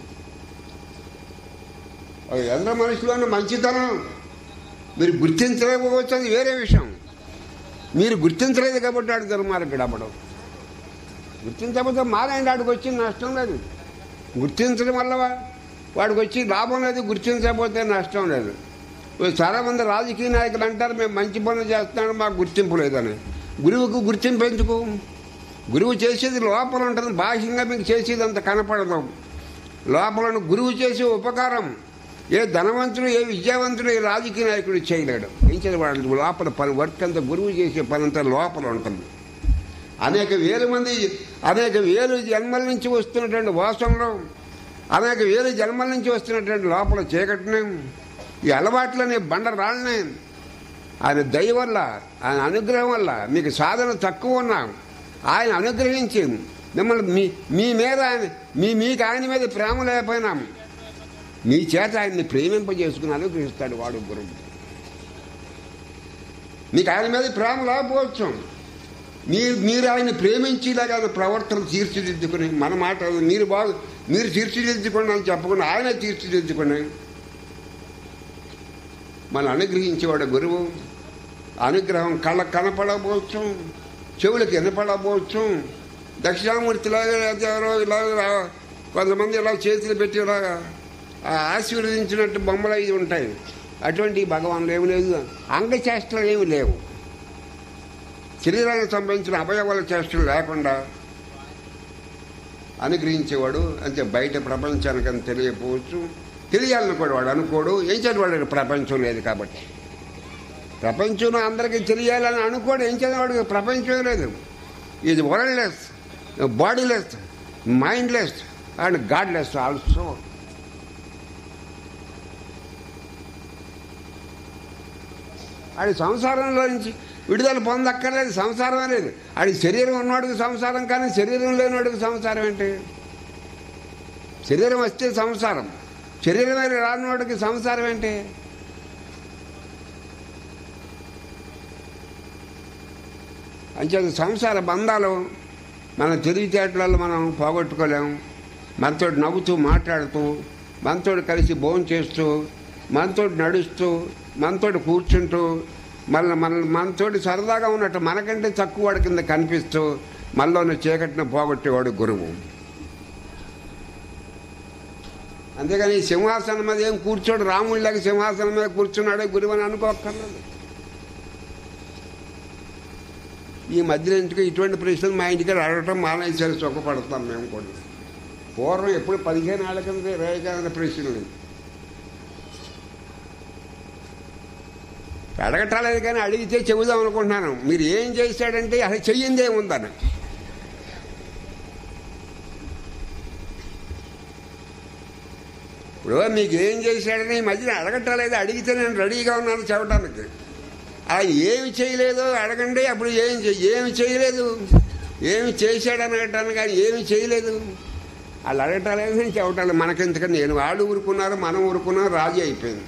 అది ఎందరో మనుషులోని మంచితనం మీరు గుర్తించలేకపోవచ్చు అది వేరే విషయం మీరు గుర్తించలేదు కాబట్టి ఆడు దుర్మార్గుడు అవ్వడం గుర్తించకపోతే మారాయణ ఆడికి వచ్చి నష్టం లేదు గుర్తించడం వల్ల వా- వాడికి వచ్చి లాభం లేదు గుర్తించకపోతే నష్టం లేదు ఇప్పుడు చాలా మంది రాజకీయ నాయకులు అంటారు మేము మంచి పనులు చేస్తున్నాం మాకు గుర్తింపు లేదని గురువుకు గుర్తింపు ఎందుకు గురువు చేసేది లోపల ఉంటుంది బాహ్యంగా మీకు చేసేది అంత కనపడదు లోపల గురువు చేసే ఉపకారం ఏ ధనవంతుడు ఏ విద్యావంతుడు ఏ రాజకీయ నాయకుడు చేయలేడు ఏం చేయాలి వాడు లోపల పని వర్క్ అంతా గురువు చేసే పని అంతా లోపల ఉంటుంది అనేక వేల మంది అనేక వేలు జన్మల నుంచి వస్తున్నటువంటి వాసనలు అనేక వేలు జన్మల నుంచి వస్తున్నటువంటి లోపల చీకటిని ఈ అలవాట్లని బండ రాళ్ళని ఆయన దయ వల్ల ఆయన అనుగ్రహం వల్ల మీకు సాధన తక్కువ ఉన్నా ఆయన అనుగ్రహించి మిమ్మల్ని మీ మీ మీద ఆయన మీ మీకు ఆయన మీద ప్రేమ లేకపోయినా మీ చేత ఆయన్ని ప్రేమింపజేసుకుని అనుగ్రహిస్తాడు వాడు గురువు మీకు ఆయన మీద ప్రేమ లేకపోవచ్చు మీరు మీరు ఆయన ప్రేమించేలాగా ఆయన ప్రవర్తన తీర్చిదిద్దుకుని మన మాట మీరు బాగు మీరు తీర్చిదిద్దుకోండి అని చెప్పకుండా ఆయన తీర్చిదిద్దుకుని మన అనుగ్రహించేవాడు గురువు అనుగ్రహం కళ్ళ కనపడకపోవచ్చు చెవులకు వినపడకపోవచ్చు దక్షిణామూర్తిలాగా ఎవరో ఇలా రా- కొంతమంది ఇలా చేతులు పెట్టి ఇలాగా ఆ ఆశీర్వదించినట్టు బొమ్మలు అవి ఉంటాయి అటువంటి భగవాన్లు ఏమి లేదు అంగచేష్టలు ఏమి లేవు శరీరానికి సంబంధించిన అవయవాల చేష్టలు లేకుండా అనుగ్రహించేవాడు అంటే బయట ప్రపంచానికి అని తెలియకపోవచ్చు తెలియాలని కూడా వాడు అనుకోడు ఏం చేయాలి వాడికి ప్రపంచం లేదు కాబట్టి ప్రపంచంలో అందరికీ తెలియాలని అనుకోడు ఏం చేయాలి వాడికి ప్రపంచం లేదు ఇది worldless bodyless mindless and godless also ఆడి సంసారంలో నుంచి విడుదల పొందక్కర్లేదు సంసారం అనేది ఆడి శరీరం ఉన్నవాడికి సంసారం కానీ శరీరం లేనివాడికి సంసారం ఏంటి శరీరం వస్తే సంసారం శరీరమైన రానివాడికి సంసారం ఏంటి అంచేది సంసార బంధాలు మన తెలివితేటలలో మనం పోగొట్టుకోలేము మనతో నవ్వుతూ మాట్లాడుతూ మనతో కలిసి భోజనం చేస్తూ మనతో నడుస్తూ మనతో కూర్చుంటూ మళ్ళీ మన మనతోటి సరదాగా ఉన్నట్టు మనకంటే తక్కువ వాడి కింద కనిపిస్తూ మనలోని చీకటిని పోగొట్టేవాడు గురువు అంతేగాని ఈ సింహాసనం మీద ఏం కూర్చోడు రాముళ్ళకి సింహాసనం మీద కూర్చున్నాడే గురువు అని అనుకోక్కర్లేదు ఈ మధ్యన ఇంటికి ఇటువంటి ప్రశ్నలు మా ఇంటికి అడగటం మానేసారి సుఖపడతాం మేము కూడా పూర్వం ఎప్పుడు పదిహేను ఏళ్ళ కింద రేఖ ప్రశ్నలు అడగటాలేదు కానీ అడిగితే చెబుదాం అనుకుంటున్నాను మీరు ఏం చేశాడంటే అసలు చెయ్యిందే ఉందని ఇప్పుడు మీకు ఏం చేశాడని ఈ మధ్యన అడగటలేదు అడిగితే నేను రెడీగా ఉన్నాను చెప్పడానికి ఆయన ఏమి చేయలేదు అడగండి అప్పుడు ఏం చే- ఏమి చేయలేదు ఏమి చేశాడు అనగటానికి కానీ ఏమి చేయలేదు వాళ్ళు అడగటాలేదు నేను చెప్పటాలి మనకెందుకని నేను వాళ్ళు ఊరుకున్నారు మనం ఊరుకున్నాం రాజీ అయిపోయింది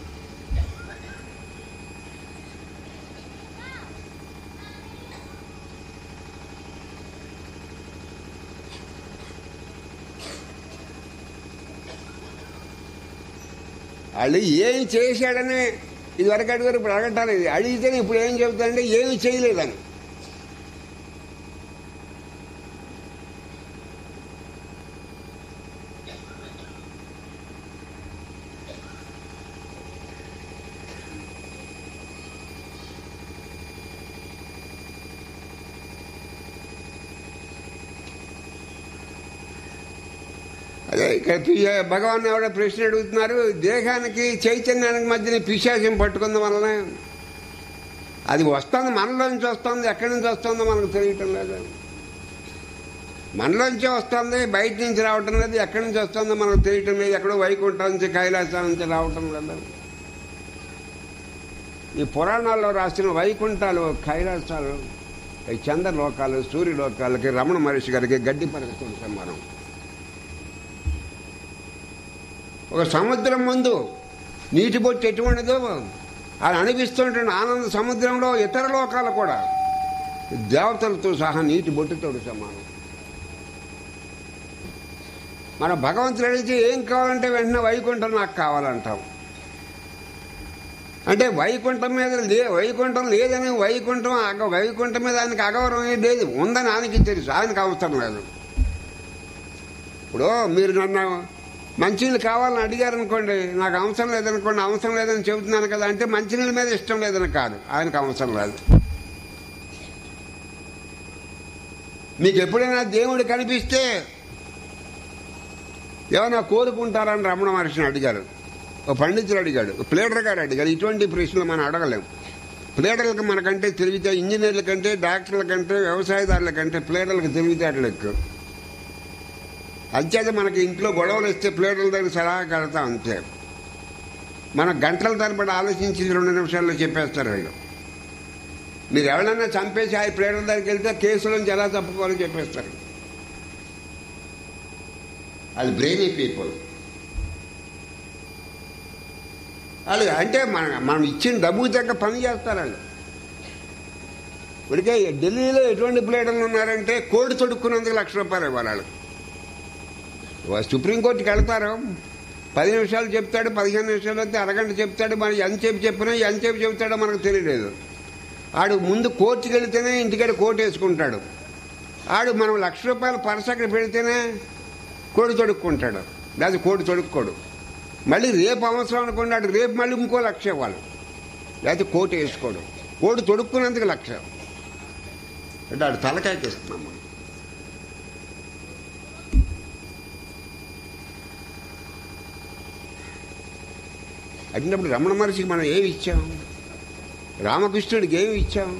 వాళ్ళు ఏం చేశాడని ఇది వరకు అడిగారు ఇప్పుడు అడగటాలేదు అడిగితేనే ఇప్పుడు ఏం చెబుతాడంటే ఏమి చేయలేదని అదే ఇక్కడ పి- భగవాన్ ఎవడో ప్రశ్న అడుగుతున్నారు దేహానికి చైతన్యానికి మధ్యన పిశాచం పట్టుకుంది వలన అది వస్తుంది మనలో నుంచి వస్తుంది ఎక్కడి నుంచి వస్తుందో మనకు తెలియటం లేదు మనలోంచే వస్తుంది బయట నుంచి రావటం లేదు ఎక్కడి నుంచి వస్తుందో మనకు తెలియటం లేదు ఎక్కడో వైకుంఠం నుంచి కైలాసం నుంచి రావటం లేదు ఈ పురాణాల్లో రాసిన వైకుంఠాలు కైలాసాలు ఈ చంద్రలోకాలు సూర్యలోకాలకి రమణ మహర్షి గారికి గడ్డి పరగతుంటాం మనం ఒక సముద్రం ముందు నీటి బొట్టు ఎటువంటిదో అది అనిపిస్తుంటే ఆనంద సముద్రంలో ఇతర లోకాలు కూడా దేవతలతో సహా నీటి బొట్టుతో సమానం మన భగవంతుడు అడిగితే ఏం కావాలంటే వెంటనే వైకుంఠం నాకు కావాలంటాం అంటే వైకుంఠం మీద లే వైకుంఠం లేదని వైకుంఠం అగ వైకుంఠం మీద ఆయనకి అగౌరవం ఏం లేదు ఉందని ఆయనకి తెలుసు ఆయనకు అవసరం లేదు ఇప్పుడు మీరు నన్ను మంచినీళ్ళు కావాలని అడిగారు అనుకోండి నాకు అవసరం లేదనుకోండి అవసరం లేదని చెబుతున్నాను కదా అంటే మంచినీళ్ళ మీద ఇష్టం లేదని కాదు ఆయనకు అవసరం లేదు మీకు ఎప్పుడైనా దేవుడు కనిపిస్తే ఏమైనా కోరుకుంటారని రమణ మహర్షిని అడిగారు ఒక పండితుడు అడిగాడు ఒక ప్లేడర్ గారు అడిగారు ఇటువంటి ప్రశ్నలు మనం అడగలేం ప్లేడర్లకు మనకంటే తెలివితే ఇంజనీర్ల కంటే డాక్టర్ల కంటే వ్యవసాయదారుల కంటే ప్లేడర్లకు తెలివితేటలు ఎక్కువ అంచేత మనకి ఇంట్లో గొడవలు వస్తే ప్లేడర్ల దగ్గర సలహా కడతాం అంతే మన గంటల తరబడి ఆలోచించి రెండు నిమిషాల్లో చెప్పేస్తారు వీళ్ళు మీరు ఎవరైనా చంపేసి ఆ ప్లేడర్ దగ్గరికి వెళ్తే కేసుల నుంచి ఎలా తప్పుకోవాలో చెప్పేస్తారు అది బ్రెయినీ పీపుల్ వాళ్ళు అంటే మన మనం ఇచ్చిన డబ్బుకి తగ్గ పని చేస్తారు వాళ్ళు ఇప్పటికే ఢిల్లీలో ఎటువంటి ప్లేడర్లు ఉన్నారంటే కోడి తొడుక్కున్నందుకు లక్ష రూపాయలు ఇవ్వాలి వాళ్ళకి వా- సుప్రీంకోర్టుకి వెళ్తారు పది నిమిషాలు చెప్తాడు పదిహేను నిమిషాలు అయితే అరగంట చెప్తాడు మరి ఎంతసేపు చెప్పినా ఎంతసేపు చెప్తాడో మనకు తెలియలేదు ఆడు ముందు కోర్టుకి వెళితేనే ఇంటికాడ కోర్టు వేసుకుంటాడు ఆడు మనం లక్ష రూపాయల పర్స్ అక్కడ పెడితేనే కోడి తొడుక్కుంటాడు లేదా కోడి తొడుక్కోడు మళ్ళీ రేపు అవసరం అనుకోండి ఆడు రేపు మళ్ళీ ఇంకో లక్ష ఇవ్వాలి లేకపోతే కోటు వేసుకోడు కోడి తొడుక్కున్నందుకు లక్ష అంటే ఆడు తలకాయకి ఇస్తున్నాం మనం అడిగినప్పుడు రమణ మహర్షికి మనం ఏమి ఇచ్చాం రామకృష్ణుడికి ఏమి ఇచ్చాం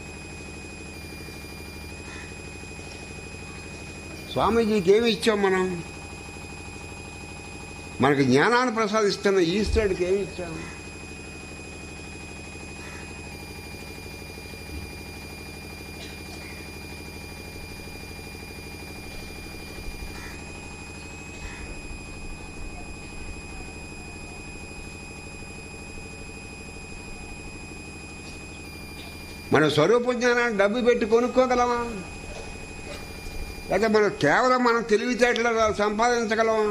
స్వామీజీకి ఏమి ఇచ్చాం మనం మనకి జ్ఞానాన్ని ప్రసాదిస్తున్న ఈశ్వరుడికి ఏమి ఇచ్చాం మన స్వరూప జ్ఞానాన్ని డబ్బు పెట్టి కొనుక్కోగలమా లేదా మనం కేవలం మనం తెలివితేటలు సంపాదించగలమా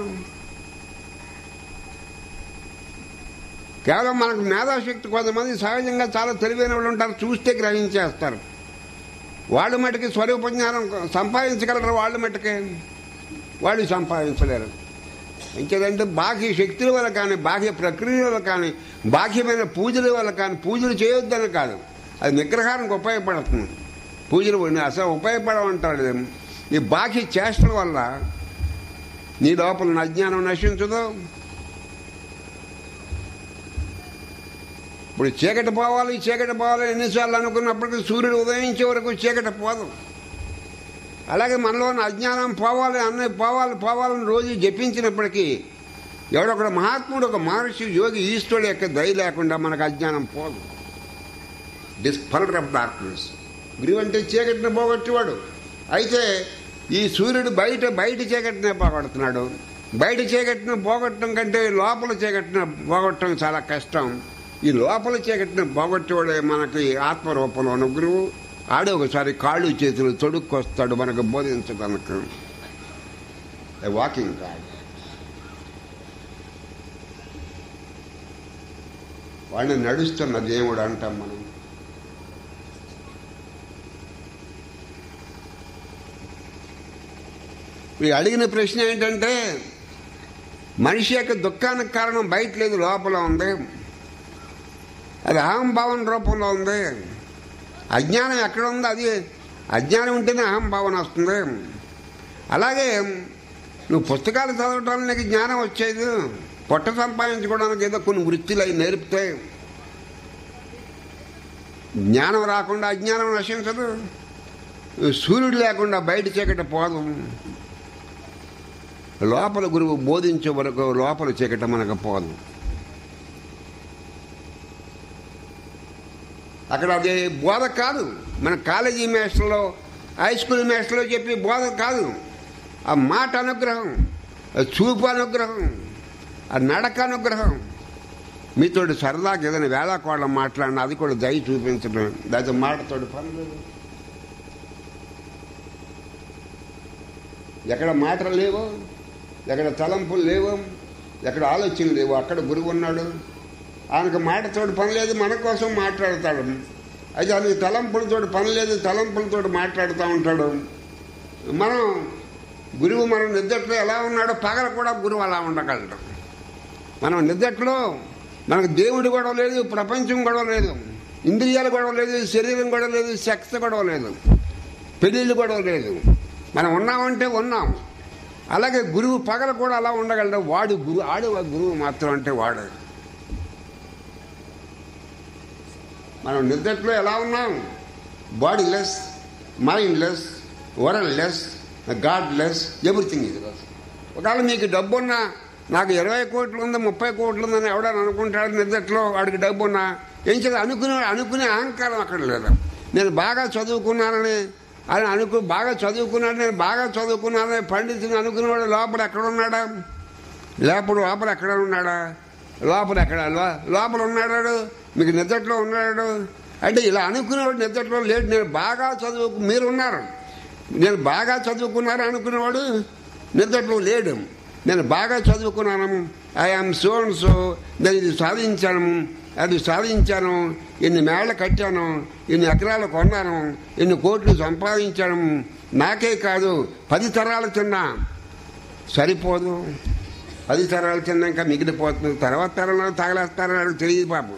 కేవలం మనకు మేధాశక్తి కొంతమంది సహజంగా చాలా తెలివైన వాళ్ళు ఉంటారు చూస్తే గ్రహించేస్తారు వాళ్ళు మటుకి స్వరూప జ్ఞానం సంపాదించగలరు వాళ్ళు మటుకే వాళ్ళు సంపాదించలేరు ఇంకేదంటే బాహ్య శక్తుల వల్ల కానీ బాహ్య ప్రక్రియల వల్ల కానీ బాహ్యమైన పూజల వల్ల కానీ పూజలు చేయొద్దని కాదు అది నిగ్రహానికి ఉపయోగపడుతుంది పూజలు అసలు ఉపయోగపడమంటాడు ఈ బాహ్య చేష్టల వల్ల నీ లోపల ఉన్న అజ్ఞానం నశించదు ఇప్పుడు చీకటి పోవాలి చీకటి పోవాలి ఎన్నిసార్లు అనుకున్నప్పటికీ సూర్యుడు ఉదయించే వరకు చీకటి పోదు అలాగే మనలో ఉన్న అజ్ఞానం పోవాలి అన్నీ పోవాలి పోవాలని రోజు జపించినప్పటికీ ఎవడొక్కడ మహాత్ముడు ఒక మహర్షి యోగి ఈశ్వరుడు యొక్క దయ లేకుండా మనకు అజ్ఞానం పోదు డిస్పల్డర్ ఆఫ్ డార్క్నెస్ గురువు అంటే చీకటిని పోగొట్టేవాడు అయితే ఈ సూర్యుడు బయట బయట చీకటినే పోగొడుతున్నాడు బయట చీకటిని పోగొట్టడం కంటే లోపల చీకటిని పోగొట్టడం చాలా కష్టం ఈ లోపల చీకటిని పోగొట్టేవాడే మనకి ఆత్మరూపంలో ఉన్న గురువు ఆడే ఒకసారి కాళ్ళు చేతులు తొడుక్కొస్తాడు మనకు బోధించడానికి వాకింగ్ గాడ్ వాడిని నడుస్తున్న దేవుడు అంటాం మనం ఈ అడిగిన ప్రశ్న ఏంటంటే మనిషి యొక్క దుఃఖానికి కారణం బయట లేదు లోపల ఉంది అది అహంభావన రూపంలో ఉంది అజ్ఞానం ఎక్కడ ఉంది అది అజ్ఞానం ఉంటేనే అహంభావన వస్తుంది అలాగే నువ్వు పుస్తకాలు చదవటం వల్ల నీకు జ్ఞానం వచ్చేది పొట్ట సంపాదించుకోవడానికి ఏదో కొన్ని వృత్తులు అవి నేర్పుతాయి జ్ఞానం రాకుండా అజ్ఞానం నశించదు సూర్యుడు లేకుండా బయట చీకటి పోదు లోపల గురువు బోధించే వరకు లోపల చీకటి మనకు పోదు అక్కడ అది బోధ కాదు మన కాలేజీ మేస్టర్లో హై స్కూల్ మేస్టర్లో చెప్పి బోధ కాదు ఆ మాట అనుగ్రహం ఆ చూపు అనుగ్రహం ఆ నడక అనుగ్రహం మీతోటి సరదాగా ఏదైనా వేళాకోళం మాట్లాడినా అది కూడా దయ చూపించడం దాని మాటతోటి పని లేదు ఎక్కడ మాటలు లేవు ఎక్కడ తలంపులు లేవు ఎక్కడ ఆలోచనలు లేవు అక్కడ గురువు ఉన్నాడు ఆయనకు మాటతోటి పని లేదు మన కోసం మాట్లాడతాడు అయితే ఆయనకి తలంపులతో పని లేదు తలంపులతో మాట్లాడుతూ ఉంటాడు మనం గురువు మనం నిద్దట్లో ఎలా ఉన్నాడో పగల కూడా గురువు అలా ఉండగలడు మనం నిద్దట్లో మనకు దేవుడి గొడవ లేదు ప్రపంచం గొడవ లేదు ఇంద్రియాలు గొడవ లేదు శరీరం గొడవ లేదు శక్తి గొడవ లేదు పెళ్ళిళ్ళు గొడవ లేదు మనం ఉన్నామంటే ఉన్నాం అలాగే గురువు పగల కూడా అలా ఉండగలడు వాడు గురువు ఆడు గురువు మాత్రం అంటే వాడు మనం నిద్దట్లో ఎలా ఉన్నాం bodyless mindless worldless godless everything ఇది ఒకవేళ మీకు డబ్బు ఉన్నా నాకు ఇరవై కోట్లు ఉంది ముప్పై కోట్లు ఉందని ఎవడని అనుకుంటాడు నిద్దట్లో వాడికి డబ్బు ఉన్నా ఏం చేయాలి అనుకునే అనుకునే అహంకారం అక్కడ లేదు నేను బాగా చదువుకున్నానని అని అనుకు బాగా చదువుకున్నాడు నేను బాగా చదువుకున్నానని పండితుని అనుకునేవాడు లోపల ఎక్కడ ఉన్నాడా లేపడు లోపల ఎక్కడ ఉన్నాడా లోపల ఎక్కడ లో- లోపల ఉన్నాడు మీకు నిద్దట్లో ఉన్నాడు అంటే ఇలా అనుకునేవాడు నిద్దట్లో లేడు నేను బాగా చదువు మీరు ఉన్నారు నేను బాగా చదువుకున్నాను అనుకునేవాడు నిద్దట్లో లేడు నేను బాగా చదువుకున్నాను ఐఆమ్ సో అండ్ సో నేను ఇది సాధించాను అది సాధించాను ఇన్ని మేళ్ళ కట్టాను ఇన్ని ఎకరాలు కొన్నాను ఇన్ని కోట్లు సంపాదించాను నాకే కాదు పది తరాలు తిన్నా సరిపోదు పది తరాలు చిన్న ఇంకా మిగిలిపోతుంది తర్వాత తరంలో తగలేస్తారని నాకు తెలియదు పాపం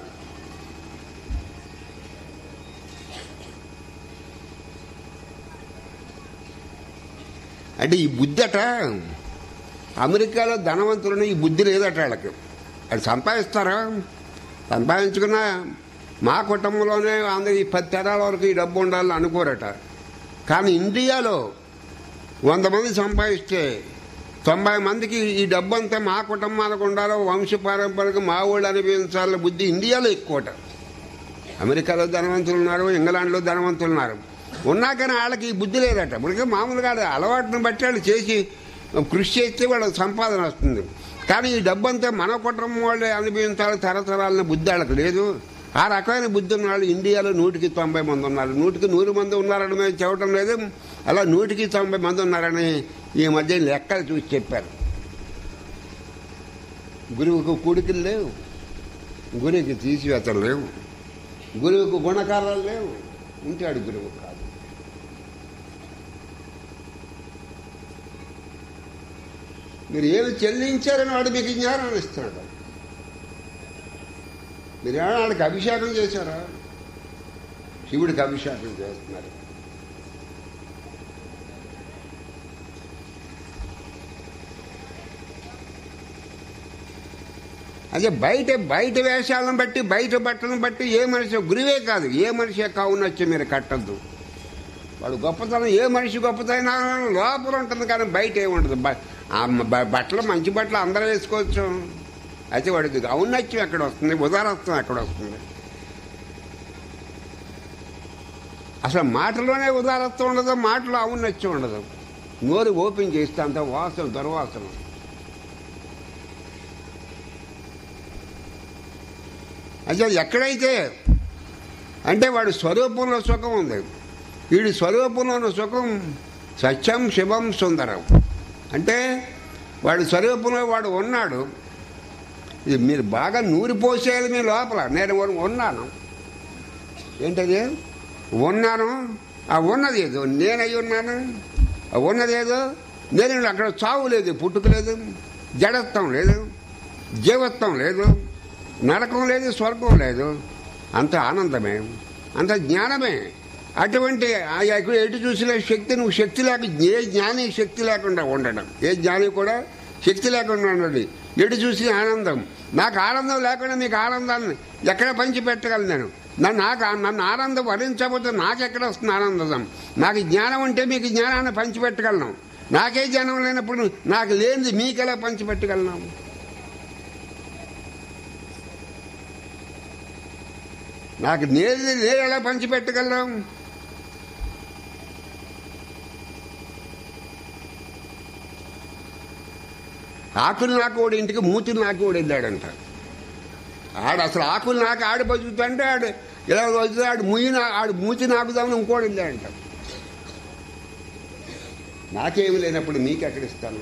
అంటే ఈ బుద్ధి అట అమెరికాలో ధనవంతులను ఈ బుద్ధి లేదట వాళ్ళకి అది సంపాదిస్తారా సంపాదించుకున్న మా కుటుంబంలోనే అందరి ఈ పది తరాల వరకు ఈ డబ్బు ఉండాలని అనుకోరట కానీ ఇండియాలో వంద మంది సంపాదిస్తే తొంభై మందికి ఈ డబ్బు అంతా మా కుటుంబాలకు ఉండాలో వంశ పారంపరిక మా ఊళ్ళు అనుభవించాలని బుద్ధి ఇండియాలో ఎక్కువట అమెరికాలో ధనవంతులు ఉన్నారు ఇంగ్లాండ్లో ధనవంతులు ఉన్నారు ఉన్నా కానీ వాళ్ళకి ఈ బుద్ధి లేదట ఇప్పుడు మామూలుగా వాళ్ళ అలవాటును బట్టి వాళ్ళు చేసి కృషి చేస్తే వాళ్ళకి సంపాదన వస్తుంది కానీ ఈ డబ్బు అంతా మన కుటుంబం వాళ్ళే అనుభవించాలి తరతరాలని బుద్ధి వాళ్ళకి లేదు ఆ రకమైన బుద్ధి ఉన్న వాళ్ళు ఇండియాలో నూటికి తొంభై మంది ఉన్నారు నూటికి నూరు మంది ఉన్నారని మేము చెప్పడం లేదు అలా నూటికి తొంభై మంది ఉన్నారని ఈ మధ్య లెక్కలు చూసి చెప్పారు గురువుకు కూడికలు లేవు గురువుకి తీసివేతలు లేవు గురువుకు గుణకారాలు లేవు ఉంటాడు గురువు కాదు మీరు ఏమి చెల్లించారని వాడు మీకు జ్ఞానాన్ని ఇస్తున్నాడు మీరు ఏమైనా వాడికి అభిషేకం చేశారా శివుడికి అభిషేకం చేస్తున్నారు అదే బయట బయట వేషాలను బట్టి బయట బట్టలను బట్టి ఏ మనిషి గురువే కాదు ఏ మనిషి కావునొచ్చి మీరు కట్టద్దు వాడు గొప్పతనం ఏ మనిషి గొప్పతనం లోపల ఉంటుంది కానీ బయట ఏముండదు బ- ఆ బ- బట్టలు మంచి బట్టలు అందరూ వేసుకోవచ్చు అయితే వాడికి ఔన్నత్యం ఎక్కడ వస్తుంది ఉదారత్వం ఎక్కడ వస్తుంది అసలు మాటలోనే ఉదారత్వం ఉండదు మాటలో ఔన్నత్యం ఉండదు నోరు ఓపెన్ చేస్తే అంత వాసన దుర్వాసన అయితే ఎక్కడైతే అంటే వాడి స్వరూపంలో సుఖం ఉంది వీడి స్వరూపంలో ఉన్న సుఖం సత్యం శివం సుందరం అంటే వాడి స్వరూపంలో వాడు ఉన్నాడు ఇది మీరు బాగా నూరిపోసేయాలి మీ లోపల నేను ఉన్- ఉన్నాను ఏంటది ఉన్నాను ఆ ఉన్నది ఏదో నేనై ఉన్నాను ఆ ఉన్నది ఏదో నేను అక్కడ చావు లేదు పుట్టుక లేదు జడత్వం లేదు జీవత్వం లేదు నరకం లేదు స్వర్గం లేదు అంత ఆనందమే అంత జ్ఞానమే అటువంటి ఆ ఎటు ఎటు చూసిన శక్తి నువ్వు శక్తి లేక ఏ జ్ఞాని శక్తి లేకుండా ఉండడం ఏ జ్ఞాని కూడా శక్తి లేకుండా ఉండదు ఎటు చూసిన ఆనందం నాకు ఆనందం లేకుండా మీకు ఆనందాన్ని ఎక్కడ పంచి పెట్టగలను నేను నన్ను నాకు నన్ను ఆనందం వరించకపోతే నాకెక్కడ వస్తుంది ఆనందం నాకు జ్ఞానం ఉంటే మీకు జ్ఞానాన్ని పంచిపెట్టగలను నాకే జ్ఞానం లేనప్పుడు నాకు లేనిది మీకెలా పంచిపెట్టగలను నాకు నేది నేను ఎలా పంచిపెట్టగలను ఆకులు నాకోడు ఇంటికి మూతులు నాకోడు వెళ్ళాడంట ఆడు అసలు ఆకులు నాకు ఆడు బతుకుతుంటే ఆడు ఇలా వదిలి ఆడు ముయ్యి నా- ఆడు మూతి నాకుదామని ఇంకోటి వెళ్ళాడంట నాకేమి లేనప్పుడు మీకు ఎక్కడ ఇస్తాను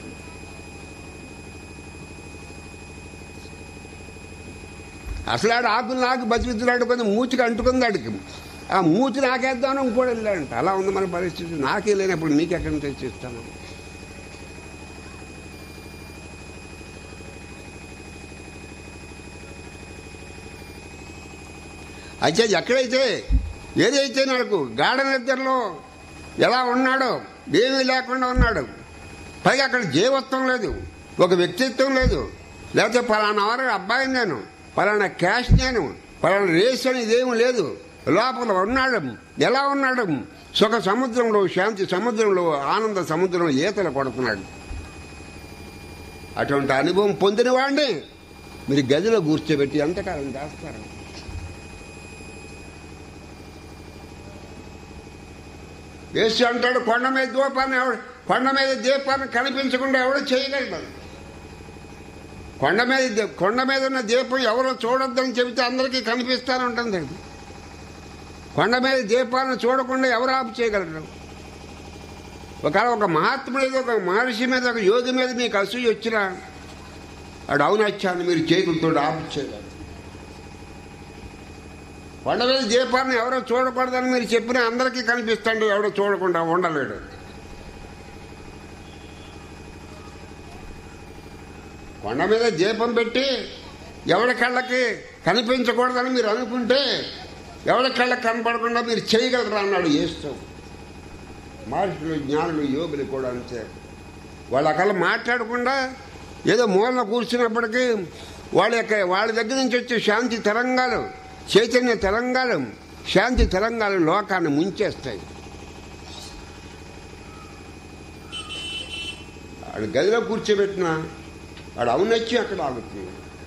అసలు ఆడు ఆకులు నాకు బతుకుతున్నాడు కొంచెం మూతికి అంటుకుంది ఆడికి ఆ మూతి నాకేద్దామని ఇంకోటి వెళ్ళాడంట అలా ఉంది మన పరిస్థితి నాకే లేనప్పుడు మీకు ఎక్కడి నుంచి తెచ్చిస్తాను అయితే ఎక్కడైతే ఏదైతే నాకు గాఢ నిద్రలో ఎలా ఉన్నాడో ఏమీ లేకుండా ఉన్నాడు పైగా అక్కడ జీవత్వం లేదు ఒక వ్యక్తిత్వం లేదు లేకపోతే పలానా వారు అబ్బాయి నేను పలానా క్యాష్ నేను పలానా రేస్ అని ఇదేమీ లేదు లోపల ఉన్నాడు ఎలా ఉన్నాడు సుఖ సముద్రంలో శాంతి సముద్రంలో ఆనంద సముద్రంలో ఈతలు కొడుతున్నాడు అటువంటి అనుభవం పొందిన వాడిని మీరు గదిలో కూర్చోబెట్టి ఎంతకాలం చేస్తారు వేసి అంటాడు కొండ మీద దీపాన్ని ఎవడు కొండ మీద దీపాన్ని కనిపించకుండా ఎవడో చేయగలడు కొండ మీద దీ- కొండ మీద ఉన్న దీపం ఎవరో చూడొద్దని చెబితే అందరికీ కనిపిస్తానే ఉంటుంది అది. కొండ మీద దీపాన్ని చూడకుండా ఎవరు ఆపు చేయగలరు ఒకవేళ ఒక మహాత్ముడి మీద ఒక మహర్షి మీద ఒక యోగి మీద మీకు అసూయ వచ్చినా ఆడు అవునచ్చాను మీరు చేతులతో ఆపు చేయగలరు కొండ మీద దీపాన్ని ఎవరో చూడకూడదని మీరు చెప్పినా అందరికీ కనిపిస్తాడు ఎవడో చూడకుండా ఉండలేడు కొండ మీద దీపం పెట్టి ఎవడి కళ్ళకి కనిపించకూడదని మీరు అనుకుంటే ఎవడి కళ్ళకి కనపడకుండా మీరు చేయగలరా అన్నాడు చేస్తూ మహర్షులు జ్ఞానులు యోగులు కూడా అంతే వాళ్ళ కళ్ళ మాట్లాడకుండా ఏదో మూలన కూర్చున్నప్పటికీ వాళ్ళ యొక్క వాళ్ళ దగ్గర నుంచి వచ్చే శాంతి తరంగాలు చైతన్య తరంగాలు శాంతి తరంగాలు లోకాన్ని ముంచేస్తాయి ఆడు గదిలో కూర్చోబెట్టిన ఆడు అవునొచ్చి అక్కడ ఆగుతుంది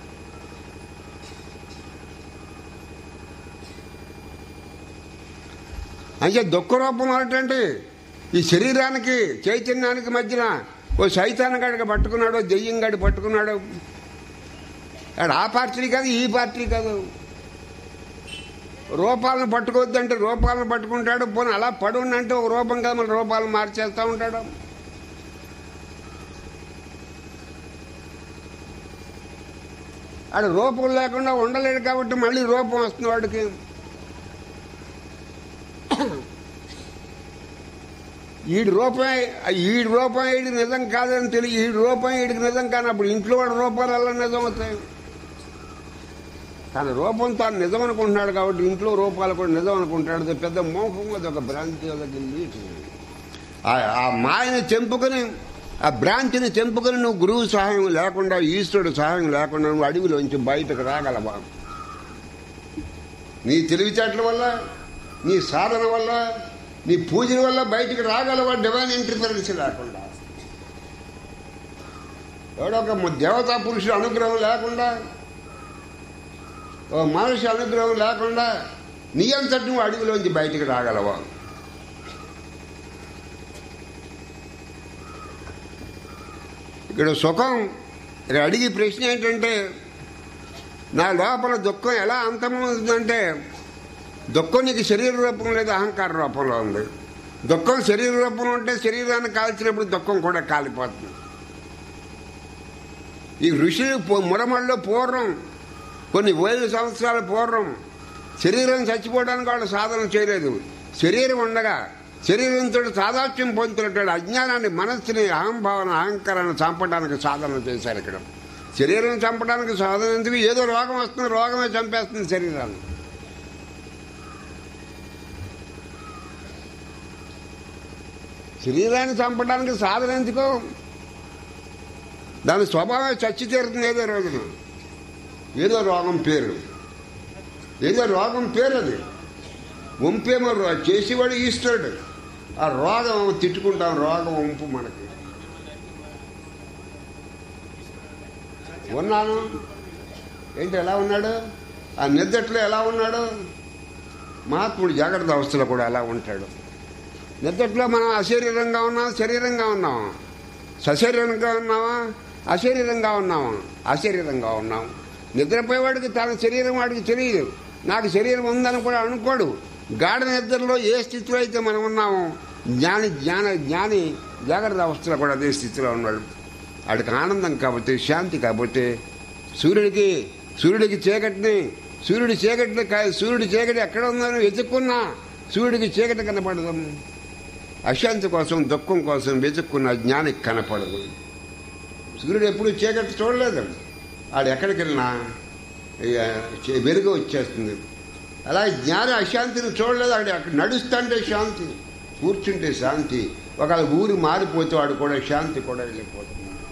అంటే దుఃఖ రూపం ఏంటంటే ఈ శరీరానికి చైతన్యానికి మధ్యన ఓ సైతాన్ గడికి పట్టుకున్నాడు దెయ్యం గడి పట్టుకున్నాడు ఆడు ఆ పార్టీ కాదు ఈ పార్టీ కాదు రూపాలను పట్టుకోవద్దంటే రూపాలను పట్టుకుంటాడు పోనీ అలా పడుండంటే ఒక రూపం కదా మన రూపాలను మార్చేస్తూ ఉంటాడు ఆడు రూపం లేకుండా ఉండలేడు కాబట్టి మళ్ళీ రూపం వస్తుంది వాడికి ఈడి రూపం ఈడి రూపం ఈడి నిజం కాదని తెలియ ఈడి రూపం ఈడికి నిజం కానప్పుడు ఇంట్లో వాడి రూపాలు ఎలా నిజం అవుతాయి తన రూపం తాను నిజం అనుకుంటున్నాడు కాబట్టి ఇంట్లో రూపాలు కూడా నిజం అనుకుంటాడు అది పెద్ద మోహం అది ఒక భ్రాంతి వాళ్ళకి ఆ- ఆ మాయని తెంపుకొని ఆ భ్రాంతిని తెంపుకొని నువ్వు గురువు సహాయం లేకుండా ఈశ్వరుడు సహాయం లేకుండా నువ్వు అడవిలోంచి బయటకు రాగలవా నీ తెలివితేటల వల్ల నీ సాధన వల్ల నీ పూజల వల్ల బయటికి రాగలవా డివైన్ ఇంటర్ఫరెన్స్ లేకుండా ఎవడో ఒక దేవతా పురుషుడు అనుగ్రహం లేకుండా ఓ మనిషి అనుగ్రహం లేకుండా నీ అంతటి నువ్వు అడవిలోంచి బయటికి రాగలవా ఇక్కడ సుఖం ఇక్కడ అడిగి ప్రశ్న ఏంటంటే నా లోపల దుఃఖం ఎలా అంతమవుతుందంటే దుఃఖం నీకు శరీర రూపం లేదు అహంకార రూపంలో ఉంది దుఃఖం శరీర రూపంలో ఉంటే శరీరాన్ని కాల్చినప్పుడు దుఃఖం కూడా కాలిపోతుంది ఈ ఋషులు పూ- మురమల్లో పూర్వం కొన్ని వేల సంవత్సరాల పూర్వం శరీరం చచ్చిపోవడానికి వాళ్ళు సాధన చేయలేదు శరీరం ఉండగా శరీరంతో సాదాత్యం పొందుతున్నటువంటి అజ్ఞానాన్ని మనస్సుని అహంభావన అహంకారాన్ని చంపడానికి సాధన చేశారు ఇక్కడ శరీరం చంపడానికి సాధన ఎందుకు ఏదో రోగం వస్తుంది రోగమే చంపేస్తుంది శరీరాన్ని శరీరాన్ని చంపడానికి సాధన ఎందుకు దాని స్వభావం చచ్చి తీరుతుంది ఏదో రోజున ఏదో రోగం పేరు ఏదో రోగం పేరు అది వంపేమో రో- చేసేవాడు ఈశ్వరుడు ఆ రోగం తిట్టుకుంటాం రోగం వంపు మనకి ఉన్నాను ఏంటి ఎలా ఉన్నాడు ఆ నిద్రట్లో ఎలా ఉన్నాడు మహాత్ముడు జాగ్రత్త అవస్థలో కూడా అలా ఉంటాడు నిద్రట్లో మనం అశరీరంగా ఉన్నాం శరీరంగా ఉన్నాం సశరీరంగా ఉన్నామా అశరీరంగా ఉన్నామా అశరీరంగా ఉన్నాం నిద్రపోయేవాడికి తన శరీరం వాడికి తెలియదు నాకు శరీరం ఉందని కూడా అనుకోడు గాఢ నిద్రలో ఏ స్థితిలో అయితే మనం ఉన్నామో జ్ఞాని జ్ఞాన జ్ఞాని జాగ్రత్త అవస్థలో కూడా అదే స్థితిలో ఉన్నాడు వాడికి ఆనందం కాబట్టి శాంతి కాబట్టి సూర్యుడికి సూర్యుడికి చీకటిని సూర్యుడి చీకటిని కా- సూర్యుడి చీకటి ఎక్కడ ఉందని వెతుక్కున్నా సూర్యుడికి చీకటి కనపడదు అశాంతి కోసం దుఃఖం కోసం వెతుక్కున్న జ్ఞానికి కనపడదు సూర్యుడు ఎప్పుడు చీకటి చూడలేదు ఆడు ఎక్కడికి వెళ్ళినా ఇక చే- వెలుగు వచ్చేస్తుంది అలాగే జ్ఞాని అశాంతిని చూడలేదు అక్కడ అక్కడ నడుస్తుంటే శాంతి కూర్చుంటే శాంతి ఒకవేళ ఊరు మారిపోతే వాడు కూడా శాంతి కూడా వెళ్ళిపోతుంది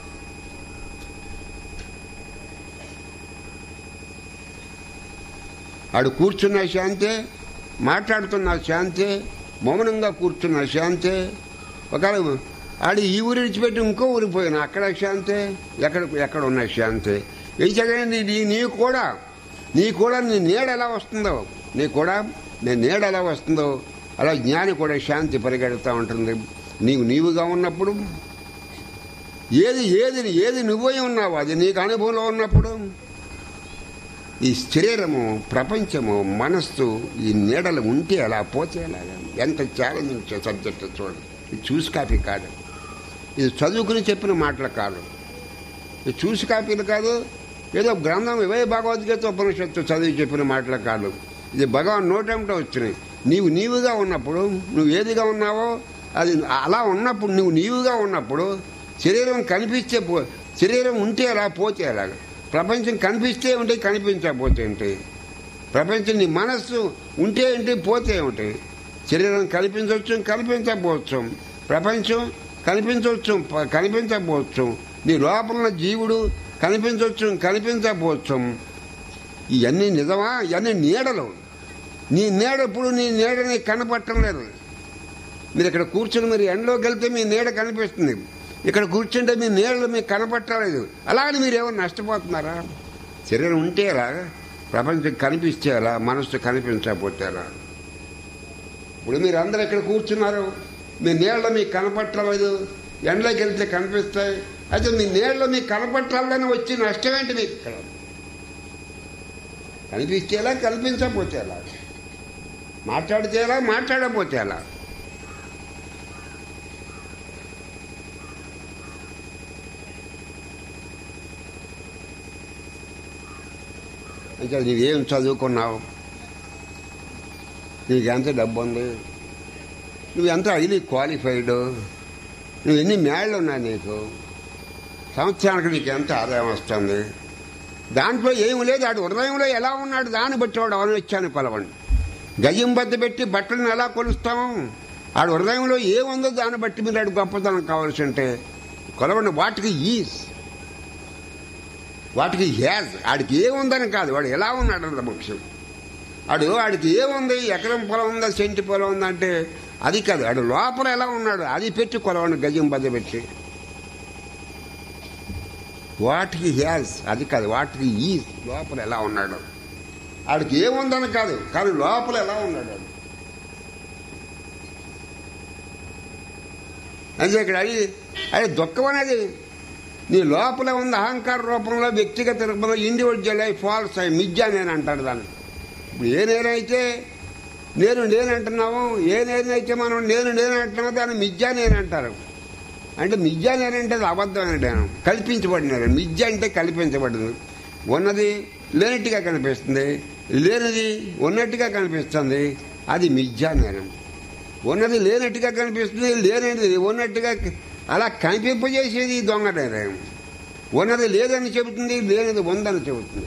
ఆడు కూర్చున్న శాంతే మాట్లాడుతున్న శాంతే మౌనంగా కూర్చున్న శాంతే ఒకవేళ ఆడు ఈ ఊరు విడిచిపెట్టి ఇంకో ఊరికి పోయినా అక్కడ శాంతే ఎక్కడ ఎక్కడ ఉన్న శాంతే ఏం చదివే నీ నీ- నీ కూడా నీ కూడా నీ నీడ ఎలా వస్తుందో నీ కూడా నీ నీడ ఎలా వస్తుందో అలా జ్ఞాని కూడా శాంతి పరిగెడుతూ ఉంటుంది నీవు నీవుగా ఉన్నప్పుడు ఏది ఏది ఏది నువ్వే ఉన్నావు అది నీకు అనుభవంలో ఉన్నప్పుడు ఈ శరీరము ప్రపంచము మనస్సు ఈ నీడలు ఉంటే అలా పోతే అలాగా ఎంత ఛాలెంజింగ్ సబ్జెక్ట్ చూడండి ఇది చూసి కాపీ కాదు ఇది చదువుకుని చెప్పిన మాటలు కాదు ఇది చూసి కాపీలు కాదు ఏదో గ్రంథం ఇవే భగవద్గీత ఉపనిషత్తు చదివి చెప్పిన మాటలు కాదు ఇది భగవాన్ నోటంతో వచ్చినాయి నీవు నీవుగా ఉన్నప్పుడు నువ్వు ఏదిగా ఉన్నావో అది అలా ఉన్నప్పుడు నువ్వు నీవుగా ఉన్నప్పుడు శరీరం కనిపిస్తే పో శరీరం ఉంటే అలా పోతే అలాగా ప్రపంచం కనిపిస్తే ఉంటే కనిపించకపోతే ఏంటి ప్రపంచం నీ మనస్సు ఉంటే ఏంటి పోతే ఏమిటి శరీరం కనిపించవచ్చు కనిపించకపోవచ్చు ప్రపంచం కనిపించవచ్చు ప- కనిపించకపోవచ్చు నీ లోపల ఉన్న జీవుడు కనిపించవచ్చు కనిపించకపోవచ్చు ఇవన్నీ నిజమా ఇవన్నీ నీడలు నీ నీడ ఇప్పుడు నీ నీడ నీకు కనపడటం లేదు మీరు ఇక్కడ కూర్చొని మీరు ఎండలోకి వెళ్తే మీ నీడ కనిపిస్తుంది ఇక్కడ కూర్చుంటే మీ నీడలు మీకు కనపట్టలేదు అలాగని మీరు ఏమైనా నష్టపోతున్నారా శరీరం ఉంటే అలా ప్రపంచం కనిపిస్తే అలా మనస్సు కనిపించకపోతే అలా ఇప్పుడు మీరు అందరూ ఇక్కడ కూర్చున్నారు మీ నీళ్ళ మీకు కనపట్టలేదు ఎండలోకి వెళ్తే కనిపిస్తాయి అయితే మీ నీళ్ళ మీకు కనపట్టాలని వచ్చి నష్టం ఏంటి మీకు ఇక్కడ కనిపిస్తే ఎలా కనిపించకపోతే ఎలా మాట్లాడితే ఎలా మాట్లాడకపోతే ఎలా అంటే నీవేం చదువుకున్నావు నీకు ఎంత డబ్బు ఉంది నువ్వు ఎంత హైలీ క్వాలిఫైడ్ నువ్వు ఎన్ని మేళ్ళు ఉన్నాయి నీకు సంవత్సరానికి నీకు ఎంత ఆదాయం వస్తుంది దాంట్లో ఏమి లేదు ఆడు హృదయంలో ఎలా ఉన్నాడు దాన్ని బట్టి వాడు అవని వచ్చాను కొలవండి గజం బద్ద పెట్టి బట్టలను ఎలా కొలుస్తాము ఆడు హృదయంలో ఏముందో దాన్ని బట్టి మీరు ఆడు గొప్పతనం కావాల్సి ఉంటే కొలవండి వాటికి ఈజ్ వాటికి హ్యాజ్ ఆడికి ఏముందని కాదు వాడు ఎలా ఉన్నాడు అన్నది ముఖ్యం ఆడు ఆడికి ఏముంది ఎకరం పొలం ఉందా సెంటి పొలం ఉందా అంటే అది కాదు ఆడు లోపల ఎలా ఉన్నాడు అది పెట్టి కొలవండి గజం బద్ద పెట్టి వాటికి హ్యాజ్ అది కాదు వాటికి ఈ లోపల ఎలా ఉన్నాడు ఆడికి ఏముందని కాదు కానీ లోపల ఎలా ఉన్నాడు ఆడు అంటే ఇక్కడ అది అది దుఃఖం అనేది నీ లోపల ఉంది అహంకార రూపంలో వ్యక్తిగత రూపంలో ఇండివిజువల్ అయి ఫాల్స్ అయి మిథ్యా నేను అంటాడు దాన్ని ఇప్పుడు ఏ నేనైతే నేను నేను అంటున్నాము ఏ నేనైతే మనం నేను నేను అంటున్నామో దాన్ని మిథ్యా నేను అంటారు అంటే మిథ్యా నేనంటే అది అబద్ధమైన నేను కల్పించబడినారు మిథ్య అంటే కల్పించబడింది ఉన్నది లేనట్టుగా కనిపిస్తుంది లేనిది ఉన్నట్టుగా కనిపిస్తుంది అది మిథ్యా నేరం ఉన్నది లేనట్టుగా కనిపిస్తుంది లేనిది ఉన్నట్టుగా అలా కనిపింపజేసేది ఈ దొంగ నేరం ఉన్నది లేదని చెబుతుంది లేనిది ఉందని చెబుతుంది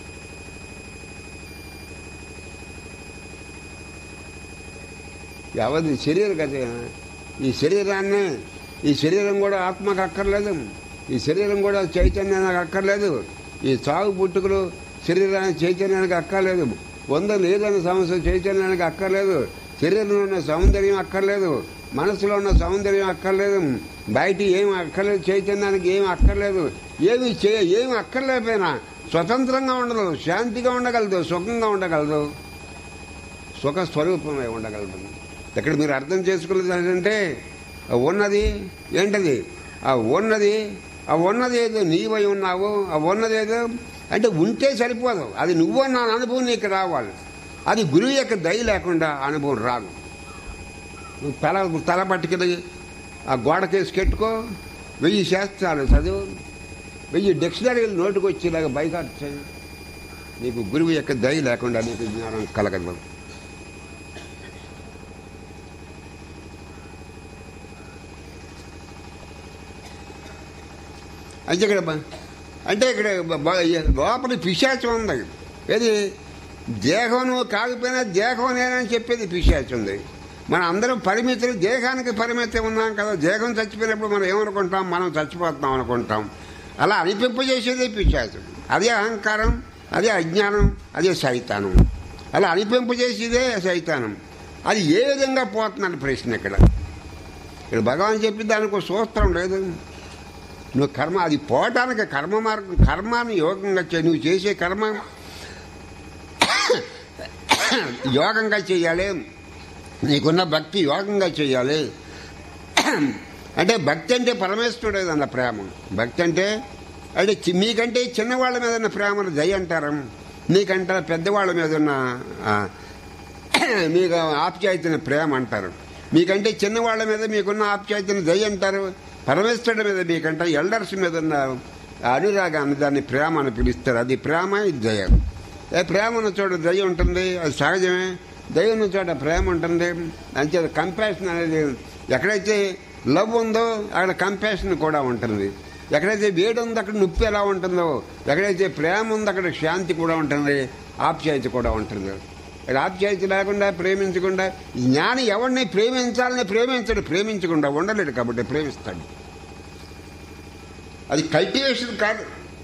ఎవరి శరీర గతి ఈ శరీరాన్ని ఈ శరీరం కూడా ఆత్మకు అక్కర్లేదు ఈ శరీరం కూడా చైతన్యానికి అక్కర్లేదు ఈ చావు పుట్టుకలు శరీరానికి చైతన్యానికి అక్కర్లేదు ఉందో లేదనే సమస్య చైతన్యానికి అక్కర్లేదు శరీరంలో ఉన్న సౌందర్యం అక్కర్లేదు మనసులో ఉన్న సౌందర్యం అక్కర్లేదు బయట ఏం అక్కర్లేదు చైతన్యానికి ఏం అక్కర్లేదు ఏమి చే ఏమి అక్కర్లేకపోయినా స్వతంత్రంగా ఉండదు శాంతిగా ఉండగలదు సుఖంగా ఉండగలదు సుఖ స్వరూపమై ఉండగలదు ఇక్కడ మీరు అర్థం చేసుకున్నది ఏంటంటే ఆ ఉన్నది ఏంటది ఆ ఉన్నది ఆ ఉన్నది ఏదో నీవై ఉన్నావు ఆ ఉన్నది ఏదో అంటే ఉంటే సరిపోదు అది నువ్వు నా అనుభవం నీకు రావాలి అది గురువు యొక్క దయ లేకుండా అనుభవం రాదు నువ్వు తల తల పట్టుకుని ఆ గోడకేసి కెట్టుకో వెయ్యి శాస్త్రాలు చదువు వెయ్యి డిక్షనరీలు నోటుకు వచ్చేలాగా బైకాట్ చేయి నీకు గురువు యొక్క దయ లేకుండా నీకు జ్ఞానం కలగదు అంటే ఇక్కడ బ- అంటే ఇక్కడ బ- బ- లోపల పిశాచం ఉంది ఏది దేహం నువ్వు కాకపోయినా దేహం నేనని చెప్పేది పిశాచం ఉంది మన అందరం పరిమితులు దేహానికి పరిమితి ఉన్నాం కదా దేహం చచ్చిపోయినప్పుడు మనం ఏమనుకుంటాం మనం చచ్చిపోతున్నాం అనుకుంటాం అలా అనిపింపజేసేదే పిశాచం అదే అహంకారం అదే అజ్ఞానం అదే సైతానం అలా అనిపింపజేసేదే సైతానం అది ఏ విధంగా పోతుందని ప్రశ్న ఇక్కడ ఇక్కడ భగవాన్ చెప్పి దానికి ఒక సూత్రం లేదు నువ్వు కర్మ అది పోవటానికి కర్మ మార్గం కర్మాన్ని యోగంగా చే నువ్వు చేసే కర్మ యోగంగా చేయాలి నీకున్న భక్తి యోగంగా చేయాలి అంటే భక్తి అంటే పరమేశ్వరుడు అన్న ప్రేమ భక్తి అంటే అంటే చి- మీకంటే చిన్నవాళ్ళ మీద ఉన్న ప్రేమను దయ అంటారు నీకంటే పెద్దవాళ్ళ మీద ఉన్న ఆ, మీకు ఆప్యాయతని ప్రేమ అంటారు మీకంటే చిన్నవాళ్ళ మీద మీకున్న ఆప్యాయతని దయ అంటారు పరమేశ్వరుడి మీద మీకంటే ఎల్డర్స్ మీద ఉన్న అనురాగాన్ని దాన్ని ప్రేమ అని పిలుస్తారు అది ప్రేమ ఇది దయ ఏ ప్రేమ ఉన్న చోట దయ ఉంటుంది అది సహజమే దయ ఉన్న చోట ప్రేమ ఉంటుంది అంతే కంపాషన్ అనేది ఎక్కడైతే లవ్ ఉందో అక్కడ కంపాషన్ కూడా ఉంటుంది ఎక్కడైతే వేడి ఉందో అక్కడ నొప్పి ఎలా ఉంటుందో ఎక్కడైతే ప్రేమ ఉందో అక్కడ శాంతి కూడా ఉంటుంది ఆప్యాయత కూడా ఉంటుంది ఇక్కడ ఆప్యాయత లేకుండా ప్రేమించకుండా జ్ఞాని ఎవరిని ప్రేమించాలని ప్రేమించడు ప్రేమించకుండా ఉండలేడు కాబట్టి ప్రేమిస్తాడు అది కల్టివేషన్ కాదు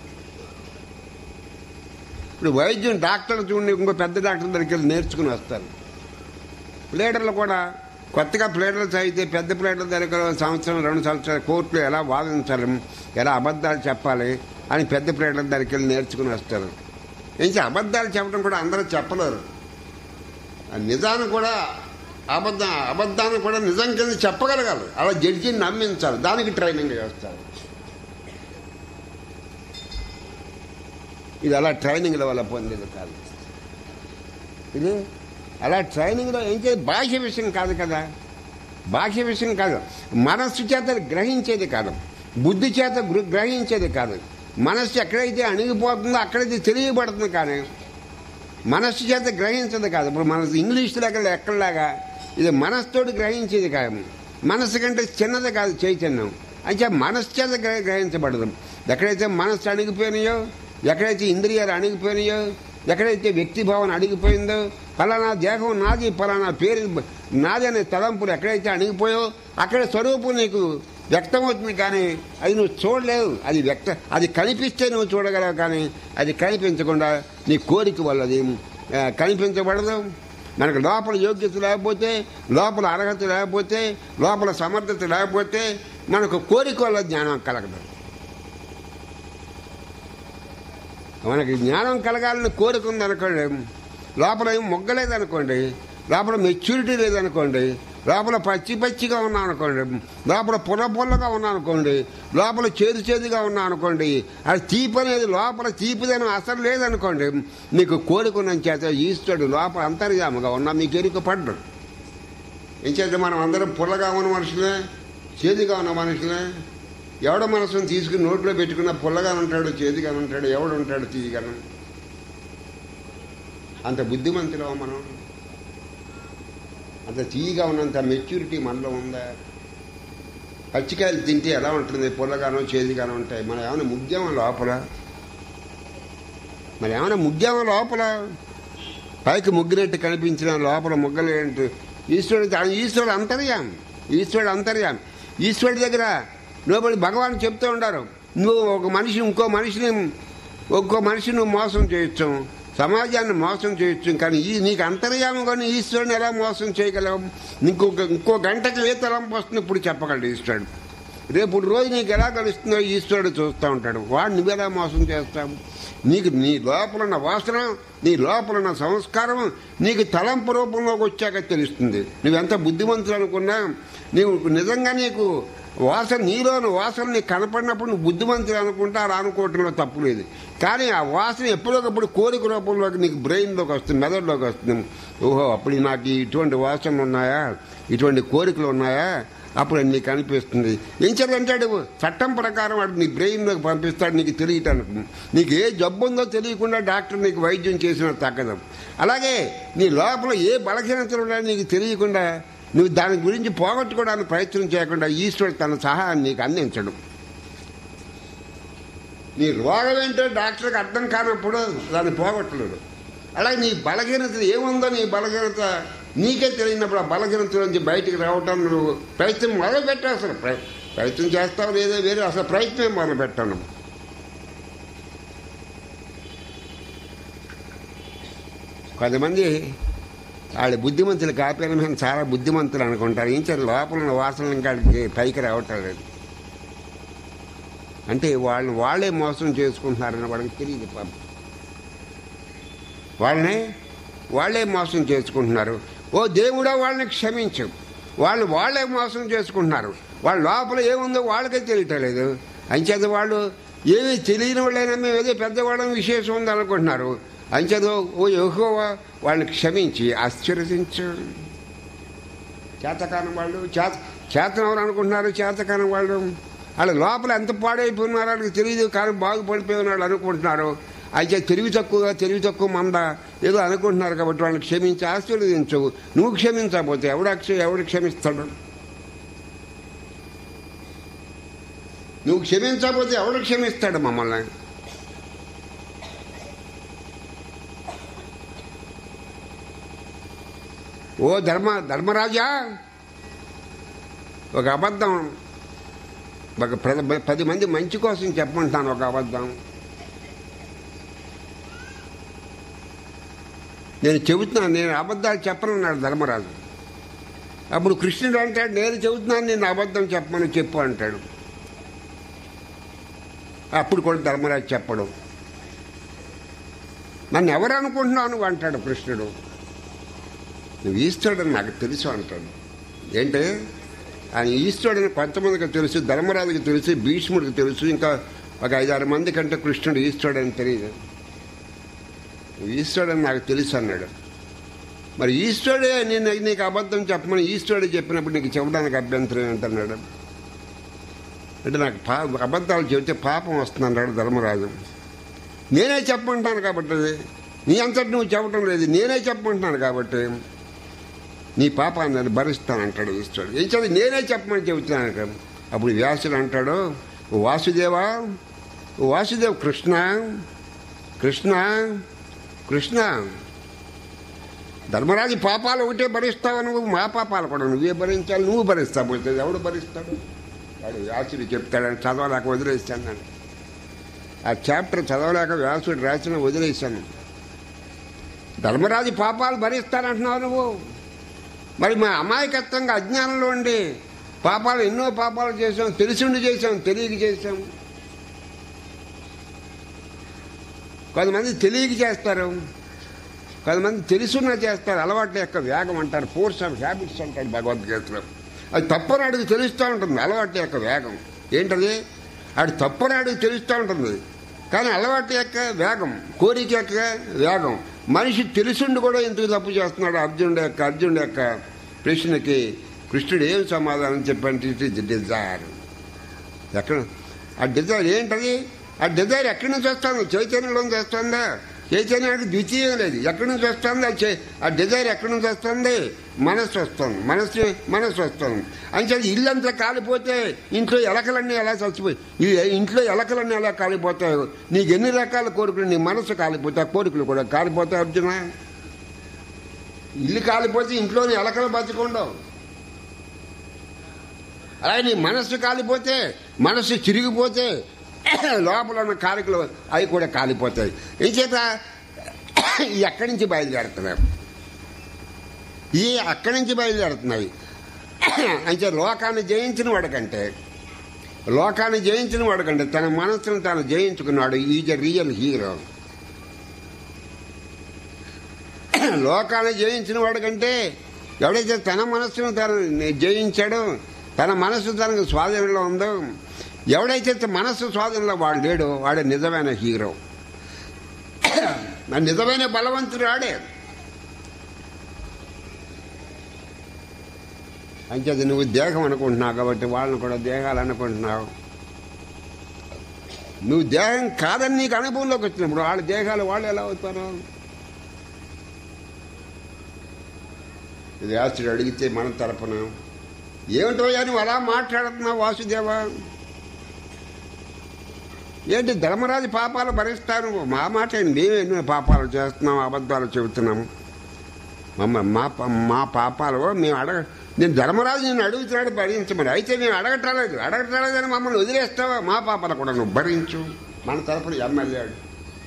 ఇప్పుడు వైద్యం డాక్టర్ చూడండి ఇంకో పెద్ద డాక్టర్ దగ్గరికి వెళ్ళి నేర్చుకుని వస్తారు ప్లేడర్లు కూడా కొత్తగా ప్లేడర్లు చదివితే పెద్ద ప్లేడర్ల దగ్గర సంవత్సరం రెండు సంవత్సరాలు కోర్టులో ఎలా వాదించాలి ఎలా అబద్ధాలు చెప్పాలి అని పెద్ద ప్లేడర్ల దగ్గరికి వెళ్ళి నేర్చుకుని వస్తారు ఇంకా అబద్ధాలు చెప్పడం కూడా అందరూ చెప్పలేరు ఆ నిజాన్ని కూడా అబద్ధం అబద్ధాన్ని కూడా నిజం కింద చెప్పగలగాలి అలా జడ్జిని నమ్మించాలి దానికి ట్రైనింగ్ చేస్తారు ఇది అలా ట్రైనింగ్ల వల్ల పొందేది కాదు ఇది అలా ట్రైనింగ్లో ఏం చేయాలి భాష విషయం కాదు కదా భాష విషయం కాదు మనస్సు చేత గ్రహించేది కాదు బుద్ధి చేత గృ- గ్రహించేది కాదు మనస్సు ఎక్కడైతే అణిగిపోతుందో అక్కడైతే తెలియబడుతుంది కానీ మనస్సు చేత గ్రహించదు కాదు ఇప్పుడు మనసు ఇంగ్లీష్ దగ్గర ఎక్కడలాగా ఇది మనస్సుతోటి గ్రహించేది కాదు మనస్సు కంటే చిన్నది కాదు చైతన్యం అంటే మనస్సు చేత గ్రహ గ్రహించబడదు ఎక్కడైతే మనస్సు అణిగిపోయినాయో ఎక్కడైతే ఇంద్రియాలు అణిగిపోయినాయో ఎక్కడైతే వ్యక్తి భావన అణిగిపోయిందో ఫలానా దేహం నాది ఫలానా పేరు నాది అనే తలంపులు ఎక్కడైతే అణిగిపోయో అక్కడ స్వరూపం నీకు వ్యక్తమవుతుంది కానీ అది నువ్వు చూడలేవు అది వ్యక్త అది కనిపిస్తే నువ్వు చూడగలవు కానీ అది కనిపించకుండా నీ కోరిక వల్ల అది ఆ, కనిపించబడదు మనకు లోపల యోగ్యత లేకపోతే లోపల అర్హత లేకపోతే లోపల సమర్థత లేకపోతే మనకు కోరిక వల్ల జ్ఞానం కలగదు మనకి జ్ఞానం కలగాలని కోరిక ఉందనుకోండి లోపల ఏం మొగ్గలేదనుకోండి లోపల మెచ్యూరిటీ లేదనుకోండి లోపల పచ్చి పచ్చిగా ఉన్నా అనుకోండి లోపల పుల్ల పుల్లగా ఉన్నా అనుకోండి లోపల చేదు చేదుగా ఉన్నా అనుకోండి అది తీపి అనేది లోపల తీపిదని అసలు లేదనుకోండి మీకు కోరికున్న చేత ఈశ్వరుడు లోపల అంతర్యాముగా ఉన్నా మీకు ఎరుక పడ్డు ఏం చేద్దాం మనం అందరం పుల్లగా ఉన్న మనుషులే చేదుగా ఉన్న మనుషులే ఎవడ మనసును తీసుకుని నోట్లో పెట్టుకున్న పుల్లగా ఉంటాడు చేదుగా ఉంటాడు ఎవడు ఉంటాడు తీయగలను అంత బుద్ధిమంతులవా మనం అంత తీయగా ఉన్నంత మెచ్యూరిటీ మనలో ఉందా పచ్చికాయలు తింటే ఎలా ఉంటుంది పుల్లగానో చేదుగానో ఉంటాయి మనం ఏమైనా ముగ్గామా లోపల మరి ఏమైనా ముగ్గామా లోపల పైకి ముగ్గినట్టు కనిపించిన లోపల ముగ్గలేంటి ఈశ్వరుడు ఈశ్వరుడు అంతర్యాం ఈశ్వరుడు అంతర్యాం ఈశ్వరుడి దగ్గర లోపలి భగవాన్ చెప్తూ ఉండారు నువ్వు ఒక మనిషి ఇంకో మనిషిని ఒక్కో మనిషి నువ్వు మోసం చేయొచ్చు సమాజాన్ని మోసం చేయొచ్చు కానీ ఈ నీకు అంతర్యామగానే ఈశ్వరుని ఎలా మోసం చేయగలం ఇంకొక ఇంకో గంటకి ఏ తలంపు వస్తుంది ఇప్పుడు చెప్పగలడు ఈశ్వరుడు రేపు రోజు నీకు ఎలా కలుస్తుందో ఈశ్వరుడు చూస్తూ ఉంటాడు వాడు నువ్వెలా మోసం చేస్తావు నీకు నీ లోపల ఉన్న వాసన నీ లోపల ఉన్న సంస్కారం నీకు తలంపు రూపంలోకి వచ్చాక తెలుస్తుంది నువ్వెంత బుద్ధిమంతులు అనుకున్నా నీవు నిజంగా నీకు వాసన నీలోని వాసన నీకు కనపడినప్పుడు నువ్వు బుద్ధిమంతులు అనుకుంటా అలా అనుకోవటంలో తప్పు లేదు కానీ ఆ వాసన ఎప్పుడొకప్పుడు కోరిక రూపంలోకి నీకు బ్రెయిన్లోకి వస్తుంది మెదడులోకి వస్తుంది ఓహో అప్పుడు నాకు ఇటువంటి వాసనలు ఉన్నాయా ఇటువంటి కోరికలు ఉన్నాయా అప్పుడు అది నీకు అనిపిస్తుంది ఏం చేయాలంటాడు చట్టం ప్రకారం వాడు నీ బ్రెయిన్లోకి పంపిస్తాడు నీకు తెలియటానికి నీకు ఏ జబ్బు ఉందో తెలియకుండా డాక్టర్ నీకు వైద్యం చేసిన తగ్గదు అలాగే నీ లోపల ఏ బలహీనతలు ఉన్నాయో నీకు తెలియకుండా నువ్వు దాని గురించి పోగొట్టుకోవడానికి ప్రయత్నం చేయకుండా ఈశ్వరుడు తన సహాయాన్ని నీకు అందించడు నీ రోగం ఏంటో డాక్టర్కి అర్థం కానప్పుడు దాన్ని పోగొట్టలేడు అలాగే నీ బలహీనత ఏముందో నీ బలహీనత నీకే తెలియనప్పుడు ఆ బలహీనత నుంచి బయటికి రావటం నువ్వు ప్రయత్నం మొదలు పెట్టావు అసలు ప్ర- ప్రయత్నం చేస్తావు లేదో వేరే అసలు ప్రయత్నం మొదలు పెట్టాను కొంతమంది వాళ్ళ బుద్ధిమంతులు కాపీల మీద చాలా బుద్ధిమంతులు అనుకుంటారు ఇంకా లోపల ఉన్న వాసనలు ఇంకా వాళ్ళకి పైకి రావటం లేదు అంటే వాళ్ళని వాళ్ళే మోసం చేసుకుంటున్నారని వాళ్ళకి తెలియదు పాపం వాళ్ళని వాళ్ళే మోసం చేసుకుంటున్నారు ఓ దేవుడా వాళ్ళని క్షమించు వాళ్ళు వాళ్ళే మోసం చేసుకుంటున్నారు వాళ్ళ లోపల ఏముందో వాళ్ళకే తెలియటలేదు అంచేత వాళ్ళు ఏమీ తెలియని వాళ్ళైనా మేము ఏదో పెద్దవాళ్ళని విశేషం ఉంది అనుకుంటున్నారు అంచేత ఓ యెహోవా వాళ్ళని క్షమించి ఆశీర్వదించు చేతకాని వాళ్ళు చేత చేతనవరు అనుకుంటున్నారు చేతకాని వాళ్ళు వాళ్ళ లోపల ఎంత పాడైపోయినారో వాళ్ళకి తెలియదు కానీ బాగుపడిపోయి ఉన్నాడు అనుకుంటున్నారు అయితే తెలివి తక్కువగా తెలివి తక్కువ మంద ఏదో అనుకుంటున్నారు కాబట్టి వాళ్ళని క్షమించి ఆశీర్వదించు నువ్వు క్షమించకపోతే ఎవడు అక్ష- ఎవడు క్షమిస్తాడు నువ్వు క్షమించకపోతే ఎవడు క్షమిస్తాడు మమ్మల్ని ఓ ధర్మ ధర్మరాజా ఒక అబద్ధం ఒక ప్ర- పది మంది మంచి కోసం చెప్పమంటాను ఒక అబద్ధం నేను చెబుతున్నాను నేను అబద్ధాలు చెప్పనన్నాడు ధర్మరాజు అప్పుడు కృష్ణుడు అంటాడు నేను చెబుతున్నాను నేను అబద్ధం చెప్పమని చెప్పు అంటాడు అప్పుడు కూడా ధర్మరాజు చెప్పడం నన్ను ఎవరు అనుకుంటున్నావు నువ్వు అంటాడు కృష్ణుడు నువ్వు ఈశ్వరుడని నాకు తెలుసు అంటాడు ఏంటి ఆయన ఈశ్వరుడని కొంతమందికి తెలుసు ధర్మరాజుకి తెలుసు భీష్ముడికి తెలుసు ఇంకా ఒక ఐదారు మంది కంటే కృష్ణుడు ఈశ్వరుడని తెలియదు నువ్వు ఈశ్వరుడని నాకు తెలుసు అన్నాడు మరి ఈశ్వరుడే నేను నీకు అబద్ధం చెప్పమని ఈశ్వరుడు చెప్పినప్పుడు నీకు చెప్పడానికి అభ్యంతరం ఏంటన్నాడు అంటే నాకు పా అబద్ధాలు చెబితే పాపం వస్తుంది అన్నాడు ధర్మరాజు నేనే చెప్పమంటాను కాబట్టి నీ అంతటి నువ్వు చెప్పడం లేదు నేనే చెప్పమంటున్నాను కాబట్టి నీ పాపాన్ని నేను భరిస్తానంటాడు ఈశ్వరుడు ఏం చదివి నేనే చెప్పమని చెబుతున్నాను కదా అప్పుడు వ్యాసుడు అంటాడు "ఓ వాసుదేవా ఓ వాసుదేవ్ కృష్ణ కృష్ణ కృష్ణ ధర్మరాజు పాపాలు ఒకటే భరిస్తావు నువ్వు మా పాపాలు కూడా నువ్వే భరించాలి నువ్వు భరిస్తావు పోతే ఎవడు భరిస్తాడు వాడు వ్యాసుడు చెప్తాడని చదవలేక వదిలేస్తాను నేను ఆ చాప్టర్ చదవలేక వ్యాసుడు రాసిన వదిలేశాను ధర్మరాజు పాపాలు భరిస్తానంటున్నావు నువ్వు మరి మా అమాయకత్వంగా అజ్ఞానంలో ఉండి పాపాలు ఎన్నో పాపాలు చేసాం తెలిసిండి చేసాం తెలియక చేసాం కొంతమంది తెలియక చేస్తారు కొంతమంది తెలుసున్నా చేస్తారు అలవాట్ల యొక్క వేగం అంటారు ఫోర్స్ ఆఫ్ హ్యాబిట్స్ అంటారు భగవద్గీతలో అది తప్పని అడుగు తెలుస్తూ ఉంటుంది అలవాట్ల యొక్క వేగం ఏంటది అది తప్పని అడుగు తెలుస్తూ ఉంటుంది కానీ అలవాటు యొక్క వేగం కోరిక యొక్క వేగం మనిషి తెలుసుండి కూడా ఎందుకు తప్పు చేస్తున్నాడు అర్జునుడు యొక్క అర్జునుడు యొక్క ప్రశ్నకి కృష్ణుడు ఏం సమాధానం చెప్పంటే ఇట్ ఇస్ డిజైర్ ఎక్కడ ఆ డిజైర్ ఏంటది ఆ డిజైర్ ఎక్కడి నుంచి వస్తుంది చైతన్యంలో నుంచి వస్తుందా చైతన్యానికి ద్వితీయం లేదు ఎక్కడి నుంచి వస్తుంది ఆ చై- ఆ డిజైర్ ఎక్కడి నుంచి వస్తుంది మనస్సు వస్తుంది మనస్సు మనస్సు వస్తుంది అంటే ఇల్లంతా కాలిపోతే ఇంట్లో ఎలకలన్నీ ఎలా చచ్చిపోయి ఈ ఇంట్లో ఎలకలన్నీ ఎలా కాలిపోతాయి నీకు ఎన్ని రకాల కోరికలు నీ మనస్సు కాలిపోతే ఆ కోరికలు కూడా కాలిపోతాయి అర్జున ఇల్లు కాలిపోతే ఇంట్లోని ఎలకలు బతికుండవు అలాగే నీ మనస్సు కాలిపోతే మనస్సు చిరిగిపోతే లోపల ఉన్న కారికలు అవి కూడా కాలిపోతాయి ఈ చేత ఈ అక్కడి నుంచి బయలుదేరుతున్నారు ఈ అక్కడి నుంచి బయలుదేరుతున్నాయి అంటే లోకాన్ని జయించిన వాడికంటే లోకాన్ని జయించిన వాడికంటే తన మనస్సును తాను జయించుకున్నాడు ఈజ్ ఎ రియల్ హీరో లోకాన్ని జయించిన వాడికంటే ఎవడైతే తన మనస్సును తను జయించాడో తన మనస్సు తనకు స్వాధీనంలో ఉందో ఎవడైతే మనస్సు స్వాధీనంలో వాడు లేడో వాడే నిజమైన హీరో నా నిజమైన బలవంతుడు ఆడే అంచేది నువ్వు దేహం అనుకుంటున్నావు కాబట్టి వాళ్ళని కూడా దేహాలు అనుకుంటున్నావు నువ్వు దేహం కాదని నీకు అనుభవంలోకి వచ్చినప్పుడు వాళ్ళ దేహాలు వాళ్ళు ఎలా అవుతారు వ్యాసుడు అడిగితే మన తరపున ఏమిటో నువ్వు అలా మాట్లాడుతున్నావు వాసుదేవా ఏంటి ధర్మరాజు పాపాలు భరిస్తాను మా మాట ఏంటి? మేము ఎన్నో పాపాలు చేస్తున్నాం అబద్ధాలు చెబుతున్నాము మమ్మ మా ప- మా పాపాలు మేము అడగ నేను ధర్మరాజు నేను అడుగుతున్నాడు భరించమని అయితే మేము అడగట్లేదు అడగట్లేదని మమ్మల్ని వదిలేస్తావా మా పాపాలు కూడా నువ్వు భరించు మన తరపున ఎమ్మెల్యే వాడు.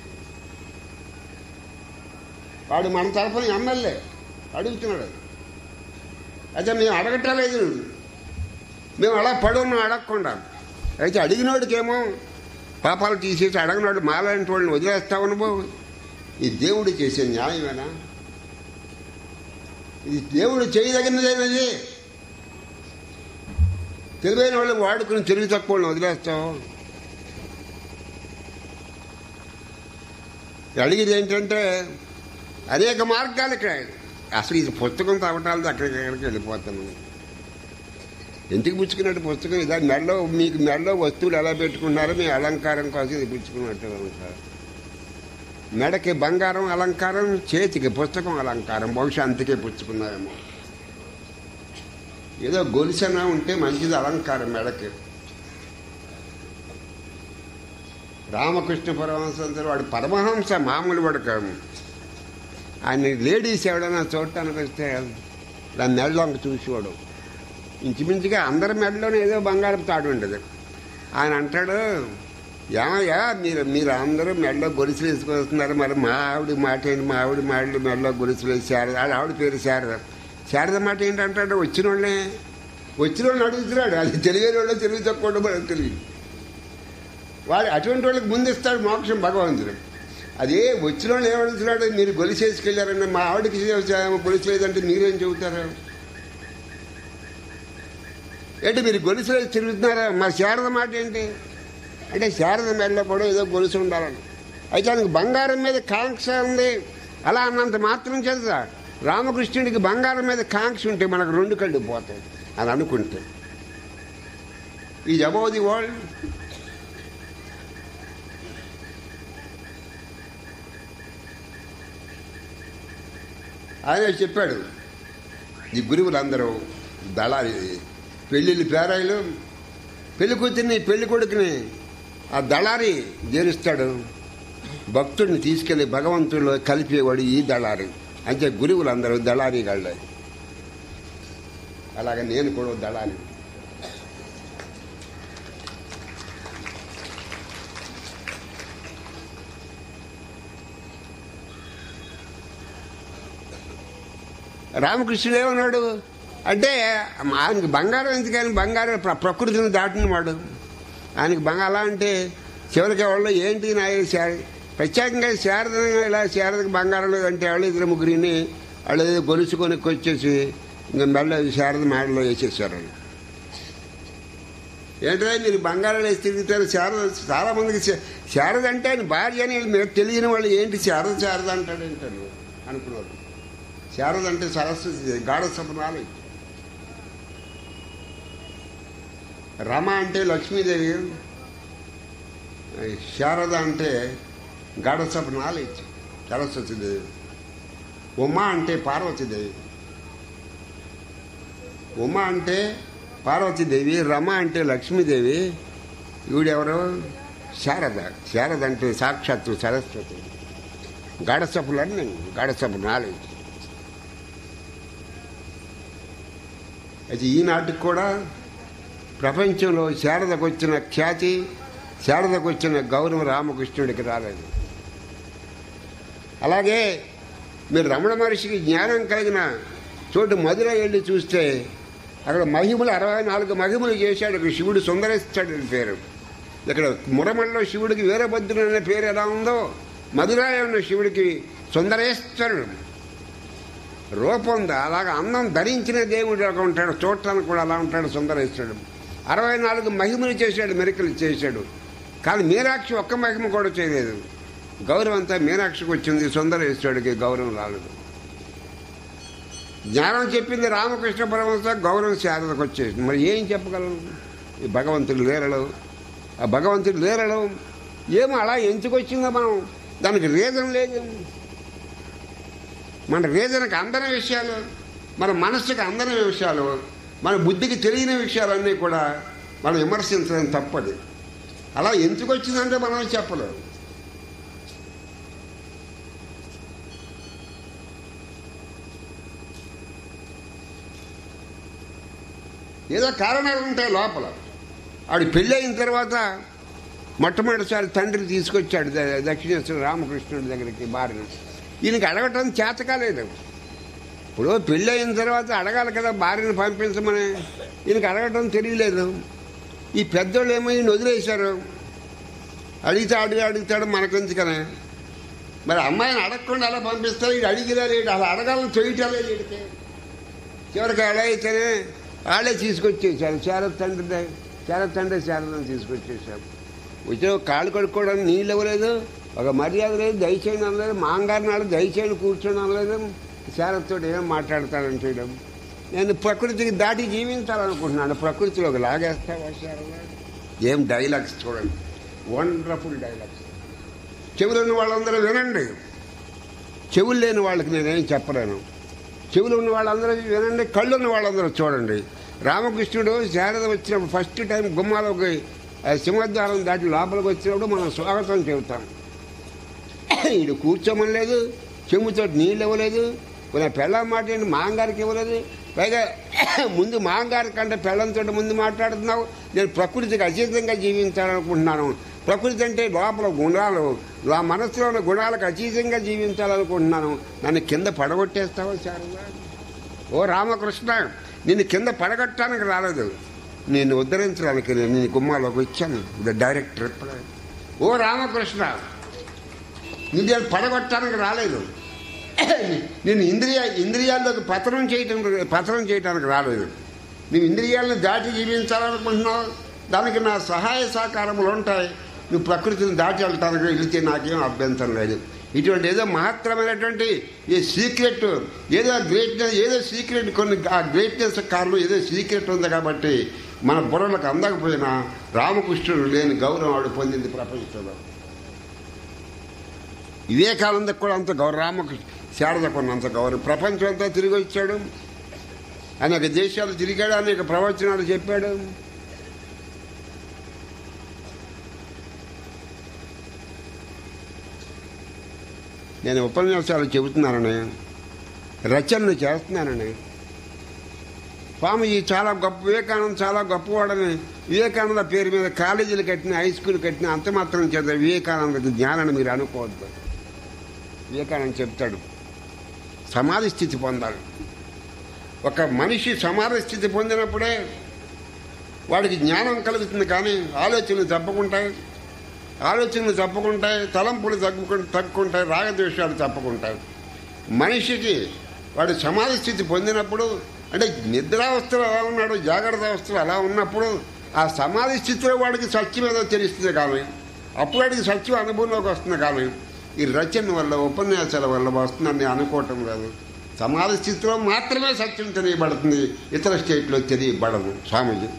వాడు మన తరపున ఎమ్మెల్యే అడుగుతున్నాడు అయితే మేము అడగట్లేదు మేము అలా పడున్నాం అడగకుండా అయితే అడిగినోడికేమో పాపాలు తీసేసి అడగనోడు మాలాంటి వాళ్ళని వదిలేస్తావు నువ్వు ఈ దేవుడు చేసే న్యాయమేనా ఇది దేవుడు చేయదగినదేనది తెలివైన వాళ్ళు వాడుకుని తెలివి తక్కువ వాళ్ళని వదిలేస్తావు అడిగేది ఏంటంటే అనేక మార్గాలు ఇక్కడ అసలు ఇది పుస్తకం తవ్వటాలతో అక్కడికి ఎక్కడికి వెళ్ళిపోతాను ఎందుకు పుచ్చుకున్నట్టు పుస్తకం ఇదా మెడలో మీకు మెడలో వస్తువులు ఎలా పెట్టుకున్నారో మీ అలంకారం కోసం ఇది పుచ్చుకున్నట్టు అలంకారం మెడకి బంగారం అలంకారం చేతికి పుస్తకం అలంకారం బహుశా అంతకే పుచ్చుకున్నారేమో ఏదో గొలుసన ఉంటే మంచిది అలంకారం మెడకి రామకృష్ణ పరమహంస వాడు పరమహంస మామూలు వాడు కాదు ఆయన లేడీస్ ఎవడైనా చూడటానికి వస్తే ఇలా మెడలోకి చూసేవాడు ఇంచుమించుగా అందరి మెడలోనే ఏదో బంగారం తాడు ఉండదు ఆయన అంటాడు ఏమయ్యా మీరు మీరు అందరూ మెడలో గొలుసులు వేసుకొస్తున్నారు మరి మా ఆవిడ మాట ఏంటి మా ఆవిడ మావిడ మెడలో గొలుసులు వేసి శారద వాళ్ళ ఆవిడ పేరు శారద శారద మాట ఏంటంటాడు వచ్చిన వాళ్ళే వచ్చిన వాళ్ళని అడుగుతున్నాడు అది తెలియని వాళ్ళు తెలివి తక్కువ మనకు తెలియదు వాడు అటువంటి వాళ్ళకి ముందు ఇస్తాడు మోక్షం భగవంతుడు అదే వచ్చిన వాళ్ళు ఏమడుగుతున్నాడు మీరు గొలుసు వేసుకెళ్ళారండి మా ఆవిడకి గొలుసు లేదంటే మీరేం చెబుతారు ఏంటి మీరు గొలుసు వేసి తిరుగుతున్నారా మా శారద మాట ఏంటి అంటే శారద మెడలో కూడా ఏదో గొలుసు ఉండాలని అయితే ఆయనకు బంగారం మీద కాంక్ష ఉంది అలా అన్నంత మాత్రం చేత రామకృష్ణుడికి బంగారం మీద కాంక్ష ఉంటే మనకు రెండు కళ్ళు పోతాయి అని అనుకుంటే ఈ అబౌవ్ ది వరల్డ్ ఆయన చెప్పాడు ఈ గురువులందరూ దళారి పెళ్ళిళ్ళు పేరాయిలు పెళ్లి కూతుర్ని పెళ్లి కొడుకుని ఆ దళారి చేరుస్తాడు భక్తుడిని తీసుకెళ్లి భగవంతుడిలో కలిపేవాడు ఈ దళారి అంటే గురువులందరూ దళారి గాళ్ళే అలాగే నేను కూడా ఓ దళారి రామకృష్ణుడు ఏమన్నాడు అంటే ఆయనకి బంగారం ఎందుకని బంగారం ప్ర- ప్రకృతిని దాటిన వాడు ఆయనకి బంగారం అలా అంటే చివరికి వాళ్ళు ఏంటి నా శార ప్రత్యేకంగా శారద ఇలా శారదకి బంగారం లేదంటే వాళ్ళు ఇద్దరు ముగ్గురిని వాళ్ళు ఏదో గొలుసు కొనుక్కొచ్చేసి ఇంకా మెల్ల శారద మేడలో వేసేసారు వాళ్ళు. ఏంటంటే మీరు బంగారం వేసి తిరుగుతారు శారద చాలా మందికి శా- శారద అంటే ఆయన భార్య అని మీరు తెలియని వాళ్ళు ఏంటి శారద శారద అంటాడు ఏంటాడు అనుకున్నారు శారద అంటే సరస్వతి గాఢ సపనాలు రమ అంటే లక్ష్మీదేవి శారద అంటే గాఢ సపనాలు సరస్వతీదేవి ఉమా అంటే పార్వతీదేవి ఉమా అంటే పార్వతీదేవి రమ అంటే లక్ష్మీదేవి ఈవిడెవరు శారద శారద అంటే సాక్షాత్తు సరస్వతి గాఢసపులన్నీ గాఢసపు నాలెడ్జ్ అయితే ఈనాటికి కూడా ప్రపంచంలో శారదకు వచ్చిన ఖ్యాతి శారదకు వచ్చిన గౌరవం రామకృష్ణుడికి రాలేదు అలాగే మీరు రమణ మహర్షికి జ్ఞానం కలిగిన చోటు మధుర వెళ్ళి చూస్తే అక్కడ మహిమలు అరవై నాలుగు మహిమలు చేశాడు ఇక్కడ శివుడు సుందరేస్తాడు అని పేరు ఇక్కడ మురమల్లో శివుడికి వీరభద్రుడు అనే పేరు ఎలా ఉందో మధురాయ ఉన్న శివుడికి సుందరేశ్వరుడు రూపం ఉంది అలాగా అందం ధరించిన దేవుడు అలా ఉంటాడు చూడటానికి కూడా అలా ఉంటాడు సుందరేశ్వరుడు అరవై నాలుగు మహిమలు చేశాడు మెరికలు చేశాడు కానీ మీనాక్షి ఒక్క మహిమ కూడా చేయలేదు గౌరవం అంతా మీనాక్షికి వచ్చింది సుందరేశ్వరుడికి గౌరవం రాలేదు జ్ఞానం చెప్పింది రామకృష్ణ పరమహంస గౌరవం శారదకు వచ్చేసింది మరి ఏం చెప్పగలం ఈ భగవంతుడు లేరలు ఆ భగవంతుడు లేరలు ఏమో అలా ఎంచుకొచ్చిందో మనం దానికి రీజన్ లేదు మన రీజన్కి అందని విషయాలు మన మనస్సుకి అందని విషయాలు మన బుద్ధికి తెలియని విషయాలన్నీ కూడా మనం విమర్శించడం తప్పది అలా ఎందుకు వచ్చిందంటే మనం చెప్పలేము ఏదో కారణాలు ఉంటాయి లోపల ఆవిడ పెళ్ళి అయిన తర్వాత మొట్టమొదటిసారి తండ్రి తీసుకొచ్చాడు ద- దక్షిణేశ్వర రామకృష్ణుడి దగ్గరికి భార్యను ఈయనకి అడగటం చేత కాలేదు ఇప్పుడు పెళ్ళి అయిన తర్వాత అడగాలి కదా భార్యను పంపించమని ఈయనకి అడగటం తెలియలేదు ఈ పెద్దోళ్ళు ఏమో ఈయన వదిలేశారు అడిగితే అడిగి అడుగుతాడు మనకెందుకనే మరి అమ్మాయిని అడగకుండా అలా పంపిస్తారు ఇది అడిగిరా లేదు అలా అడగాలని చేయటం లేదు వీడికి చివరికి అలా అయితేనే వాళ్ళే తీసుకొచ్చేసారు శారద తండ్రి ద- శారద తండ్రి శారదను తీసుకొచ్చేసారు వచ్చే కాళ్ళు కడుక్కోవడానికి నీళ్ళు ఇవ్వలేదు ఒక మర్యాద లేదు దయచేయండి అనలేదు మాంగారు నాడు దయచేయండి కూర్చొని అనలేదు శారదతో ఏం మాట్లాడతాడని చేయడం నేను ప్రకృతికి దాటి జీవించాలనుకుంటున్నాను ప్రకృతిలోకి లాగేస్తావా శారద ఏం డైలాగ్స్ చూడండి వండర్ఫుల్ డైలాగ్స్ చెవులున్న వాళ్ళందరూ వినండి చెవులు లేని వాళ్ళకి నేనేం చెప్పలేను చెవులు ఉన్న వాళ్ళందరూ వినండి కళ్ళు ఉన్న వాళ్ళందరూ చూడండి రామకృష్ణుడు శారద వచ్చినప్పుడు ఫస్ట్ టైం గుమ్మాలోకి ఆ సింహద్వారం దాటి లోపలికి వచ్చినప్పుడు మనం స్వాగతం చెబుతాం ఈడు కూర్చోమని లేదు చెమ్ముతో నీళ్ళు ఇవ్వలేదు నా పెళ్ళం మాట ఏంటి మాంగారికి ఇవ్వలేదు పైగా ముందు మాంగారి కంటే పెళ్ళంతో ముందు మాట్లాడుతున్నావు నేను ప్రకృతికి అతీతంగా జీవించాలనుకుంటున్నాను ప్రకృతి అంటే లోపల గుణాలు నా మనసులో ఉన్న గుణాలకు అతీతంగా జీవించాలనుకుంటున్నాను నన్ను కింద పడగొట్టేస్తావా శారదా ఓ రామకృష్ణ నిన్ను కింద పడగొట్టడానికి రాలేదు నేను ఉద్ధరించడానికి నేను నీ గుమ్మాలోకి వచ్చాను ద డైరెక్ట్ రిప్లై ఓ రామకృష్ణ నిన్ను పడగొట్టడానికి రాలేదు నేను ఇంద్రియ ఇంద్రియాల్లోకి పతనం చేయటం పతనం చేయడానికి రాలేదు నువ్వు ఇంద్రియాలను దాటి జీవించాలనుకుంటున్నావు దానికి నా సహాయ సహకారములు ఉంటాయి నువ్వు ప్రకృతిని దాటి వెళ్ళటానికి వెళితే నాకేం అభ్యంతరం లేదు ఇటువంటి ఏదో మహత్తరమైనటువంటి ఏ సీక్రెట్ ఏదో గ్రేట్నెస్ ఏదో సీక్రెట్ కొన్ని ఆ గ్రేట్నెస్ కారణం ఏదో సీక్రెట్ ఉంది కాబట్టి మన బుర్రలకు అందకపోయినా రామకృష్ణుడు లేని గౌరవం ఆవిడ పొందింది ప్రపంచంలో వివేకానందకు కూడా అంత గౌరవ రామకృష్ణ శారదకు ఉన్నంత గౌరవం ప్రపంచం అంతా తిరిగి వచ్చాడు అనేక దేశాలు తిరిగాడు అనేక ప్రవచనాలు చెప్పాడు నేను ఉపన్యాసాలు చెబుతున్నానని రచనలు చేస్తున్నానని స్వామిజీ చాలా గొప్ప వివేకానంద చాలా గొప్పవాడని వివేకానంద పేరు మీద కాలేజీలు కట్టిన హై స్కూల్ కట్టిన అంత మాత్రం చేత వివేకానందకి జ్ఞానాన్ని మీరు అనుకోవద్దు వివేకానంద చెప్తాడు సమాధి స్థితి పొందాలి ఒక మనిషి సమాధి స్థితి పొందినప్పుడే వాడికి జ్ఞానం కలుగుతుంది కానీ ఆలోచనలు తప్పుకుంటాయి ఆలోచనలు తప్పుకుంటాయి తలంపులు తగ్గుకు తగ్గుకుంటాయి రాగద్వేషాలు తప్పుకుంటాయి మనిషికి వాడు సమాధి స్థితి పొందినప్పుడు అంటే నిద్రావస్థలో ఎలా ఉన్నాడు జాగ్రత్త అవస్థలో అలా ఉన్నప్పుడు ఆ సమాధి స్థితిలో వాడికి సత్యం ఏదో తెలుస్తుంది కానీ అప్పుడు వాడికి సత్యం అనుభవంలోకి వస్తుంది కానీ ఈ రచన వల్ల ఉపన్యాసాల వల్ల వస్తుందని నేను అనుకోవటం లేదు సమాధి స్థితిలో మాత్రమే సత్యం తెలియబడుతుంది ఇతర స్టేట్లో తెలియబడదు స్వామీజీ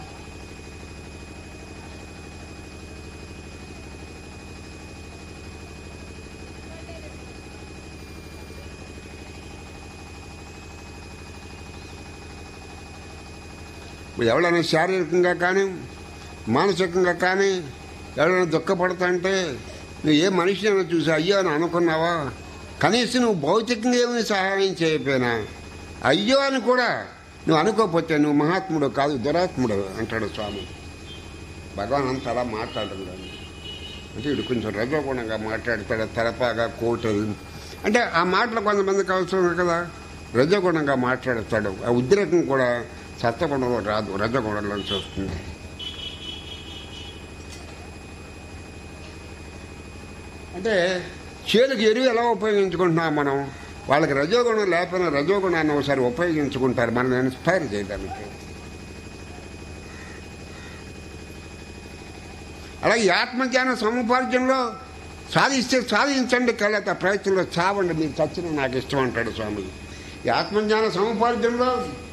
ఇప్పుడు ఎవరైనా శారీరకంగా కానీ మానసికంగా కానీ ఎవరైనా దుఃఖపడతాంటే నువ్వు ఏ మనిషినైనా చూసి అయ్యో అని అనుకున్నావా కనీసం నువ్వు భౌతికంగా ఏమీ సహాయం చేయకపోయినా అయ్యో అని కూడా నువ్వు అనుకోకపోతే నువ్వు మహాత్ముడు కాదు దురాత్ముడు అంటాడు స్వామి భగవాన్ అంత అలా మాట్లాడడం లేదు అంటే ఇటు కొంచెం రజోగుణంగా మాట్లాడతాడు తలపాగా కోటు అంటే ఆ మాటలు కొంతమందికి అవసరం కదా రజగుణంగా మాట్లాడతాడు ఆ ఉద్రేకం కూడా సత్వగుణంలో రాదు రజగుణంలోంచి వస్తుంది అంటే చేనుకి ఎరువు ఎలా ఉపయోగించుకుంటున్నాం మనం వాళ్ళకి రజోగుణం లేకపోయినా రజోగుణాన్ని ఒకసారి ఉపయోగించుకుంటారు మనం ఇన్స్పైర్ చేయడానికి అలాగే ఈ ఆత్మజ్ఞాన సముపార్జనలో సాధిస్తే సాధించండి కలత ప్రయత్నంలో చావండి మీరు చచ్చిన నాకు ఇష్టం అంటాడు స్వామి ఈ ఆత్మజ్ఞాన సముపార్జనలో